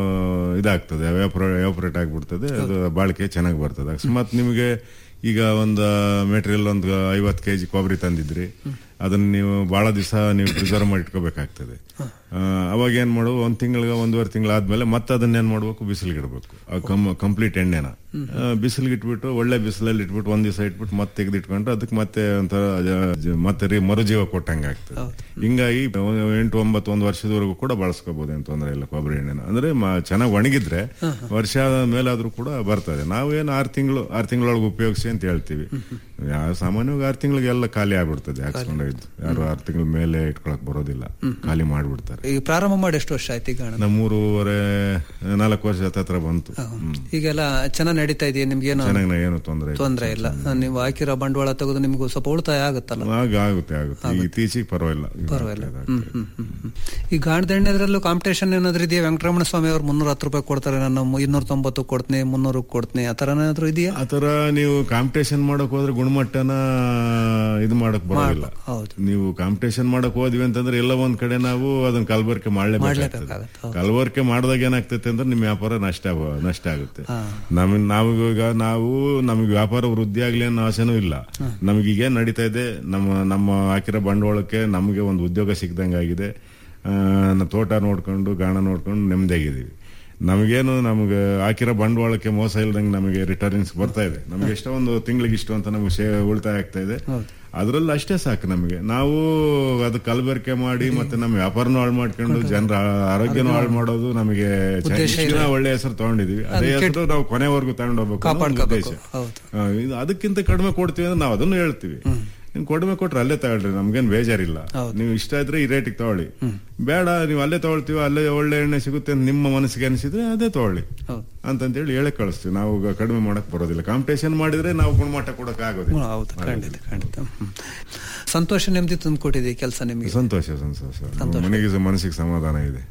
ಇದಾಗ್ತದೆ ವ್ಯಾಪರೇಟ್ ಆಗ್ಬಿಡ್ತದೆ ಅದು ಬಾಳಿಕೆ ಚೆನ್ನಾಗಿ ಬರ್ತದೆ ಅಕಸ್ಮಾತ್ ನಿಮಗೆ ಈಗ ಒಂದು ಮೆಟೀರಿಯಲ್ ಒಂದು ಐವತ್ತು ಕೆಜಿ ಕೊಬ್ಬರಿ ತಂದಿದ್ರಿ ಅದನ್ನ ನೀವು ಬಹಳ ದಿವಸ ನೀವು ಪ್ರಿಸರ್ವ್ ಮಾಡಿ ಇಟ್ಕೋಬೇಕಾಗ್ತದೆ ಆ, ಅವಾಗ ಏನ್ ಮಾಡು ಒಂದ್ ತಿಂಗಳಿಗೆ ಒಂದೂವರೆ ತಿಂಗಳಾದ್ಮೇಲೆ ಮತ್ತೆ ಅದನ್ನ ಏನ್ ಮಾಡ್ಬೇಕು ಬಿಸಿಲಿಗೆ ಇಡಬೇಕು ಕಂಪ್ಲೀಟ್ ಎಣ್ಣೆನ ಬಿಸಿಲಿಗೆ ಇಟ್ಬಿಟ್ಟು ಒಳ್ಳೆ ಬಿಸಿಲಲ್ಲಿ ಇಟ್ಬಿಟ್ಟು ಒಂದ್ ದಿವಸ ಇಟ್ಬಿಟ್ಟು ಮತ್ತೆ ತೆಗೆದು ಇಟ್ಕೊಂಡ್ರೆ ಅದಕ್ಕೆ ಮತ್ತೆ ಒಂಥರ ಜ- ಜ- ಮತ್ತೆ ರೀ ಮರುಜೀವ ಕೊಟ್ಟಂಗೆ ಆಗ್ತದೆ ಹಿಂಗಾಗಿ ಎಂಟು ಒಂಬತ್ತು ಒಂದು ವರ್ಷದವರೆಗೂ ಕೂಡ ಬಳಸ್ಕೋಬಹುದು ಅಂತ ತೊಂದರೆ ಇಲ್ಲ ಕೊಬ್ಬರಿ ಎಣ್ಣೆನ ಅಂದ್ರೆ ಚೆನ್ನಾಗಿ ಒಣಗಿದ್ರೆ ವರ್ಷ ಮೇಲಾದ್ರೂ ಕೂಡ ಬರ್ತದೆ ನಾವೇನು ಆರು ತಿಂಗಳು ಆರು ತಿಂಗಳೊಳಗೆ ಉಪಯೋಗಿಸಿ ಅಂತ ಹೇಳ್ತೀವಿ ಯಾ ಸಾಮಾನ್ಯವಾಗಿ ಆರು ತಿಂಗಳಿಗೆ ಎಲ್ಲ ಖಾಲಿ ಆಗ್ಬಿಡ್ತದೆ ಹಾಕ್ಸ್ಕೊಂಡೋಗಿದ್ದು ಯಾರು ಆರು ತಿಂಗಳ ಮೇಲೆ ಇಟ್ಕೊಳಕ್ ಬರೋದಿಲ್ಲ ಖಾಲಿ ಮಾಡ್ಬಿಡ್ತಾರೆ ಈಗ ಪ್ರಾರಂಭ ಮಾಡಿ ಎಷ್ಟು ವರ್ಷ ಆಯ್ತು ಈಗ ನಮ್ಮ ಮೂರುವರೆ ನಾಲ್ಕು ವರ್ಷ ಹತ್ರ ಬಂತು ಹ್ಮ್. ಈಗೆಲ್ಲ ಚೆನ್ನಾಗಿ ನಡೀತಾ ಇದೆಯಾ ನಿಮ್ಗೇನು ಚೆನ್ನಾಗಿ ಏನು ತೊಂದರೆ ಇಲ್ಲ ತೊಂದರೆ ಇಲ್ಲ ನೀವು ಹಾಕಿರೋ ಬಂಡವಾಳ ತೆಗೆದು ನಿಮ್ಗೂ ಸ್ವಲ್ಪ ಉಳಿತಾಯ ಆಗುತ್ತಲ್ಲ ಆಗ ಆಗುತ್ತೆ ಆಗುತ್ತೆ ಈಗ ಇತ್ತೀಚೆಗೆ ಪರವಾಗಿಲ್ಲ ಈಗ ಪರವಾಗಿಲ್ಲ ಆಗ್ತಾ ಹ್ಮ್ ಹ್ಮ್ ಹ್ಮ್ ಹ್ಮ್. ಈ ಗಾಣದೆಣ್ಣೆದ್ರಲ್ಲೂ ಕಾಂಪಿಟೇಷನ್ ಏನಾದ್ರು ಇದೆಯಾ ವೆಂಕಟರಮಣ ಸ್ವಾಮಿ ಅವ್ರು ಮುನ್ನೂರ ಹತ್ತು ರೂಪಾಯಿ ಕೊಡ್ತಾರೆ ನಾನು ಇನ್ನೂರ ತೊಂಬತ್ತು ಕೊಡ್ತೀನಿ ಮುನ್ನೂರು ಕೊಡ್ತೀನಿ ಆ ತರ ಏನಾದ್ರು ಇದೆಯಾ ಆ ತರ ನೀವು ಕಾಂಪಿಟೇಷನ್ ಮಾಡಕ್ ಹೋದ್ರೆ ಗುಣಮಟ್ಟನ ಇದು ಮಾಡಕ್ ಬರೋದಿಲ್ಲ ಹೌದು. ನೀವು ಕಾಂಪಿಟೇಷನ್ ಮಾಡಕ್ ಹೋದ್ವಿ ಅಂತಂದ್ರೆ ಎಲ್ಲ ಒಂದ್ ಕಡೆ ನಾವು ಅದನ್ನ ಕಲಬೆರಕೆ ಮಾಡ್ಲೇಬೇಕಾಗ್ತದೆ ಮಾಡ್ಲೇಬೇಕಾಗತ್ತೆ, ಹೌದು. ಕಲಬೆರಕೆ ಮಾಡಿದಾಗ ಏನಾಗ್ತೈತೆ ಅಂದ್ರೆ ನಿಮ್ ವ್ಯಾಪಾರ ನಷ್ಟ ಆಗ- ನಷ್ಟ ಆಗುತ್ತೆ ನಮ್ ನಾವೀಗ ನಾವು ನಮಗೆ ವ್ಯಾಪಾರ ವೃದ್ಧಿ ಆಗ್ಲಿ ಅನ್ನೋ ಆಸೆನೂ ಇಲ್ಲ ನಮ್ಗೆ ಈಗ ಏನ್ ನಡೀತಾ ಇದೆ ನಮ್ಮ ನಮ್ಮ ಹಾಕಿರೋ ಬಂಡವಾಳಕ್ಕೆ ನಮಗೆ ಒಂದು ಉದ್ಯೋಗ ಸಿಕ್ದಂಗಾಗಿದೆ ಆ, ನಾವು ತೋಟ ನೋಡ್ಕೊಂಡು ಗಾಣ ನೋಡ್ಕೊಂಡು ನೆಮ್ಮದಿಯಾಗಿದ್ದೀವಿ ನಮಗೇನು ನಮ್ಗೆ ಹಾಕಿರೋ ಬಂಡವಾಳಕ್ಕೆ ಮೋಸ ಇಲ್ದಂಗೆ ನಮಗೆ ರಿಟರ್ನ್ಸ್ ಬರ್ತಾ ಇದೆ ನಮ್ಗೆ ಎಷ್ಟೋ ಒಂದು ತಿಂಗಳಿಗೆ ಇಷ್ಟು ಅಂತ ನಮ್ಗೆ ಶೇ ಉಳಿತಾಯ ಆಗ್ತಾ ಇದೆ ಅದ್ರಲ್ಲಿ ಅಷ್ಟೇ ಸಾಕು ನಮಗೆ ನಾವು ಅದು ಕಲಬೆರಕೆ ಮಾಡಿ ಮತ್ತೆ ನಮ್ಮ ವ್ಯಾಪಾರನೂ ಹಾಳು ಮಾಡ್ಕೊಂಡು ಜನರ ಆರೋಗ್ಯನೂ ಹಾಳು ಮಾಡೋದು ನಮಗೆ ಇಷ್ಟು ದಿನ ಒಳ್ಳೆ ಹೆಸರು ತಗೊಂಡಿದೀವಿ ಅದೇ ಹೆಸರು ನಾವು ಕೊನೆವರೆಗೂ ತಗೊಂಡು ಹೋಗ್ಬೇಕು ಅನ್ನೋ ಒಂದು ಉದ್ದೇಶ ಆ, ಇದು ಅದಕ್ಕಿಂತ ಕಡಿಮೆ ಕೊಡ್ತೀವಿ ಅಂದ್ರೆ ನಾವು ಅದನ್ನು ಹೇಳ್ತೀವಿ ನೀವು ಕಡಿಮೆ ಕೊಟ್ರೆ ಅಲ್ಲೇ ತಗೊಳ್ರಿ ನಮ್ಗೇನ್ ಬೇಜಾರಿಲ್ಲ ನೀವು ಇಷ್ಟ ಇದ್ರೆ ಈ ರೇಟಿಗೆ ತಗೊಳ್ಳಿ ಬೇಡ ನೀವು ಅಲ್ಲೇ ತಗೊಳ್ತೀವಿ ಅಲ್ಲೇ ಒಳ್ಳೆ ಎಣ್ಣೆ ಸಿಗುತ್ತೆ ಅಂತ ನಿಮ್ಮ ಮನಸ್ಸಿಗೆ ಅನಿಸಿದ್ರೆ ಅದೇ ತಗೊಳ್ಳಿ ಅಂತಂತೇಳಿ ಹೇಳಿ ಕಳಿಸ್ತೀವಿ ನಾವು ಈಗ ಕಡಿಮೆ ಮಾಡಕ್ ಬರೋದಿಲ್ಲ ಕಾಂಪಿಟೇಷನ್ ಮಾಡಿದ್ರೆ ನಾವು ಗುಣಮಟ್ಟ ಕೊಡಕ್ ಆಗೋದಿಲ್ಲ ಹೌದು ಖಂಡಿತ ಖಂಡಿತ ಹ್ಮ್. ಸಂತೋಷ ನೆಮ್ಮದಿ ತಂದು ಕೊಟ್ಟಿದೆ ಕೆಲಸ ನಿಮಗೆ ಸಂತೋಷ ಸಂತೋಷ ನಮ್ಮ ಮನೆಗೆ ಸ- ಮನಸ್ಸಿಗೆ ಸಮಾಧಾನ ಇದೆ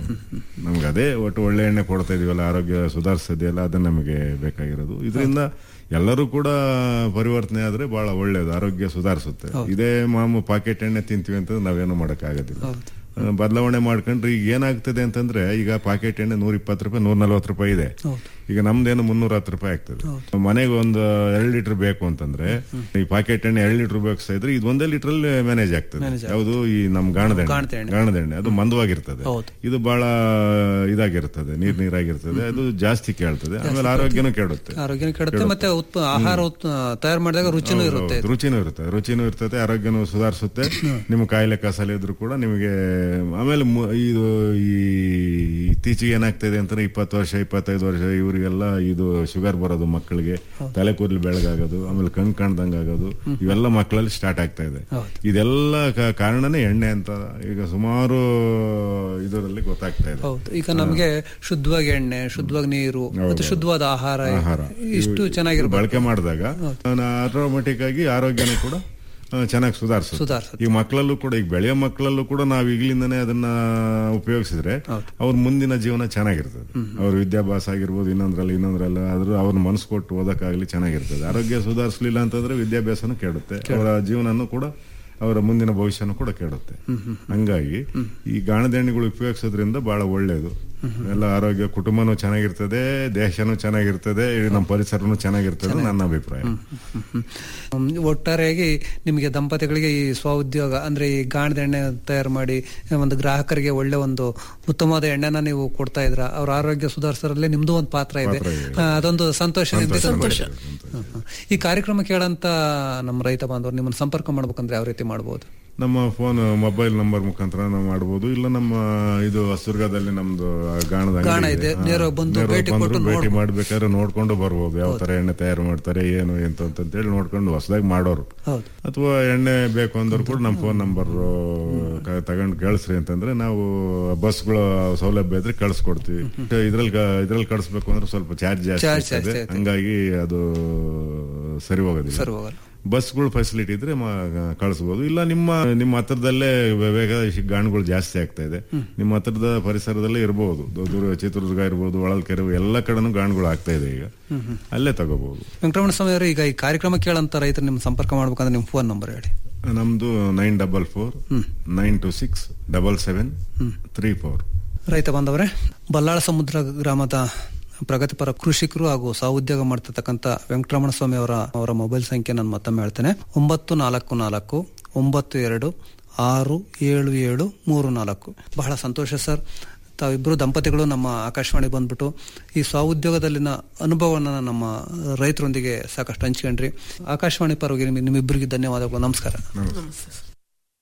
ನಮ್ಗೆ ಅದೇ ಒಟ್ಟು ಒಳ್ಳೆ ಎಣ್ಣೆ ಕೊಡ್ತಾ ಇದೀವಲ್ಲ ಆರೋಗ್ಯ ಸುಧಾರಿಸ್ತಿದೆಯಲ್ಲ ಅದೇ ನಮಗೆ ಬೇಕಾಗಿರೋದು ಇದರಿಂದ ಎಲ್ಲರೂ ಕೂಡ ಪರಿವರ್ತನೆ ಆದ್ರೆ ಬಹಳ ಒಳ್ಳೇದು ಆರೋಗ್ಯ ಸುಧಾರಿಸುತ್ತೆ ಇದೇ ಮಾಮು ಪಾಕೆಟ್ ಎಣ್ಣೆ ತಿಂತೀವಿ ಅಂತಂದ್ರೆ ನಾವೇನು ಮಾಡಕ್ ಆಗೋದಿಲ್ಲ ಬದಲಾವಣೆ ಮಾಡ್ಕೊಂಡ್ರೆ ಈಗ ಏನಾಗ್ತದೆ ಅಂತಂದ್ರೆ ಈಗ ಪಾಕೆಟ್ ಎಣ್ಣೆ ನೂರ ಇಪ್ಪತ್ತು ರೂಪಾಯಿ ನೂರ ನಲ್ವತ್ತು ರೂಪಾಯಿ ಇದೆ ಈಗ ನಮ್ದೇನು ಮುನ್ನೂರ ಹತ್ತು ರೂಪಾಯಿ ಆಗ್ತದೆ ಮನೆಗೆ ಒಂದು ಎರಡು ಲೀಟರ್ ಬೇಕು ಅಂತಂದ್ರೆ ಈ ಪಾಕೆಟ್ ಎಣ್ಣೆ ಎರಡು ಲೀಟರ್ ಉಪಯೋಗಿಸ್ತಾ ಇದ್ರೆ ಇದು ಒಂದೇ ಲೀಟರ್ ಅಲ್ಲಿ ಮ್ಯಾನೇಜ್ ಆಗ್ತದೆ ಯಾವುದು ಈ ನಮ್ ಗಾಣದ ಗಾಣದ ಎಣ್ಣೆ ಗಾಣದ ಎಣ್ಣೆ ಅದು ಮಂದವಾಗಿರ್ತದೆ ಇದು ಬಹಳ ಇದಾಗಿರ್ತದೆ ನೀರ್ ನೀರಾಗಿರ್ತದೆ ಅದು ಜಾಸ್ತಿ ಕೇಳ್ತದೆ ಆಮೇಲೆ ಆರೋಗ್ಯನೂ ಕೆಡುತ್ತೆ ಆರೋಗ್ಯನೂ ಕೆಡುತ್ತೆ ಮತ್ತೆ ಉತ್ಪ ಆಹಾರ ಉತ್- ತಯಾರು ಮಾಡಿದಾಗ ರುಚಿನೂ ಇರುತ್ತೆ ಹೌದು, ರುಚಿನೂ ಇರುತ್ತೆ ರುಚಿನೂ ಇರ್ತದೆ ಆರೋಗ್ಯನೂ ಸುಧಾರಿಸುತ್ತೆ ನಿಮ್ಮ ಕಾಯಿಲೆ ಕಸಾಲೆ ಇದ್ರು ಕೂಡ ನಿಮಗೆ ಆಮೇಲೆ ಮು- ಇದು ಈ ಇತ್ತೀಚೆಗೆ ಏನಾಗ್ತದೆ ಅಂತಂದ್ರೆ ಇಪ್ಪತ್ತು ವರ್ಷ ಇಪ್ಪತ್ತೈದು ವರ್ಷ ಇವರಿಗೆಲ್ಲ ಇದು ಶುಗರ್ ಬರೋದು ಮಕ್ಕಳಿಗೆ ತಲೆ ಕೂದಲು ಬೆಳಗಾಗೋದು ಆಮೇಲೆ ಕಣ್ ಕಾಣ್ದಂಗ್ ಆಗೋದು ಇವೆಲ್ಲ ಮಕ್ಕಳಲ್ಲಿ ಸ್ಟಾರ್ಟ್ ಆಗ್ತಾ ಇದೆ ಇದೆಲ್ಲ ಕ- ಕಾರಣನೇ ಎಣ್ಣೆ ಅಂತ ಈಗ ಸುಮಾರು ಇದರಲ್ಲಿ ಗೊತ್ತಾಗ್ತಾ ಇದೆ ಹೌದು ಈಗ ನಮಗೆ ಶುದ್ಧವಾಗಿ ಎಣ್ಣೆ ಶುದ್ಧವಾಗಿ ನೀರು ಮತ್ತೆ ಶುದ್ಧವಾದ ಆಹಾರ ಆಹಾರ ಇಷ್ಟು ಇವು- ಚೆನ್ನಾಗಿರ್ಬೇಕು ಬಳಕೆ ಮಾಡಿದಾಗ ಆಟೋಮೆಟಿಕ್ ಆಗಿ ಆರೋಗ್ಯನೂ ಕೂಡ ಚೆನ್ನಾಗಿ ಸುಧಾರಿಸುತ್ತೆ ಸುಧಾರಿಸುತ್ತೆ. ಈ ಮಕ್ಕಳಲ್ಲೂ ಕೂಡ ಈಗ ಬೆಳೆಯೋ ಮಕ್ಕಳಲ್ಲೂ ಕೂಡ ನಾವು ಈಗಲಿಂದನೇ ಅದನ್ನ ಉಪಯೋಗಿಸಿದ್ರೆ ಅವ್ರ ಮುಂದಿನ ಜೀವನ ಚೆನ್ನಾಗಿರ್ತದೆ ಅವ್ರ ವಿದ್ಯಾಭ್ಯಾಸ ಆಗಿರ್ಬೋದು ಇನ್ನೊಂದ್ರಲ್ಲಿ ಇನ್ನೊಂದ್ರಲ್ಲ ಆದ್ರೂ ಅವ್ರ ಮನಸ್ಸು ಕೊಟ್ಟು ಓದಕ್ಕಾಗ್ಲಿ ಚೆನ್ನಾಗಿರ್ತದೆ ಆರೋಗ್ಯ ಸುಧಾರಿಸಲಿಲ್ಲ ಅಂತಂದ್ರೆ ವಿದ್ಯಾಭ್ಯಾಸನೂ ಕೆಡುತ್ತೆ ಅವರ ಜೀವನನೂ ಕೂಡ ಅವರ ಮುಂದಿನ ಭವಿಷ್ಯನೂ ಕೂಡ ಕೆಡುತ್ತೆ ಹಂಗಾಗಿ ಈ ಗಾಣದೆಣ್ಣೆಗಳು ಉಪಯೋಗಿಸೋದ್ರಿಂದ ಬಹಳ ಒಳ್ಳೇದು ಎಲ್ಲ ಆರೋಗ್ಯ ಕುಟುಂಬನೂ ಚೆನ್ನಾಗಿರ್ತದೆ ದೇಶನೂ ಚೆನ್ನಾಗಿರ್ತದೆ ಇಡೀ ನಮ್ಮ ಪರಿಸರನೂ ಚೆನ್ನಾಗಿರ್ತದೆ ನನ್ನ ಅಭಿಪ್ರಾಯ ಹ್ಮ್, ಒಟ್ಟಾರೆಯಾಗಿ ನಿಮಗೆ ದಂಪತಿಗಳಿಗೆ ಈ ಸ್ವ ಉದ್ಯೋಗ ಅಂದ್ರೆ ಈ ಗಾಣದ ಎಣ್ಣೆ ತಯಾರು ಮಾಡಿ ಒಂದು ಗ್ರಾಹಕರಿಗೆ ಒಳ್ಳೆ ಒಂದು ಉತ್ತಮವಾದ ಎಣ್ಣೆನ ನೀವು ಕೊಡ್ತಾ ಇದ್ರ ಅವ್ರ ಆರೋಗ್ಯ ಸುಧಾರಿಸೋದ್ರಲ್ಲಿ ನಿಮ್ದು ಒಂದು ಪಾತ್ರ ಇದೆ ಪಾತ್ರ ಇದೆ. ಆ, ಅದೊಂದು ಸಂತೋಷ ನಿಮ್ಗೆ ಸಂತೋಷ. ಹ್ಮ್, ಹ್ಮ್. ಈ ಕಾರ್ಯಕ್ರಮ ಕೇಳಂತ ನಮ್ಮ ರೈತ ಬಾಂಧವರು ನಿಮ್ಮನ್ನು ಸಂಪರ್ಕ ಮಾಡ್ಬೇಕಂದ್ರೆ ಯಾವ ರೀತಿ ಮಾಡ್ಬೋದು ನಮ್ಮ ಫೋನ್ ಮೊಬೈಲ್ ನಂಬರ್ ಮುಖಾಂತರ ನಾವು ಮಾಡ್ಬೋದು ಇಲ್ಲ ನಮ್ಮ ಇದು ಹಸುರ್ಗದಲ್ಲಿ ನಮ್ದು ಗಾಣದ ಅಂಗಡಿ ಗಾಣ ಇದೆ. ಹಾ, ನೇರವಾಗಿ ಬಂದು ನೇರವಾಗಿ ಭೇಟಿ ಬಂದ್ರು ಕೊಟ್ಟು ಭೇಟಿ ನೋಡ್ಬೋದು. ಮಾಡ್ಬೇಕಾದ್ರೆ ನೋಡ್ಕೊಂಡು ಬರ್ಬೋದು ಯಾವ ತರ ಎಣ್ಣೆ ತಯಾರು ಮಾಡ್ತಾರೆ ಏನು ಎಂತ ಅಂತೇಳಿ ನೋಡ್ಕೊಂಡು ಹೊಸದಾಗಿ ಮಾಡೋರು ಹೌದು ಅಥವಾ ಎಣ್ಣೆ ಬೇಕು ಅಂದ್ರು ಕೂಡ ನಮ್ಮ ಫೋನ್ ನಂಬರ್ ತಗೊಂಡು ಕಳಿಸ್ರಿ ಅಂತಂದ್ರೆ ನಾವು ಬಸ್ಗಳು ಸೌಲಭ್ಯ ಇದ್ರೆ ಕಳಿಸ್ಕೊಡ್ತೀವಿ ಇದ್ರಲ್ಲಿ ಇದ್ರಲ್ಲಿ ಕಳಿಸ್ಬೇಕು ಅಂದ್ರೆ ಸ್ವಲ್ಪ ಚಾರ್ಜ್ ಜಾಸ್ತಿ Charge ಜಾಸ್ತಿ ಆಗ್ತದೆ ಆಯ್ತು. ಹಂಗಾಗಿ ಅದು ಸರಿ ಹೋಗೋದಿಲ್ಲ ಸರಿ ಹೋಗಲ್ಲ ಬಸ್ಗಳು ಫೆಸಿಲಿಟಿ ಇದ್ರೆ ಮ- ಕಳಿಸ್ಬೋದು ಇಲ್ಲ ನಿಮ್ಮ ನಿಮ್ಮ ಹತ್ರದಲ್ಲೇ ಬೇಕಾದ ಗಾಣಗಳು ಜಾಸ್ತಿ ಆಗ್ತಾ ಇದೆ ನಿಮ್ಮ ಹತ್ರದ ಪರಿಸರದಲ್ಲೇ ಇರಬಹುದು ದೂರ ಚಿತ್ರದುರ್ಗ ಇರ್ಬೋದು ಹೊಳಲ್ಕೆರೆ ಎಲ್ಲ ಕಡೆನೂ ಗಾಣಗಳು ಆಗ್ತಾ ಇದೆ ಈಗ ಅಲ್ಲೇ ತಗೋಬಹುದು ವೆಂಕಟರಮಣ ಸ್ವಾಮಿ ಅವರು ಈಗ ಈ ಕಾರ್ಯಕ್ರಮ ಕೇಳಂತ ರೈತರು ನಿಮ್ ಸಂಪರ್ಕ ಮಾಡ್ಬೇಕಂದ್ರೆ ನಿಮ್ ಫೋನ್ ನಂಬರ್ ಹೇಳಿ ನಮ್ದು nine double four nine two six double seven three four ರೈತ ಬಾಂಧವರೇ ಬಲ್ಲಾಳ ಸಮುದ್ರ ಗ್ರಾಮದ ಪ್ರಗತಿಪರ ಕೃಷಿಕರು ಹಾಗೂ ಸಹೋದ್ಯೋಗ ಮಾಡ್ತಿರ್ತಕ್ಕಂಥ ವೆಂಕಟರಮಣ ಸ್ವಾಮಿ ಅವರ ಅವರ ಮೊಬೈಲ್ ಸಂಖ್ಯೆ ನಾನು ಮತ್ತೊಮ್ಮೆ ಹೇಳ್ತೇನೆ ಒಂಬತ್ತು ನಾಲ್ಕು ನಾಲ್ಕು ಒಂಬತ್ತು ಎರಡು ಆರು ಏಳು ಏಳು ಮೂರು ನಾಲ್ಕು ಬಹಳ ಸಂತೋಷ ಸರ್ ತಾವಿಬ್ಬರು ದಂಪತಿಗಳು ನಮ್ಮ ಆಕಾಶವಾಣಿ ಬಂದ್ಬಿಟ್ಟು ಈ ಸ್ವಉದ್ಯೋಗದಲ್ಲಿನ ಅನುಭವವನ್ನು ನಮ್ಮ ರೈತರೊಂದಿಗೆ ಸಾಕಷ್ಟು ಹಂಚ್ಕೊಂಡ್ರಿ ಆಕಾಶವಾಣಿ ಪರವಾಗಿ ನಿಮ್ಮಿಬ್ಬರಿಗೆ ಧನ್ಯವಾದಗಳು ನಮಸ್ಕಾರ ನಮಸ್ತೆ ಸರ್